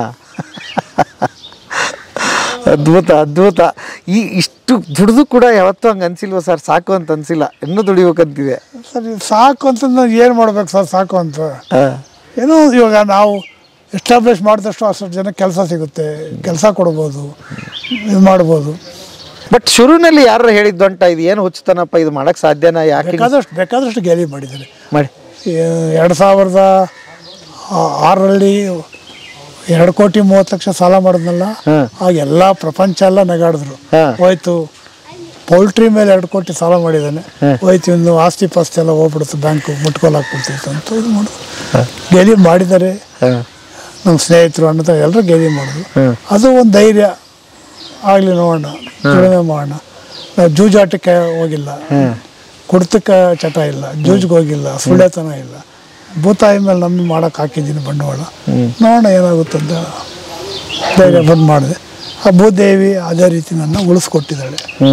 [SPEAKER 1] ಅದ್ಭುತ ಅದ್ಭುತ ಈ ಇಷ್ಟು ದುಡಿದು ಕೂಡ ಯಾವತ್ತೂ ಹಂಗೆ ಅನ್ಸಿಲ್ವ ಸರ್ ಸಾಕು ಅಂತ ಅನ್ಸಿಲ್ಲ ಇನ್ನೂ ದುಡಿಬೇಕಂತಿದೆ
[SPEAKER 2] ಸರಿ ಸಾಕು ಅಂತಂದ್ರೆ ಏನು ಮಾಡ್ಬೇಕು ಸರ್ ಸಾಕು ಅಂತ
[SPEAKER 1] ಹಾಂ
[SPEAKER 2] ಏನೋ ಇವಾಗ ನಾವು ಎಸ್ಟಾಬ್ಲಿಷ್ ಮಾಡಿದಷ್ಟು ಅಷ್ಟು ಜನ ಕೆಲಸ ಸಿಗುತ್ತೆ ಕೆಲಸ ಕೊಡ್ಬೋದು ಇದು ಮಾಡ್ಬೋದು
[SPEAKER 1] ಬಟ್ ಶುರುನಲ್ಲಿ ಯಾರು ಹೇಳಿದ್ದು ಅಂಟ ಇದು ಏನು ಹುಚ್ಚುತ್ತಾನಪ್ಪ ಇದು ಮಾಡಕ್ಕೆ ಸಾಧ್ಯನಾ ಯಾಕೆ ಹಿಂಗ್
[SPEAKER 2] ಬೇಕಾದಷ್ಟು ಬೇಕಾದಷ್ಟು ಗೇಲಿ ಮಾಡಿದ್ದಾರೆ
[SPEAKER 1] ಮಾಡಿ
[SPEAKER 2] ಎರಡು ಸಾವಿರದ ಆ- ಆರರಲ್ಲಿ ಎರಡು ಕೋಟಿ ಮೂವತ್ತು ಲಕ್ಷ ಸಾಲ ಮಾಡಿದ್ನಲ್ಲ ಆಗ ಎಲ್ಲ ಪ್ರಪಂಚ ಎಲ್ಲ ನಗಾಡಿದ್ರು ಹೋಯ್ತು ಪೌಲ್ಟ್ರಿ ಮೇಲೆ ಎರಡು ಕೋಟಿ ಸಾಲ ಮಾಡಿದ್ದಾನೆ ಹೋಯ್ತು ಇನ್ನು ಆಸ್ತಿ ಪಾಸ್ತಿ ಎಲ್ಲ ಹೋಗ್ಬಿಡುತ್ತೆ ಬ್ಯಾಂಕು ಮುಟ್ಕೋಲ್ ಹಾಕ್ಬಿಡ್ತೈತೆ ಅಂತ ಇದು ಮಾಡೋದು ಗೇಲಿ ಮಾಡಿದ್ದಾರೆ ನಮ್ಮ ಸ್ನೇಹಿತರು ಅಣ್ಣ ಎಲ್ಲರೂ ಗೇಲಿ ಮಾಡಿದ್ರು ಅದು ಒಂದು ಧೈರ್ಯ ಆಗಲಿ ನೋಡೋಣ ದುಡಿಮೆ ಮಾಡೋಣ ನಾವು ಜೂಜಾಟಕ್ಕೆ ಹೋಗಿಲ್ಲ ಕುಡ್ತಕ್ಕೆ ಚಟ ಇಲ್ಲ ಜೂಜ್ಗೆ ಹೋಗಿಲ್ಲ ಸುಳ್ಳೆತನ ಇಲ್ಲ ಭೂತಾಯಿ ಮೇಲೆ ನಂಬಿ ಮಾಡಕ್ಕೆ ಹಾಕಿದ್ದೀನಿ ಬಂಡವಾಳ ನೋಡೋಣ ಏನಾಗುತ್ತೆ ಅಂತ ಧೈರ್ಯ ಬಂದು ಮಾಡಿದೆ ಆ ಭೂದೇವಿ ಅದೇ ರೀತಿ ನನ್ನ ಉಳಿಸ್ಕೊಟ್ಟಿದ್ದಾಳೆ
[SPEAKER 1] ಹ್ಞೂ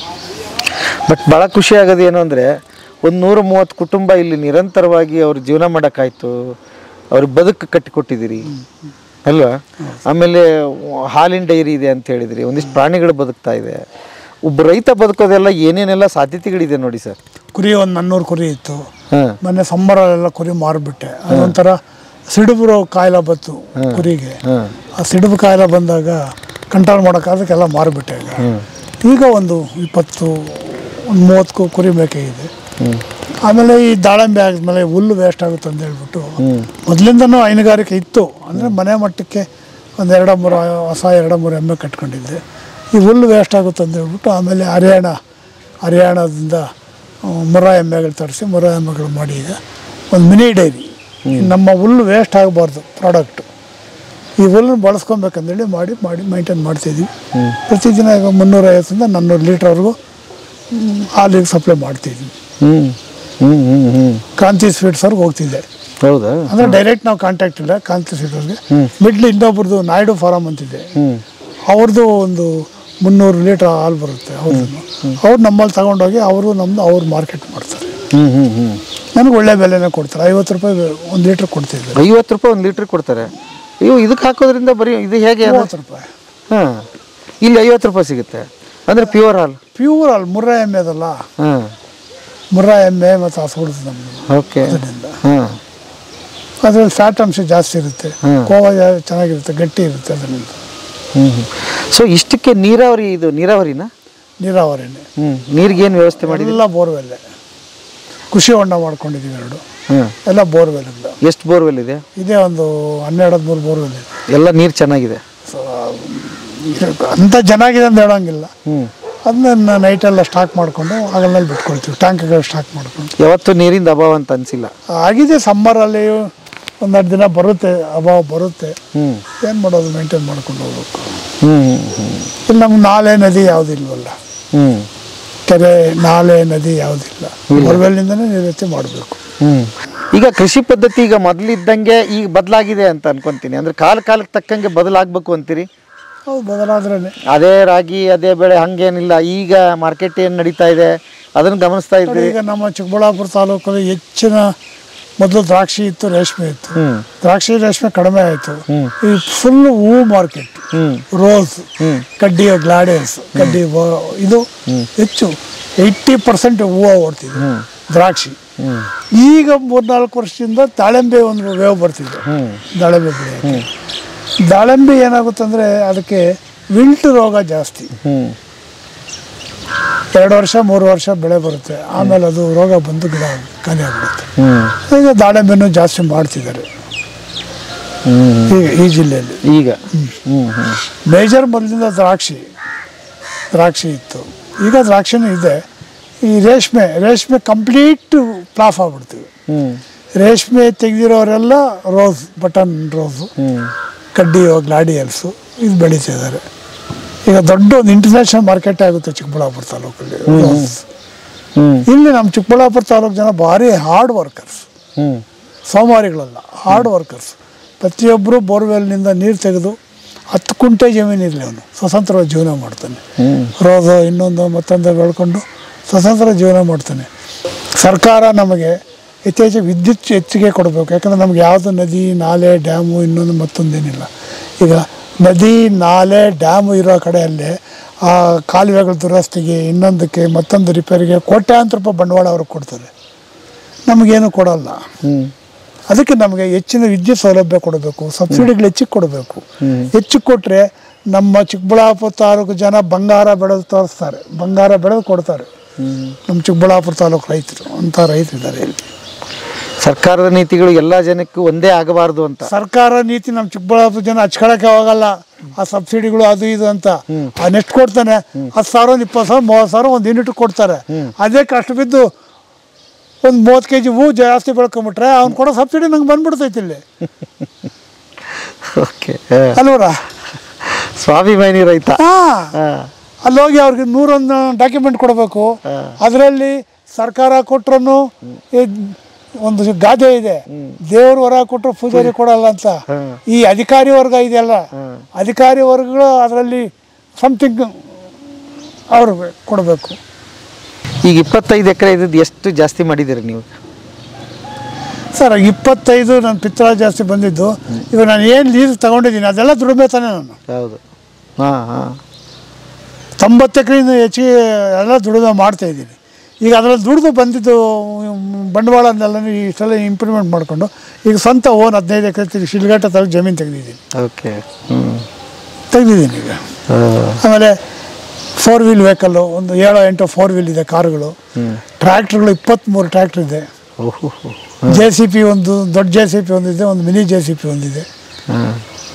[SPEAKER 1] ಬಟ್ ಭಾಳ ಖುಷಿ ಆಗೋದು ಏನು ಅಂದರೆ ಒಂದು ನೂರ ಮೂವತ್ತು ಕುಟುಂಬ ಇಲ್ಲಿ ನಿರಂತರವಾಗಿ ಅವ್ರ ಜೀವನ ಮಾಡೋಕ್ಕಾಯ್ತು ಅವ್ರ ಬದುಕು ಕಟ್ಟಿಕೊಟ್ಟಿದ್ದೀರಿ ಅಲ್ವಾ ಆಮೇಲೆ ಹಾಲಿನ ಡೈರಿ ಇದೆ ಅಂತ ಹೇಳಿದ್ರಿ ಒಂದಿಷ್ಟು ಪ್ರಾಣಿಗಳು ಬದುಕ್ತಾ ಇದೆ ಒಬ್ಬ ರೈತ ಬದುಕೋದೆಲ್ಲ ಏನೇನೆಲ್ಲ ಸಾಧ್ಯತೆಗಳಿದೆ ನೋಡಿ ಸರ್
[SPEAKER 2] ಕುರಿ ಒಂದು ನಾನ್ನೂರು ಕುರಿ ಇತ್ತು
[SPEAKER 1] ಹಾಂ
[SPEAKER 2] ಮೊನ್ನೆ ಸಂಬರಲ್ಲೆಲ್ಲ ಕುರಿ ಮಾರಿಬಿಟ್ಟೆ ಅದೊಂಥರ ಸಿಡುಬು ರೋಗ ಕಾಯಿಲೆ ಬಂತು ಕುರಿಗೆ ಆ ಸಿಡುಬು ಕಾಯಿಲೆ ಬಂದಾಗ ಕಂಟ್ರೋಲ್ ಮಾಡೋಕ್ಕಾದಕ್ಕೆಲ್ಲ ಮಾರಿಬಿಟ್ಟೆ ಈಗ ಈಗ ಒಂದು ಇಪ್ಪತ್ತು ಒಂದು ಮೂವತ್ತು ಕುರಿ ಮೇಕೆ ಇದೆ ಆಮೇಲೆ ಈ ದಾಳಿಂಬೆ ಆದ್ಮೇಲೆ ಹುಲ್ಲು ವೇಸ್ಟ್ ಆಗುತ್ತೆ ಅಂತ ಹೇಳ್ಬಿಟ್ಟು ಮೊದಲಿಂದನೂ ಹೈನುಗಾರಿಕೆ ಇತ್ತು ಅಂದರೆ ಮನೆ ಮಟ್ಟಕ್ಕೆ ಒಂದು ಎರಡು ಮೂರು ಹೊಸ ಎರಡು ಮೂರು ಎಮ್ಮೆ ಕಟ್ಕೊಂಡಿದ್ದೆ ಈ ಹುಲ್ಲು ವೇಸ್ಟ್ ಆಗುತ್ತೆ ಅಂತ ಹೇಳ್ಬಿಟ್ಟು ಆಮೇಲೆ ಹರಿಯಾಣ ಹರಿಯಾಣದಿಂದ ಆ, ಮುರ ಎಮ್ಮೆಗಳು ತರಿಸಿ ಮುರ ಎಮ್ಮೆಗಳು ಮಾಡಿ ಈಗ ಒಂದು ಮಿನಿ ಡೈರಿ ನಮ್ಮ ಹುಲ್ಲು ವೇಸ್ಟ್ ಆಗಬಾರ್ದು ಪ್ರಾಡಕ್ಟು ಈ ಹುಲ್ಲನ್ನು ಬಳಸ್ಕೊಬೇಕಂದೇಳಿ ಮಾಡಿ ಮಾಡಿ ಮೈಂಟೈನ್ ಮಾಡ್ತಿದ್ವಿ ಪ್ರತಿದಿನ ಈಗ ಮುನ್ನೂರೈವತ್ತರಿಂದ ನಾನ್ನೂರು ಲೀಟ್ರ್ವರೆಗೂ ಹಾಲಿಗೆ ಸಪ್ಲೈ ಮಾಡ್ತಿದ್ವಿ
[SPEAKER 1] ಹ್ಞೂ ಹ್ಞೂ ಹ್ಞೂ ಹ್ಞೂ
[SPEAKER 2] ಕ್ರಾಂತಿ ಸ್ವೀಟ್ಸ್ ಅವ್ರಿಗೆ ಹೋಗ್ತಿದ್ದೆ
[SPEAKER 1] ಹೌದಾ
[SPEAKER 2] ಅಂದರೆ ಡೈರೆಕ್ಟ್ ನಾವು ಕಾಂಟ್ಯಾಕ್ಟ್ ಇಲ್ಲ ಕ್ರಾಂತಿ ಸ್ವೀಟ್ ಅವ್ರಿಗೆ ಮಿಡ್ಲ್ ಇನ್ನೊಬ್ರದ್ದು ನಾಯ್ಡು ಫಾರಮ್ ಅಂತಿದೆ ಅವ್ರದ್ದು ಒಂದು ಮುನ್ನೂರು ಲೀಟ್ರ್ ಹಾಲು ಬರುತ್ತೆ ಅವ್ರದ್ದು ಅವ್ರು ನಮ್ಮಲ್ಲಿ ತಗೊಂಡೋಗಿ ಅವರು ನಮ್ಮದು ಅವ್ರು ಮಾರ್ಕೆಟ್ ಮಾಡ್ತಾರೆ
[SPEAKER 1] ಹ್ಞೂ ಹ್ಞೂ ಹ್ಞೂ
[SPEAKER 2] ನನಗೆ ಒಳ್ಳೆ ಬೆಲೆನೇ ಕೊಡ್ತಾರೆ ಐವತ್ತು ರೂಪಾಯಿ ಒಂದು ಲೀಟ್ರ್ ಕೊಡ್ತಿದ್ದೆ
[SPEAKER 1] ಐವತ್ತು ರೂಪಾಯಿ ಒಂದು ಲೀಟ್ರ್ ಕೊಡ್ತಾರೆ ಅಯ್ಯೋ ಇದಕ್ಕೆ ಹಾಕೋದ್ರಿಂದ ಬರೀ ಇದು ಹೇಗೆ
[SPEAKER 2] ಮೂವತ್ತು ರೂಪಾಯಿ
[SPEAKER 1] ಹಾಂ ಇಲ್ಲಿ ಐವತ್ತು ರೂಪಾಯಿ ಸಿಗುತ್ತೆ ಅಂದರೆ ಪ್ಯೂರ್ ಹಾಲು
[SPEAKER 2] ಪ್ಯೂರ್ ಅಲ್ಲಿ ಮುರ್ರಾ ಎಮ್ಮೆ ಅದಲ್ಲ
[SPEAKER 1] ಹಾಂ
[SPEAKER 2] ಮುರ್ರಾ ಎಮ್ಮೆ ಮತ್ತು ಹಸುಗುಡ್ದು ನಮ್ಮದು
[SPEAKER 1] ಓಕೆ ಹಾಂ
[SPEAKER 2] ಅದ್ರಲ್ಲಿ ಫ್ಯಾಟ್ ಅಂಶ ಜಾಸ್ತಿ ಇರುತ್ತೆ ಕೋವ ಜಾ- ಚೆನ್ನಾಗಿರುತ್ತೆ ಗಟ್ಟಿ ಇರುತ್ತೆ ಅದರಿಂದ
[SPEAKER 1] ಹ್ಞೂ ಹ್ಞೂ ಸೊ ಇಷ್ಟಕ್ಕೆ ನೀರಾವರಿ ಇದು ನೀರಾವರಿನಾ
[SPEAKER 2] ನೀರಾವರಿನೇ
[SPEAKER 1] ಹ್ಞೂ ನೀರಿಗೆ ಏನು ವ್ಯವಸ್ಥೆ ಮಾಡಿದ್ರಿ
[SPEAKER 2] ಎಲ್ಲ ಬೋರ್ವೆಲ್ಲೇ ಕೃಷಿ ಹೊಂಡ ಮಾಡ್ಕೊಂಡಿದ್ದೀವಿ ಎರಡು
[SPEAKER 1] ಹಾಂ
[SPEAKER 2] ಎಲ್ಲ ಬೋರ್ವೆಲ್ಗಳು
[SPEAKER 1] ಎಷ್ಟು ಬೋರ್ವೆಲ್ ಇದೆ
[SPEAKER 2] ಇದೇ ಒಂದು ಹನ್ನೆರಡು ಹದಿಮೂರು ಬೋರ್ವೆಲ್ ಇದೆ
[SPEAKER 1] ಎಲ್ಲ ನೀರು ಚೆನ್ನಾಗಿದೆ
[SPEAKER 2] ಅಂತ ಚೆನ್ನಾಗಿದೆ ಅಂತ ಹೇಳೋಂಗಿಲ್ಲ
[SPEAKER 1] ಹ್ಞೂ
[SPEAKER 2] ಅದನ್ನ ನೈಟೆಲ್ಲ ಸ್ಟಾಕ್ ಮಾಡಿಕೊಂಡು ಹಗಲಲ್ಲಿ ಬಿಟ್ಕೊಳ್ತೀವಿ ಟ್ಯಾಂಕ್ಗಳು ಸ್ಟಾಕ್ ಮಾಡ್ಕೊಂಡು
[SPEAKER 1] ಯಾವತ್ತೂ ನೀರಿಂದ ಅಭಾವ ಅಂತ ಅನಿಸಿಲ್ಲ
[SPEAKER 2] ಆಗಿದೆ ಸಮ್ಮರಲ್ಲಿ ಒಂದೆರಡು ದಿನ ಬರುತ್ತೆ ಅಭಾವ ಬರುತ್ತೆ
[SPEAKER 1] ಹ್ಞೂ
[SPEAKER 2] ಏನು ಮಾಡೋದು ಮೇಂಟೈನ್ ಮಾಡ್ಕೊಂಡು ಹೋಗ್ಬೇಕು
[SPEAKER 1] ಹ್ಞೂ ಹ್ಞೂ
[SPEAKER 2] ಇಲ್ಲಿ ನಮ್ಗೆ ನಾಲೆ ನದಿ ಯಾವುದೂ ಇಲ್ವಲ್ಲ
[SPEAKER 1] ಹ್ಞೂ
[SPEAKER 2] ಕೆರೆ ನಾಲೆ ನದಿ ಯಾವುದಿಲ್ಲ ಬೋರ್ವೆಲ್ನಿಂದನೇ ನೀರೈತೆ ಮಾಡಬೇಕು
[SPEAKER 1] ಹ್ಮ್ ಈಗ ಕೃಷಿ ಪದ್ಧತಿ ಈಗ ಮೊದಲಿದ್ದಂಗೆ ಈಗ ಬದಲಾಗಿದೆ ಅಂತ ಅನ್ಕೊಂತೀನಿ ಅಂದ್ರೆ ಕಾಲ ಕಾಲಕ್ಕೆ ತಕ್ಕಂಗೆ ಬದಲಾಗಬೇಕು ಅಂತೀರಿ
[SPEAKER 2] ಹೌದು ಬದಲಾದ್ರೇ
[SPEAKER 1] ಅದೇ ರಾಗಿ ಅದೇ ಬೆಳೆ ಹಂಗೇನಿಲ್ಲ ಈಗ ಮಾರ್ಕೆಟ್ ಏನು ನಡೀತಾ ಇದೆ ಅದನ್ನು ಗಮನಿಸ್ತಾ ಇದ್ದೀರಿ
[SPEAKER 2] ಈಗ ನಮ್ಮ ಚಿಕ್ಕಬಳ್ಳಾಪುರ ತಾಲೂಕಲ್ಲಿ ಹೆಚ್ಚಿನ ಮೊದಲು ದ್ರಾಕ್ಷಿ ಇತ್ತು ರೇಷ್ಮೆ ಇತ್ತು ದ್ರಾಕ್ಷಿ ರೇಷ್ಮೆ ಕಡಿಮೆ ಆಯಿತು ಈ ಫುಲ್ ಹೂವು ಮಾರ್ಕೆಟ್ ರೋಸ್ ಕಡ್ಡಿ ಗ್ಲಾಡಿಯಸ್ ಕಡ್ಡಿ ವ- ಇದು ಹೆಚ್ಚು ಏಯ್ಟಿ ಪರ್ಸೆಂಟ್ ಹೂವು ಓಡ್ತಿದೆ ದ್ರಾಕ್ಷಿ ಈಗ ಮೂರ್ನಾಲ್ಕು ವರ್ಷದಿಂದ ದಾಳಿಂಬೆ ಒಂದು ವೇವ್ ಬರ್ತಿದೆ ದಾಳಿಂಬೆ ಬೆಳೆಯೋಕ್ಕೆ ದಾಳಿಂಬೆ ಏನಾಗುತ್ತೆ ಅಂದರೆ ಅದಕ್ಕೆ ವಿಲ್ಟ್ ರೋಗ ಜಾಸ್ತಿ ಎರಡು ವರ್ಷ ಮೂರು ವರ್ಷ ಬೆಳೆ ಬರುತ್ತೆ ಆಮೇಲೆ ಅದು ರೋಗ ಬಂದು ಗಿಡ ಖಾಲಿ ಆಗ್ಬಿಡುತ್ತೆ ಈಗ ದಾಳಿಂಬೆನೂ ಜಾಸ್ತಿ ಮಾಡ್ತಿದ್ದಾರೆ ಈಗ ಈ ಜಿಲ್ಲೆಯಲ್ಲಿ
[SPEAKER 1] ಈಗ ಹ್ಮ್ ಹ್ಮ್
[SPEAKER 2] ಮೇಜರ್ ಮೊದಲಿಂದ ದ್ರಾಕ್ಷಿ ದ್ರಾಕ್ಷಿ ಇತ್ತು ಈಗ ದ್ರಾಕ್ಷಿನೂ ಇದೆ ಈ ರೇಷ್ಮೆ ರೇಷ್ಮೆ ಕಂಪ್ಲೀಟ್ ಪ್ಲಾಫ್ ಆಗ್ಬಿಡ್ತೀವಿ
[SPEAKER 1] ಹ್ಮ್
[SPEAKER 2] ರೇಷ್ಮೆ ತೆಗೆದಿರೋರೆಲ್ಲ ರೋಸ್ ಬಟನ್ ರೋಸು ಕಡ್ಡಿ ಗ್ಲಾಡಿಯಲ್ಸು ಇದು ಬೆಳೀತಿದ್ದಾರೆ ಈಗ ದೊಡ್ಡ ಒಂದು ಇಂಟರ್ನ್ಯಾಷನಲ್ ಮಾರ್ಕೆಟ್ ಆಗುತ್ತೆ ಚಿಕ್ಕಬಳ್ಳಾಪುರ ತಾಲೂಕಲ್ಲಿ ರೋಸ್ ಇಲ್ಲಿ ನಮ್ಮ ಚಿಕ್ಕಬಳ್ಳಾಪುರ ತಾಲೂಕು ಜನ ಭಾರಿ ಹಾರ್ಡ್ ವರ್ಕರ್ಸ್
[SPEAKER 1] ಹ್ಮ್
[SPEAKER 2] ಸೋಮಾರಿಗಳಲ್ಲ ಹಾರ್ಡ್ ವರ್ಕರ್ಸ್ ಪ್ರತಿಯೊಬ್ಬರು ಬೋರ್ವೆಲ್ನಿಂದ ನೀರು ತೆಗೆದು ಹತ್ತು ಕುಂಟೆ ಜಮೀನು ಇರಲಿ ಅವನು ಸ್ವತಂತ್ರವಾಗಿ ಜೀವನ ಮಾಡ್ತಾನೆ ರೋಸು ಇನ್ನೊಂದು ಮತ್ತೊಂದು ಬೆಳ್ಕೊಂಡು ಸ್ವತಂತ್ರ ಜೀವನ ಮಾಡ್ತಾನೆ ಸರ್ಕಾರ ನಮಗೆ ಯಥೇಚ್ಛ ವಿದ್ಯುತ್ ಹೆಚ್ಚಿಗೆ ಕೊಡಬೇಕು ಯಾಕಂದರೆ ನಮ್ಗೆ ಯಾವುದು ನದಿ ನಾಲೆ ಡ್ಯಾಮು ಇನ್ನೊಂದು ಮತ್ತೊಂದೇನಿಲ್ಲ ಈಗ ನದಿ ನಾಲೆ ಡ್ಯಾಮು ಇರೋ ಕಡೆಯಲ್ಲೇ ಆ ಕಾಲುವೆಗಳ ದುರಸ್ತಿಗೆ ಇನ್ನೊಂದಕ್ಕೆ ಮತ್ತೊಂದು ರಿಪೇರಿಗೆ ಕೋಟ್ಯಾಂತರ ರೂಪಾಯಿ ಬಂಡವಾಳ ಅವ್ರಿಗೆ ಕೊಡ್ತಾರೆ ನಮಗೇನು ಕೊಡಲ್ಲ ಅದಕ್ಕೆ ನಮಗೆ ಹೆಚ್ಚಿನ ವಿದ್ಯುತ್ ಸೌಲಭ್ಯ ಕೊಡಬೇಕು ಸಬ್ಸಿಡಿಗಳು ಹೆಚ್ಚಿಗೆ ಕೊಡಬೇಕು ಹೆಚ್ಚು ಕೊಟ್ಟರೆ ನಮ್ಮ ಚಿಕ್ಕಬಳ್ಳಾಪುರ ತಾಲೂಕು ಜನ ಬಂಗಾರ ಬೆಳೆದು ತೋರಿಸ್ತಾರೆ ಬಂಗಾರ ಬೆಳೆದು ಕೊಡ್ತಾರೆ ನಮ್ಮ ಚಿಕ್ಕಬಳ್ಳಾಪುರ ತಾಲೂಕು ರೈತರು ಅಂತ ರೈತರಿದ್ದಾರೆ ಇಲ್ಲಿ
[SPEAKER 1] ಸರ್ಕಾರದ ನೀತಿಗಳು ಎಲ್ಲ ಜನಕ್ಕೂ ಒಂದೇ ಆಗಬಾರ್ದು ಅಂತ
[SPEAKER 2] ಸರ್ಕಾರ ನೀತಿ ನಮ್ಮ ಚಿಕ್ಕಬಳ್ಳಾಪುರ ಜನ ಹಚ್ಕೊಳಕ್ಕೆ ಹೋಗಲ್ಲ ಆ ಸಬ್ಸಿಡಿಗಳು ಅದು ಇದು ಅಂತ ನೆಕ್ಸ್ಟ್ ಕೊಡ್ತಾನೆ ಹತ್ತು ಸಾವಿರ ಒಂದು ಇಪ್ಪತ್ತು ಸಾವಿರ ಮೂವತ್ತು ಸಾವಿರ ಒಂದು ಯೂನಿಟ್ ಕೊಡ್ತಾರೆ ಅದೇ ಕಷ್ಟ ಬಿದ್ದು ಒಂದು ಮೂವತ್ತು ಕೆ ಜಿ ಹೂ ಜಾಸ್ತಿ ಬೆಳ್ಕೊಂಬಿಟ್ರೆ ಅವ್ನು ಕೊಡೋ ಸಬ್ಸಿಡಿ ನಂಗೆ ಬಂದ್ಬಿಡ್ತೈತಿ ಇಲ್ಲಿ
[SPEAKER 1] ಓಕೆ
[SPEAKER 2] ಅಲ್ವರ
[SPEAKER 1] ಸ್ವಾಭಿಮಾನಿ ರೈತ
[SPEAKER 2] ಹಾ
[SPEAKER 1] ಹಾ.
[SPEAKER 2] ಅಲ್ಲಿ ಹೋಗಿ ಅವ್ರಿಗೆ ನೂರೊಂದು ಡಾಕ್ಯುಮೆಂಟ್ ಕೊಡಬೇಕು ಅದರಲ್ಲಿ ಸರ್ಕಾರ ಕೊಟ್ರು ಒಂದು ಗಾದೆ ಇದೆ ದೇವ್ರ ವರ ಕೊಟ್ಟರು ಪೂಜಾರಿ ಕೊಡಲ್ಲ ಅಂತ ಈ ಅಧಿಕಾರಿ ವರ್ಗ ಇದೆಯಲ್ಲ ಅಧಿಕಾರಿ ವರ್ಗಗಳು ಅದರಲ್ಲಿ ಸಮಥಿಂಗ್ ಅವರು ಕೊಡಬೇಕು
[SPEAKER 1] ಈಗ ಇಪ್ಪತ್ತೈದು ಎಕರೆ ಇದ್ದದ್ದು ಎಷ್ಟು ಜಾಸ್ತಿ ಮಾಡಿದ್ದೀರಿ ನೀವು
[SPEAKER 2] ಸರ್ ಇಪ್ಪತ್ತೈದು ನನ್ನ ಪಿತ್ರ ಜಾಸ್ತಿ ಬಂದಿದ್ದು ಇವಾಗ ನಾನು ಏನು ಲೀಸ್ ತಗೊಂಡಿದ್ದೀನಿ ಅದೆಲ್ಲ ದುಡಿಮೆ ತಾನೆ ನಾನು
[SPEAKER 1] ಹೌದು ಹಾಂ ಹಾಂ
[SPEAKER 2] ತೊಂಬತ್ತು ಎಕರೆಯಿಂದ ಹೆಚ್ಚಿಗೆ ಎಲ್ಲ ದುಡಿಮೆ ಮಾಡ್ತಾ ಇದ್ದೀನಿ ಈಗ ಅದರಲ್ಲಿ ದುಡಿದು ಬಂದಿದ್ದು ಬಂಡವಾಳನೆಲ್ಲ ಇಷ್ಟೆಲ್ಲ ಇಂಪ್ರೂವ್ಮೆಂಟ್ ಮಾಡಿಕೊಂಡು ಈಗ ಸ್ವಂತ ಓನ್ ಹದಿನೈದು ಎಕರೆ ಶಿಲ್ಘಟ್ಟ ತಲೆ ಜಮೀನು ತೆಗೆದಿದ್ದೀನಿ
[SPEAKER 1] ಓಕೆ ಹ್ಞೂ
[SPEAKER 2] ತೆಗೆದಿದ್ದೀನಿ ಈಗ ಆಮೇಲೆ ಫೋರ್ ವೀಲ್ ವೆಹಿಕಲ್ಲು ಒಂದು ಏಳು ಎಂಟು ಫೋರ್ ವೀಲ್ ಇದೆ ಕಾರುಗಳು ಟ್ರ್ಯಾಕ್ಟ್ರುಗಳು ಇಪ್ಪತ್ತ್ಮೂರು ಟ್ರ್ಯಾಕ್ಟ್ರ್ ಇದೆ
[SPEAKER 1] ಓಹೋ
[SPEAKER 2] ಜೆ ಸಿ ಪಿ ಒಂದು ದೊಡ್ಡ ಜೆ ಸಿ ಪಿ ಒಂದಿದೆ ಒಂದು ಮಿನಿ ಜೆ ಸಿ ಪಿ ಒಂದಿದೆ
[SPEAKER 1] ಹಾಂ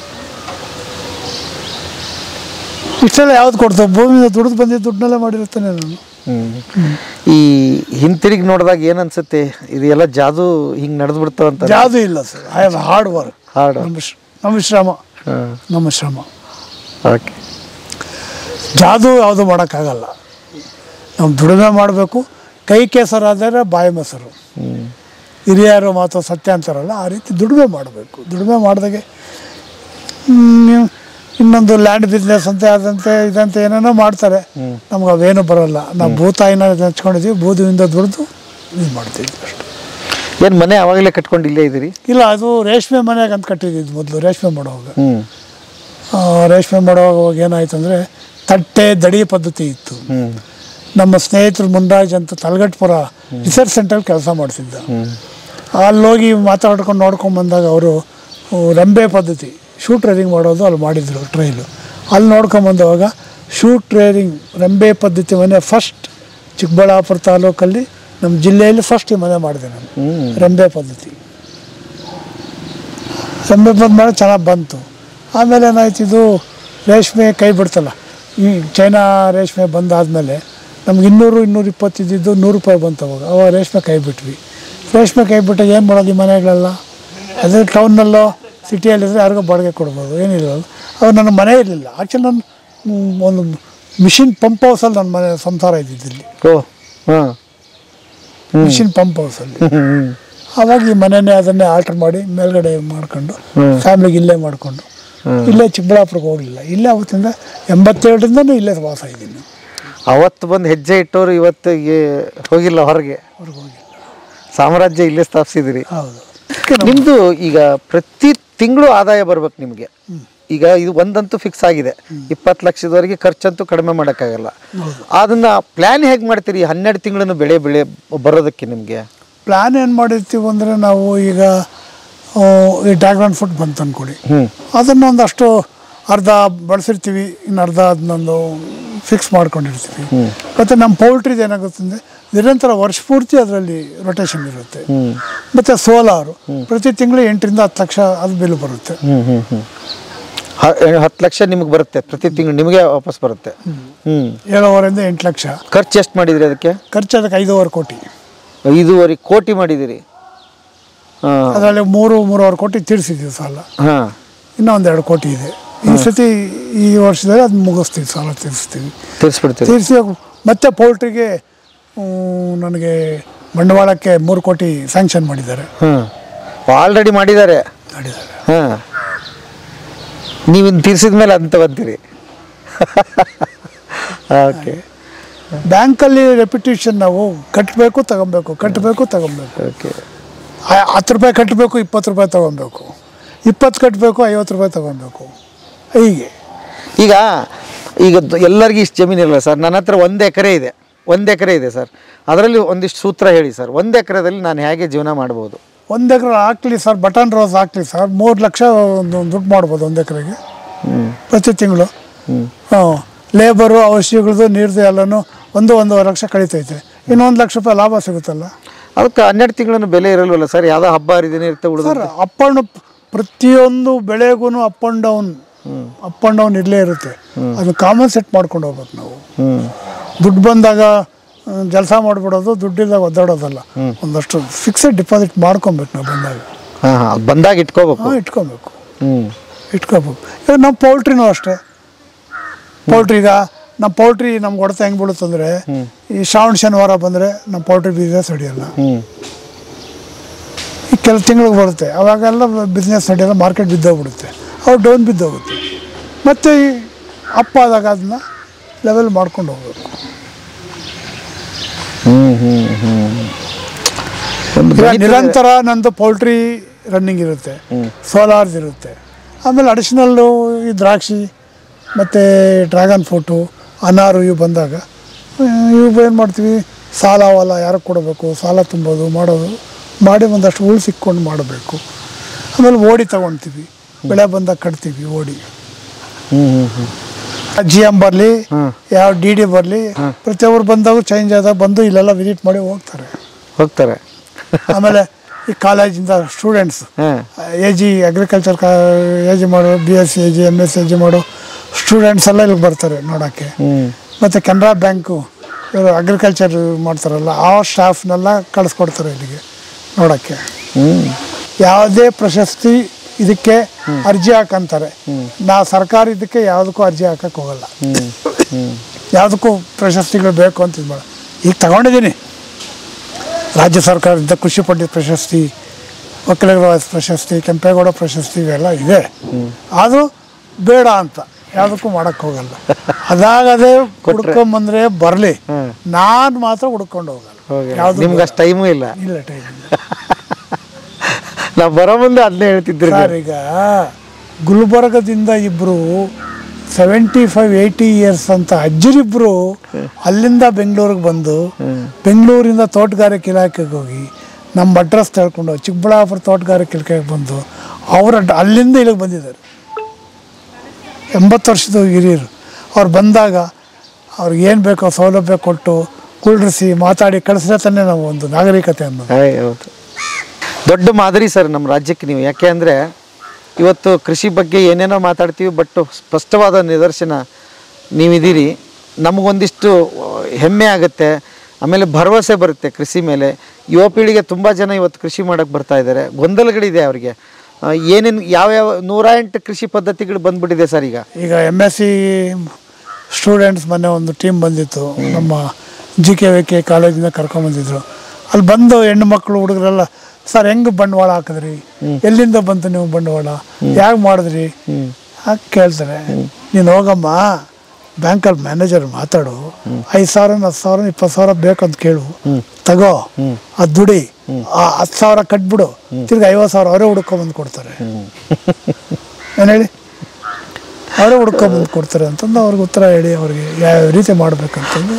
[SPEAKER 2] ಇಷ್ಟೆಲ್ಲ ಯಾವ್ದು ಕೊಡ್ತಾವೆ ಭೂಮಿಯಿಂದ ದುಡಿದು ಬಂದಿದ್ದು ದುಡ್ಡನ್ನೆಲ್ಲ ಮಾಡಿರ್ತಾನೆ ನಾನು
[SPEAKER 1] ಈ ಹಿಂತಿರುಗಿ ನೋಡಿದಾಗ ಏನು ಅನ್ಸುತ್ತೆ ಇದು ಎಲ್ಲ ಜಾದು ಹಿಂಗೆ ನಡೆದು ಬಿಡ್ತಾವಂತ
[SPEAKER 2] ಯಾವುದು ಇಲ್ಲ sir I am hard work
[SPEAKER 1] Hard
[SPEAKER 2] ನಮ್ಮ ಶ್ರ- ನಮ್ಮ ಶ್ರಮ
[SPEAKER 1] ಹಾಂ
[SPEAKER 2] ನಮ್ಮ ಶ್ರಮ
[SPEAKER 1] ಓಕೆ
[SPEAKER 2] ಜಾದು ಯಾವುದು ಮಾಡೋಕ್ಕಾಗಲ್ಲ ನಾವು ದುಡಿಮೆ ಮಾಡಬೇಕು ಕೈ ಕೆಸರಾದರೆ ಬಾಯಿ ಮೊಸರು ಹಿರಿಯರು ಮಾತು ಸತ್ಯ ಅಂತಾರಲ್ಲ ಆ ರೀತಿ ದುಡಿಮೆ ಮಾಡಬೇಕು ದುಡಿಮೆ ಮಾಡಿದಾಗೆ ಹ್ಮ್, ಇನ್ನೊಂದು ಲ್ಯಾಂಡ್ ಬಿಸ್ನೆಸ್ ಅಂತ ಅದಂತೆ ಇದಂತೆ ಏನೇನೋ ಮಾಡ್ತಾರೆ ನಮ್ಗೆ ಅವೇನು ಬರೋಲ್ಲ ನಾವು ಭೂತಾಯಿನ ಹಚ್ಕೊಂಡಿದ್ದೀವಿ ಬೂದಿಯಿಂದ ದುಡಿದು ಇದು ಮಾಡ್ತಿದ್ವಿ ಅಷ್ಟೇ
[SPEAKER 1] ಏನು ಮನೆ ಅವಾಗಲೇ ಕಟ್ಕೊಂಡು ಇಲ್ಲೇ ಇದ್ದೀರಿ
[SPEAKER 2] ಇಲ್ಲ ಅದು ರೇಷ್ಮೆ ಮನೆಗೆ ಅಂತ ಕಟ್ಟಿದ್ದು ಮೊದಲು ರೇಷ್ಮೆ ಮಾಡುವಾಗ
[SPEAKER 1] ಹ್ಞೂ
[SPEAKER 2] ಆ, ರೇಷ್ಮೆ ಮಾಡುವಾಗ ಅವಾಗ ಏನಾಯ್ತು ಅಂದರೆ ತಟ್ಟೆ ದಡಿ ಪದ್ಧತಿ ಇತ್ತು ನಮ್ಮ ಸ್ನೇಹಿತರು ಮುನ್ರಾಜ್ ಅಂತ ತಲಗಟ್ಪುರ ರಿಸರ್ಚ್ ಸೆಂಟ್ರಲ್ಲಿ ಕೆಲಸ ಮಾಡ್ತಿದ್ದ ಅಲ್ಲೋಗಿ ಮಾತಾಡ್ಕೊಂಡು ನೋಡ್ಕೊಂಡು ಬಂದಾಗ ಅವರು ರಂಬೆ ಪದ್ಧತಿ ಶೂಟ್ ಟ್ರೇರಿಂಗ್ ಮಾಡೋದು ಅಲ್ಲಿ ಮಾಡಿದರು ಟ್ರೈಲು ಅಲ್ಲಿ ನೋಡ್ಕೊಂಬಂದವಾಗ ಶೂಟ್ ಟ್ರೇರಿಂಗ್ ರಂಬೆ ಪದ್ಧತಿ ಮನೆ ಫಸ್ಟ್ ಚಿಕ್ಕಬಳ್ಳಾಪುರ ತಾಲೂಕಲ್ಲಿ ನಮ್ಮ ಜಿಲ್ಲೆಯಲ್ಲಿ ಫಸ್ಟ್ ಈ ಮನೆ ಮಾಡಿದೆ ನಾನು ರಂಬೆ ಪದ್ಧತಿ ರಂಬೆ ಪದ್ಧತಿ ಮಾಡಿ ಚೆನ್ನಾಗಿ ಬಂತು ಆಮೇಲೆ ಏನಾಯ್ತು ಇದು ರೇಷ್ಮೆ ಕೈ ಬಿಡ್ತಲ್ಲ ಈ ಚೈನಾ ರೇಷ್ಮೆ ಬಂದಾದಮೇಲೆ ನಮ್ಗೆ ಇನ್ನೂರು ಇನ್ನೂರ ಇಪ್ಪತ್ತಿದ್ದು ನೂರು ರೂಪಾಯಿ ಬಂತು ಅವಾಗ ಅವಾಗ ರೇಷ್ಮೆ ಕೈ ಬಿಟ್ವಿ ರೇಷ್ಮೆ ಕೈ ಬಿಟ್ಟಾಗ ಏನು ಮಾಡೋದು ಈ ಮನೆಗಳೆಲ್ಲ ಅದೇ ಟೌನ್ನಲ್ಲೋ ಸಿಟಿಯಲ್ಲಿದ್ದರೆ ಯಾರಿಗೋ ಬಾಡಿಗೆ ಕೊಡ್ಬೋದು ಏನಿಲ್ಲ ಅವಾಗ ನನ್ನ ಮನೆ ಇರಲಿಲ್ಲ ಆ್ಯಕ್ಚುಲಿ ನಾನು ಮ್, ಒಂದು ಮಿಷಿನ್ ಪಂಪ್ ಹೌಸಲ್ಲಿ ನನ್ನ ಮನೆ ಸಂಸಾರ ಇದ್ದಿದ್ದಿಲ್ಲಿ
[SPEAKER 1] ಓ ಹಾಂ
[SPEAKER 2] ಮಿಷಿನ್ ಪಂಪ್ ಹೌಸಲ್ಲಿ ಆವಾಗ ಈ ಮನೆನೇ ಅದನ್ನೇ ಆಲ್ಟರ್ ಮಾಡಿ ಮೇಲ್ಗಡೆ ಮಾಡ್ಕೊಂಡು ಫ್ಯಾಮಿಲಿಗೆ ಇಲ್ಲೇ ಮಾಡಿಕೊಂಡು ಇಲ್ಲೇ ಚಿಕ್ಕಬಳ್ಳಾಪುರಕ್ಕೆ ಹೋಗಲಿಲ್ಲ ಇಲ್ಲೇ ಅವತ್ತಿಂದ ಎಂಬತ್ತೇಳರಿಂದನೂ ಇಲ್ಲೇ ವಾಸ ಇದ್ದೀನಿ
[SPEAKER 1] ಅವತ್ತು ಬಂದು ಹೆಜ್ಜೆ ಇಟ್ಟವರು ಇವತ್ತು ಏ- ಹೋಗಿಲ್ಲ ಹೊರಗೆ ಸಾಮ್ರಾಜ್ಯ ಇಲ್ಲೇ ಸ್ಥಾಪಿಸಿದಿರಿ
[SPEAKER 2] ಹೌದು
[SPEAKER 1] ನಿಮ್ದು ಈಗ ಪ್ರತಿ ತಿಂಗಳು ಆದಾಯ ಬರ್ಬೇಕು ನಿಮಗೆ ಈಗ ಇದು ಒಂದಂತೂ ಫಿಕ್ಸ್ ಆಗಿದೆ ಇಪ್ಪತ್ತು ಲಕ್ಷದವರೆಗೆ ಖರ್ಚಂತೂ ಕಡಿಮೆ ಮಾಡೋಕ್ಕಾಗಲ್ಲ ಅದನ್ನ ಪ್ಲಾನ್ ಹೇಗೆ ಮಾಡ್ತೀರಿ ಹನ್ನೆರಡು ತಿಂಗಳನ್ನು ಬೆಳೆ ಬೆಳೆ ಬರೋದಕ್ಕೆ ನಿಮಗೆ
[SPEAKER 2] ಪ್ಲ್ಯಾನ್ ಏನು ಮಾಡಿರ್ತೀವಿ ಅಂದರೆ ನಾವು ಈಗ ಆ, ಈ ಡ್ರ್ಯಾಗನ್ ಫ್ರೂಟ್ ಬಂತು ಅಂದ್ಕೊಡಿ ಅದನ್ನು ಒಂದಷ್ಟು ಅರ್ಧ ಬಳಸಿರ್ತೀವಿ ಇನ್ನು ಅರ್ಧ ಅದನ್ನೊಂದು ಫಿಕ್ಸ್ ಮಾಡ್ಕೊಂಡಿರ್ತೀವಿ ಮತ್ತು ನಮ್ಮ ಪೌಲ್ಟ್ರಿದು ಏನಾಗುತ್ತೆ ಅಂದರೆ ನಿರಂತರ ವರ್ಷ ಪೂರ್ತಿ ಅದರಲ್ಲಿ ರೊಟೇಷನ್ ಇರುತ್ತೆ ಮತ್ತು ಸೋಲಾರು ಪ್ರತಿ ತಿಂಗಳು ಎಂಟರಿಂದ ಹತ್ತು ಲಕ್ಷ ಅದು ಬಿಲ್ ಬರುತ್ತೆ
[SPEAKER 1] ಹತ್ತು ಲಕ್ಷ ನಿಮಗೆ ಬರುತ್ತೆ ಪ್ರತಿ ತಿಂಗಳು ನಿಮಗೆ ವಾಪಸ್ ಬರುತ್ತೆ ಹ್ಮ್
[SPEAKER 2] ಏಳುವರೆಯಿಂದ ಎಂಟು ಲಕ್ಷ
[SPEAKER 1] ಖರ್ಚು ಎಷ್ಟು ಮಾಡಿದ್ರಿ ಅದಕ್ಕೆ
[SPEAKER 2] ಖರ್ಚು ಅದಕ್ಕೆ ಐದೂವರೆ ಕೋಟಿ
[SPEAKER 1] ಐದೂವರೆ ಕೋಟಿ ಮಾಡಿದಿರಿ ಹಾಂ
[SPEAKER 2] ಅದರಲ್ಲಿ ಮೂರು ಮೂರುವರೆ ಕೋಟಿ ತೀರಿಸಿದ್ದೀವಿ ಸಾಲ
[SPEAKER 1] ಹಾಂ
[SPEAKER 2] ಇನ್ನೂ ಒಂದೆರಡು ಕೋಟಿ ಇದೆ ಈ ಸತಿ ಈ ವರ್ಷದಲ್ಲಿ ಅದು ಮುಗಿಸ್ತೀವಿ ಸಾಲ ತೀರಿಸ್ತೀವಿ
[SPEAKER 1] ತಿಳಿಸ್ಬಿಡ್ತೀರಿ
[SPEAKER 2] ತೀರಿಸಿ ಮತ್ತೆ ಪೌಲ್ಟ್ರಿಗೆ ನನಗೆ ಬಂಡವಾಳಕ್ಕೆ ಮೂರು ಕೋಟಿ ಸ್ಯಾಂಕ್ಷನ್ ಮಾಡಿದ್ದಾರೆ
[SPEAKER 1] ಹಾಂ ಆಲ್ರೆಡಿ ಮಾಡಿದ್ದಾರೆ
[SPEAKER 2] ಮಾಡಿದ್ದಾರೆ
[SPEAKER 1] ಹಾಂ ನೀವಿನ್ ತೀರ್ಸಿದ ಮೇಲೆ ಅಂತ ಬಂತೀರಿ ಓಕೆ
[SPEAKER 2] ಬ್ಯಾಂಕಲ್ಲಿ ರೆಪ್ಯುಟೇಷನ್ ನಾವು ಕಟ್ಟಬೇಕು ತಗೊಬೇಕು ಕಟ್ಟಬೇಕು ತಗೊಬೇಕು
[SPEAKER 1] ಓಕೆ
[SPEAKER 2] ಆ- ಹತ್ತು ರೂಪಾಯಿ ಕಟ್ಟಬೇಕು ಇಪ್ಪತ್ತು ರೂಪಾಯಿ ತಗೊಬೇಕು ಇಪ್ಪತ್ತು ಕಟ್ಟಬೇಕು ಐವತ್ತು ರೂಪಾಯಿ ತಗೊಬೇಕು ಹೀಗೆ
[SPEAKER 1] ಈಗ ಈಗ ದ- ಎಲ್ಲರಿಗೂ ಇಷ್ಟು ಜಮೀನಿಲ್ಲ ಸರ್ ನನ್ನ ಹತ್ರ ಒಂದು ಎಕರೆ ಇದೆ ಒಂದು ಎಕರೆ ಇದೆ ಸರ್ ಅದರಲ್ಲಿ ಒಂದಿಷ್ಟು ಸೂತ್ರ ಹೇಳಿ ಸರ್ ಒಂದು ಎಕರೆದಲ್ಲಿ ನಾನು ಹೇಗೆ ಜೀವನ ಮಾಡ್ಬೋದು
[SPEAKER 2] ಒಂದು ಎಕರೆ ಹಾಕ್ಲಿ ಸರ್ ಬಟನ್ ರೋಸ್ ಹಾಕ್ಲಿ ಸರ್ ಮೂರು ಲಕ್ಷ ಒಂದು ದುಡ್ಡು ಮಾಡ್ಬೋದು ಒಂದು ಎಕರೆಗೆ ಪ್ರತಿ ತಿಂಗಳು ಹಾಂ ಲೇಬರು ಔಷಧಿಗಳದ್ದು ನೀರ್ದು ಎಲ್ಲನೂ ಒಂದು ಒಂದೂವರೆ ಲಕ್ಷ ಕಳೀತೈತೆ ಇನ್ನೊಂದು ಲಕ್ಷ ರೂಪಾಯಿ ಲಾಭ ಸಿಗುತ್ತಲ್ಲ
[SPEAKER 1] ಅದಕ್ಕೆ ಹನ್ನೆರಡು ತಿಂಗಳನ್ನು ಬೆಲೆ ಇರಲ್ವಲ್ಲ ಸರ್ ಯಾವುದೋ ಹಬ್ಬ ಹರಿದಿನ ಇರುತ್ತೆ ಉಳಿದ
[SPEAKER 2] ಸರ್ ಅಪ್ ಅಂಡ್ ಪ್ರತಿಯೊಂದು ಬೆಳೆಗೂ up and down up and down ಇರಲೇ ಇರುತ್ತೆ ಅದು ಕಾಮನ್ ಸೆಟ್ ಮಾಡ್ಕೊಂಡು ಹೋಗ್ಬೇಕು ನಾವು
[SPEAKER 1] ಹ್ಞೂ
[SPEAKER 2] ದುಡ್ಡು ಬಂದಾಗ ಕೆಲಸ ಮಾಡಿಬಿಡೋದು ದುಡ್ಡಿಲ್ದಾಗ ಒದ್ದಾಡೋದಲ್ಲ ಒಂದಷ್ಟು ಫಿಕ್ಸೆಡ್ ಡಿಪಾಸಿಟ್ ಮಾಡ್ಕೊಬೇಕು ನಾವು ಬಂದಾಗ
[SPEAKER 1] ಹಾಂ ಹಾಂ ಅದು ಬಂದಾಗ ಇಟ್ಕೋಬೇಕು
[SPEAKER 2] ಹಾಂ ಇಟ್ಕೊಬೇಕು
[SPEAKER 1] ಹ್ಞೂ
[SPEAKER 2] ಇಟ್ಕೋಬೇಕು ಈಗ ನಮ್ಮ ಪೌಲ್ಟ್ರಿನೂ ಅಷ್ಟೇ ಪೌಲ್ಟ್ರಿ ಈಗ ನಮ್ಮ ಪೌಲ್ಟ್ರಿ ನಮ್ಗೆ ಹೊಡೆತ ಹೆಂಗೆ ಬೀಳುತ್ತಂದ್ರೆ ಈ ಶ್ರಾವಣ ಶನಿವಾರ ಬಂದರೆ ನಮ್ಮ ಪೌಲ್ಟ್ರಿ ಬಿಸ್ನೆಸ್ ನಡೆಯಲ್ಲ
[SPEAKER 1] ಹ್ಞೂ
[SPEAKER 2] ಈ ಕೆಲ ತಿಂಗಳಿಗೆ ಬರುತ್ತೆ ಅವಾಗೆಲ್ಲ ಬಿಸ್ನೆಸ್ ನಡೆಯಲ್ಲ ಮಾರ್ಕೆಟ್ ಬಿದ್ದೋಗ್ಬಿಡುತ್ತೆ ಅವ್ರು ಡೌನ್ ಬಿದ್ದೋಗುತ್ತೆ ಮತ್ತು ಈ ಅಪ್ ಆದಾಗ ಅದನ್ನ ಲೆವೆಲ್ ಮಾಡ್ಕೊಂಡು ಹೋಗ್ಬೇಕು
[SPEAKER 1] ಹ್ಞೂ ಹ್ಞೂ ಹ್ಞೂ ಒಂದು
[SPEAKER 2] ಈಗ
[SPEAKER 1] ಗಣಿತದ-
[SPEAKER 2] ನಿರಂತರ ನಂದು ಪೌಲ್ಟ್ರಿ ರನ್ನಿಂಗ್ ಇರುತ್ತೆ ಸೋಲಾರ್ಸ್ ಇರುತ್ತೆ ಆಮೇಲೆ ಅಡಿಷ್ನಲ್ಲು ಈ ದ್ರಾಕ್ಷಿ ಮತ್ತು ಡ್ರ್ಯಾಗನ್ ಫ್ರೂಟು ಅನಾರು ಇವು ಬಂದಾಗ ಆ, ಇವು ಏನು ಮಾಡ್ತೀವಿ ಸಾಲ ವಾಲ ಯಾರಿಗೆ ಕೊಡಬೇಕು ಸಾಲ ತುಂಬೋದು ಮಾಡೋದು ಮಾಡಿ ಒಂದಷ್ಟು ಉಳಿಸಿಕೊಂಡು ಮಾಡಬೇಕು ಆಮೇಲೆ ಓಡಿ ತಗೊಳ್ತೀವಿ ಬೆಳೆ ಬಂದಾಗ ಕಟ್ತೀವಿ ಓಡಿ
[SPEAKER 1] ಹ್ಞೂ ಹ್ಞೂ ಹ್ಞೂ
[SPEAKER 2] ಜಿ ಎಮ್ ಬರಲಿ ಯಾವ ಡಿ ಡಿ ಬರಲಿ ಪ್ರತಿಯೊಬ್ಬರು ಬಂದಾಗ ಚೇಂಜ್ ಆದಾಗ ಬಂದು ಇಲ್ಲೆಲ್ಲ ವಿಸಿಟ್ ಮಾಡಿ ಹೋಗ್ತಾರೆ
[SPEAKER 1] ಹೋಗ್ತಾರೆ
[SPEAKER 2] ಆಮೇಲೆ ಈ ಕಾಲೇಜಿಂದ ಸ್ಟೂಡೆಂಟ್ಸ್
[SPEAKER 1] ಹಾಂ
[SPEAKER 2] ಎ ಜಿ ಅಗ್ರಿಕಲ್ಚರ್ ಕಾ ಎ ಜಿ ಮಾಡೋ B S C A G M S A G ಮಾಡೋ ಸ್ಟೂಡೆಂಟ್ಸ್ ಎಲ್ಲ ಇಲ್ಲಿಗೆ ಬರ್ತಾರೆ ನೋಡೋಕ್ಕೆ ಮತ್ತು ಕೆನರಾ ಬ್ಯಾಂಕು ಇವರು ಅಗ್ರಿಕಲ್ಚರ್ ಮಾಡ್ತಾರಲ್ಲ ಆ ಸ್ಟಾಫ್ನೆಲ್ಲ ಕಳಿಸ್ಕೊಡ್ತಾರೆ ಇಲ್ಲಿಗೆ ನೋಡೋಕ್ಕೆ ಯಾವುದೇ ಪ್ರಶಸ್ತಿ ಇದಕ್ಕೆ ಅರ್ಜಿ ಹಾಕಂತಾರೆ ನಾ ಸರ್ಕಾರ ಇದಕ್ಕೆ ಯಾವುದಕ್ಕೂ ಅರ್ಜಿ ಹಾಕಕ್ಕೆ ಹೋಗಲ್ಲ ಯಾವುದಕ್ಕೂ ಪ್ರಶಸ್ತಿಗಳು ಬೇಕು ಅಂತ ಇದು ಮಾಡ ಈಗ ತಗೊಂಡಿದ್ದೀನಿ ರಾಜ್ಯ ಸರ್ಕಾರದಿಂದ ಕೃಷಿ ಪಂಡಿತ್ ಪ್ರಶಸ್ತಿ ಒಕ್ಕಲಿಗರ ಪ್ರಶಸ್ತಿ ಕೆಂಪೇಗೌಡ ಪ್ರಶಸ್ತಿ ಇವೆಲ್ಲ ಇದೆ ಆದರೂ ಬೇಡ ಅಂತ ಯಾವುದಕ್ಕೂ ಮಾಡಕ್ಕೆ ಹೋಗಲ್ಲ ಅದಾಗದೇ ಹುಡ್ಕೊಂಬಂದ್ರೆ ಬರಲಿ ನಾನು ಮಾತ್ರ ಹುಡ್ಕೊಂಡು ಹೋಗಲ್ಲ ಯಾವುದು
[SPEAKER 1] ನಿಮ್ಗೆ ಅಷ್ಟು ಟೈಮು ಇಲ್ಲ
[SPEAKER 2] ಇಲ್ಲ ಟೈಮ್
[SPEAKER 1] ನಾವು ಬರೋ ಮುಂದೆ ಅದನ್ನೇ ಹೇಳ್ತಿದ್ರಿ
[SPEAKER 2] ಸರ್ ಈಗ ಗುಲ್ಬರ್ಗದಿಂದ ಇಬ್ಬರು ಸೆವೆಂಟಿ ಫೈವ್ ಏಯ್ಟಿ ಇಯರ್ಸ್ ಅಂತ ಅಜ್ಜರಿಬ್ಬರು ಅಲ್ಲಿಂದ ಬೆಂಗಳೂರಿಗೆ ಬಂದು ಬೆಂಗಳೂರಿಂದ ತೋಟಗಾರಿಕೆ ಇಲಾಖೆಗೆ ಹೋಗಿ ನಮ್ಮ ಅಡ್ರೆಸ್ ತಿಳ್ಕೊಂಡು ಚಿಕ್ಕಬಳ್ಳಾಪುರ ತೋಟಗಾರಿಕೆ ಇಲಾಖೆಗೆ ಬಂದು ಅವರ ಅಲ್ಲಿಂದ ಇಲ್ಲಿಗೆ ಬಂದಿದ್ದಾರೆ ಎಂಬತ್ತು ವರ್ಷದ ಹಿರಿಯರು ಅವ್ರು ಬಂದಾಗ ಅವ್ರಿಗೆ ಏನು ಬೇಕೋ ಸೌಲಭ್ಯ ಕೊಟ್ಟು ಕುಳ್ಳಿಸಿ ಮಾತಾಡಿ ಕಳಿಸಿದ್ರೆ ತಾನೇ ನಾವು ಒಂದು ನಾಗರಿಕತೆ ಅನ್ನೋದು
[SPEAKER 1] ಏಯ್, ಹೌದು ದೊಡ್ಡ ಮಾದರಿ ಸರ್ ನಮ್ಮ ರಾಜ್ಯಕ್ಕೆ ನೀವು ಯಾಕೆ ಅಂದರೆ ಇವತ್ತು ಕೃಷಿ ಬಗ್ಗೆ ಏನೇನೋ ಮಾತಾಡ್ತೀವಿ ಬಟ್ ಸ್ಪಷ್ಟವಾದ ನಿದರ್ಶನ ನೀವಿದ್ದೀರಿ ನಮಗೊಂದಿಷ್ಟು ಹೆಮ್ಮೆ ಆಗುತ್ತೆ ಆಮೇಲೆ ಭರವಸೆ ಬರುತ್ತೆ ಕೃಷಿ ಮೇಲೆ ಯುವ ಪೀಳಿಗೆ ತುಂಬ ಜನ ಇವತ್ತು ಕೃಷಿ ಮಾಡೋಕ್ಕೆ ಬರ್ತಾ ಇದ್ದಾರೆ ಗೊಂದಲಗಳಿದೆ ಅವರಿಗೆ ಏನೇನು ಯಾವ್ಯಾವ ನೂರ ಎಂಟು ಕೃಷಿ ಪದ್ಧತಿಗಳು ಬಂದ್ಬಿಟ್ಟಿದೆ ಸರ್ ಈಗ
[SPEAKER 2] ಈಗ ಎಮ್ ಎಸ್ ಸಿ ಸ್ಟೂಡೆಂಟ್ಸ್ ಮೊನ್ನೆ ಒಂದು ಟೀಮ್ ಬಂದಿತ್ತು ನಮ್ಮ ಜಿ ಕೆ ವಿ ಕೆ ಕಾಲೇಜಿಂದ ಕರ್ಕೊಂಬಂದಿದ್ರು ಅಲ್ಲಿ ಬಂದು ಹೆಣ್ಣು ಮಕ್ಕಳು ಹುಡುಗರೆಲ್ಲ ಸರ್ ಹೆಂಗೆ ಬಂಡವಾಳ ಹಾಕಿದ್ರಿ ಎಲ್ಲಿಂದ ಬಂತು ನೀವು ಬಂಡವಾಳ ಯಾಕೆ ಮಾಡಿದ್ರಿ ಹಾಗೆ ಕೇಳ್ತಾರೆ ನೀನು ಹೋಗಮ್ಮ ಬ್ಯಾಂಕಲ್ಲಿ ಮ್ಯಾನೇಜರ್ ಮಾತಾಡು ಐದು ಸಾವಿರ ಹತ್ತು ಸಾವಿರ ಇಪ್ಪತ್ತು ಸಾವಿರ ಬೇಕಂತ ಕೇಳು ತಗೋ ಅದು ದುಡಿ ಆ ಹತ್ತು ಸಾವಿರ ಕಟ್ಬಿಡು ತಿರ್ಗಿ ಐವತ್ತು ಸಾವಿರ ಅವರೇ ಹುಡ್ಕೊಂಬಂದು ಕೊಡ್ತಾರೆ ಏನು ಹೇಳಿ ಅವರೇ ಹುಡ್ಕೊಂಬಂದು ಕೊಡ್ತಾರೆ ಅಂತಂದು ಅವ್ರಿಗೆ ಉತ್ತರ ಹೇಳಿ ಅವ್ರಿಗೆ ಯಾವ ರೀತಿ ಮಾಡ್ಬೇಕಂತಂದು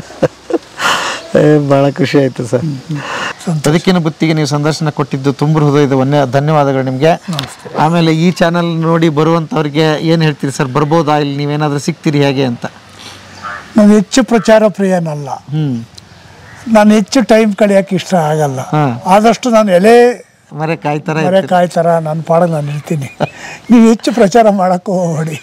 [SPEAKER 1] ಭಾಳ ಖುಷಿ ಆಯಿತು ಸರ್ ಬದುಕಿನ ಬುತ್ತಿಗೆ ನೀವು ಸಂದರ್ಶನ ಕೊಟ್ಟಿದ್ದು ತುಂಬ ಹೃದಯದ ಒನ್ನೆ ಧನ್ಯವಾದಗಳು ನಿಮಗೆ ಆಮೇಲೆ ಈ ಚಾನಲ್ ನೋಡಿ ಬರುವಂಥವ್ರಿಗೆ ಏನು ಹೇಳ್ತೀರಿ ಸರ್ ಬರ್ಬೋದಾ ಇಲ್ಲಿ ನೀವೇನಾದರೂ ಸಿಗ್ತೀರಿ ಹೇಗೆ ಅಂತ
[SPEAKER 2] ನಾನು ಹೆಚ್ಚು ಪ್ರಚಾರ ಪ್ರಿಯನಲ್ಲ
[SPEAKER 1] ಹ್ಞೂ
[SPEAKER 2] ನಾನು ಹೆಚ್ಚು ಟೈಮ್ ಕಳೆಯೋಕೆ ಇಷ್ಟ ಆಗಲ್ಲ
[SPEAKER 1] ಹಾ.
[SPEAKER 2] ಆದಷ್ಟು ನಾನು ಎಲೆ
[SPEAKER 1] ಮರೆ ಕಾಯ್ತಾರ
[SPEAKER 2] ಮರೆಕಾಯಿ ಥರ ನನ್ನ ಪಾಡಿಗೆ ನಾನು ಇರ್ತೀನಿ ನೀವು ಹೆಚ್ಚು ಪ್ರಚಾರ ಮಾಡೋಕ್ಕೂ ಹೋಗಬೇಡಿ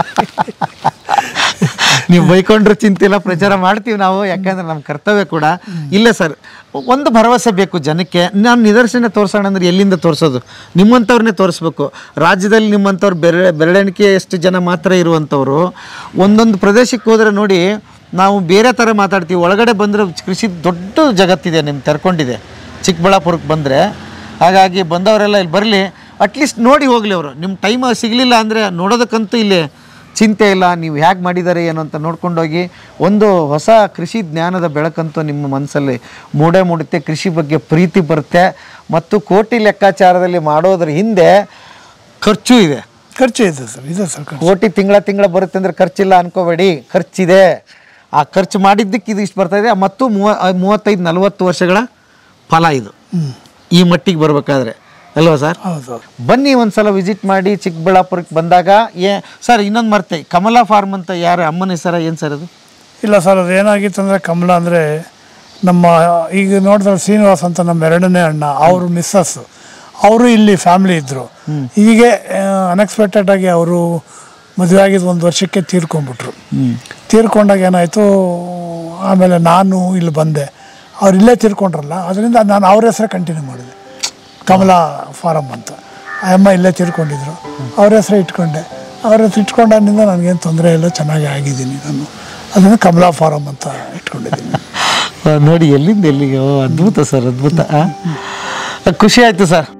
[SPEAKER 1] ನೀವು ಬೈಕೊಂಡ್ರೆ ಚಿಂತೆ ಇಲ್ಲ ಪ್ರಚಾರ ಮಾಡ್ತೀವಿ ನಾವು ಯಾಕಂದ್ರೆ ನಮ್ಮ ಕರ್ತವ್ಯ ಕೂಡ ಇಲ್ಲ ಸರ್ ಒಂದು ಭರವಸೆ ಬೇಕು ಜನಕ್ಕೆ ನಾನು ನಿದರ್ಶನ ತೋರಿಸೋಣ ಅಂದ್ರೆ ಎಲ್ಲಿಂದ ತೋರಿಸೋದು ನಿಮ್ಮಂಥವ್ರನ್ನೇ ತೋರಿಸ್ಬೇಕು ರಾಜ್ಯದಲ್ಲಿ ನಿಮ್ಮಂಥವ್ರು ಬೆರಳೆ ಬೆರಳೆಣಿಕೆ ಎಷ್ಟು ಜನ ಮಾತ್ರ ಇರುವಂಥವ್ರು ಒಂದೊಂದು ಪ್ರದೇಶಕ್ಕೆ ಹೋದರೆ ನೋಡಿ ನಾವು ಬೇರೆ ಥರ ಮಾತಾಡ್ತೀವಿ ಒಳಗಡೆ ಬಂದರೆ ಕೃಷಿ ದೊಡ್ಡ ಜಗತ್ತಿದೆ ನಿಮ್ಮ ತೆರ್ಕೊಂಡಿದೆ ಚಿಕ್ಕಬಳ್ಳಾಪುರಕ್ಕೆ ಬಂದರೆ ಹಾಗಾಗಿ ಬಂದವರೆಲ್ಲ ಇಲ್ಲಿ ಬರಲಿ ಅಟ್ಲೀಸ್ಟ್ ನೋಡಿ ಹೋಗಲಿ ಅವರು ನಿಮ್ಮ ಟೈಮ್ ಸಿಗಲಿಲ್ಲ ಅಂದರೆ ನೋಡೋದಕ್ಕಂತೂ ಇಲ್ಲಿ ಚಿಂತೆ ಇಲ್ಲ ನೀವು ಹೇಗೆ ಮಾಡಿದ್ದಾರೆ ಏನು ಅಂತ ನೋಡ್ಕೊಂಡೋಗಿ ಒಂದು ಹೊಸ ಕೃಷಿ ಜ್ಞಾನದ ಬೆಳಕಂತೂ ನಿಮ್ಮ ಮನಸ್ಸಲ್ಲಿ ಮೂಡೇ ಮೂಡುತ್ತೆ ಕೃಷಿ ಬಗ್ಗೆ ಪ್ರೀತಿ ಬರುತ್ತೆ ಮತ್ತು ಕೋಟಿ ಲೆಕ್ಕಾಚಾರದಲ್ಲಿ ಮಾಡೋದ್ರ ಹಿಂದೆ ಖರ್ಚು ಇದೆ
[SPEAKER 2] ಖರ್ಚು ಇದೆ ಸರ್ ಇದೆ ಸರ್ ಖರ್ಚು
[SPEAKER 1] ಕೋಟಿ ತಿಂಗಳ ತಿಂಗಳ ಬರುತ್ತೆ ಅಂದರೆ ಖರ್ಚಿಲ್ಲ ಅನ್ಕೋಬೇಡಿ ಖರ್ಚಿದೆ ಆ ಖರ್ಚು ಮಾಡಿದ್ದಕ್ಕೆ ಇದು ಇಷ್ಟು ಬರ್ತಾ ಇದೆ ಮತ್ತು ಮೂವ ಮೂವತ್ತೈದು ನಲವತ್ತು ವರ್ಷಗಳ ಫಲ ಇದು ಈ ಮಟ್ಟಿಗೆ ಬರಬೇಕಾದ್ರೆ ಅಲ್ವಾ ಸರ್
[SPEAKER 2] ಹೌದು
[SPEAKER 1] ಬನ್ನಿ ಒಂದ್ಸಲ ವಿಸಿಟ್ ಮಾಡಿ ಚಿಕ್ಕಬಳ್ಳಾಪುರಕ್ಕೆ ಬಂದಾಗ ಏ ಸರ್ ಇನ್ನೊಂದು ಮರ್ತೆ ಕಮಲಾ ಫಾರ್ಮ್ ಅಂತ ಯಾರು ಅಮ್ಮನ ಹೆಸರ ಏನು ಸರ್ ಅದು
[SPEAKER 2] ಇಲ್ಲ ಸರ್ ಅದು ಏನಾಗಿತ್ತು ಅಂದರೆ ಕಮಲ ಅಂದರೆ ನಮ್ಮ ಈಗ ನೋಡಿದ್ರೆ ಶ್ರೀನಿವಾಸ್ ಅಂತ ನಮ್ಮ ಎರಡನೇ ಅಣ್ಣ ಅವರು ಮಿಸ್ಸಸ್ ಅವರು ಇಲ್ಲಿ ಫ್ಯಾಮಿಲಿ ಇದ್ದರು ಹೀಗೆ ಅನ್ಎಕ್ಸ್ಪೆಕ್ಟೆಡ್ ಆಗಿ ಅವರು ಮದುವೆ ಆಗಿದ್ದು ಒಂದು ವರ್ಷಕ್ಕೆ ತೀರ್ಕೊಂಡ್ಬಿಟ್ರು ತೀರ್ಕೊಂಡಾಗ ಏನಾಯಿತು ಆಮೇಲೆ ನಾನು ಇಲ್ಲಿ ಬಂದೆ ಅವ್ರು ಇಲ್ಲೇ ತೀರ್ಕೊಂಡ್ರಲ್ಲ ಅದರಿಂದ ನಾನು ಅವ್ರ ಹೆಸರೇ ಕಂಟಿನ್ಯೂ ಮಾಡಿದೆ ಕಮಲಾ ಫಾರಮ್ ಅಂತ ಆ ಅಮ್ಮ ಇಲ್ಲೇ ತೀರ್ಕೊಂಡಿದ್ರು ಅವ್ರ ಹೆಸರೇ ಇಟ್ಕೊಂಡೆ ಅವ್ರ ಹೆಸರು ಇಟ್ಕೊಂಡಾಗಿನಿಂದ ನನಗೇನು ತೊಂದರೆ ಇಲ್ಲ ಚೆನ್ನಾಗಿ ಆಗಿದ್ದೀನಿ ನಾನು ಅದನ್ನು ಕಮಲಾ ಫಾರಮ್ ಅಂತ ಇಟ್ಕೊಂಡಿದ್ದೀನಿ
[SPEAKER 1] ಆ, ನೋಡಿ ಎಲ್ಲಿಂದ ಎಲ್ಲಿಗೆ ಓ ಅದ್ಭುತ ಸರ್ ಅದ್ಭುತ ಆ? ಖುಷಿ ಆಯಿತು ಸರ್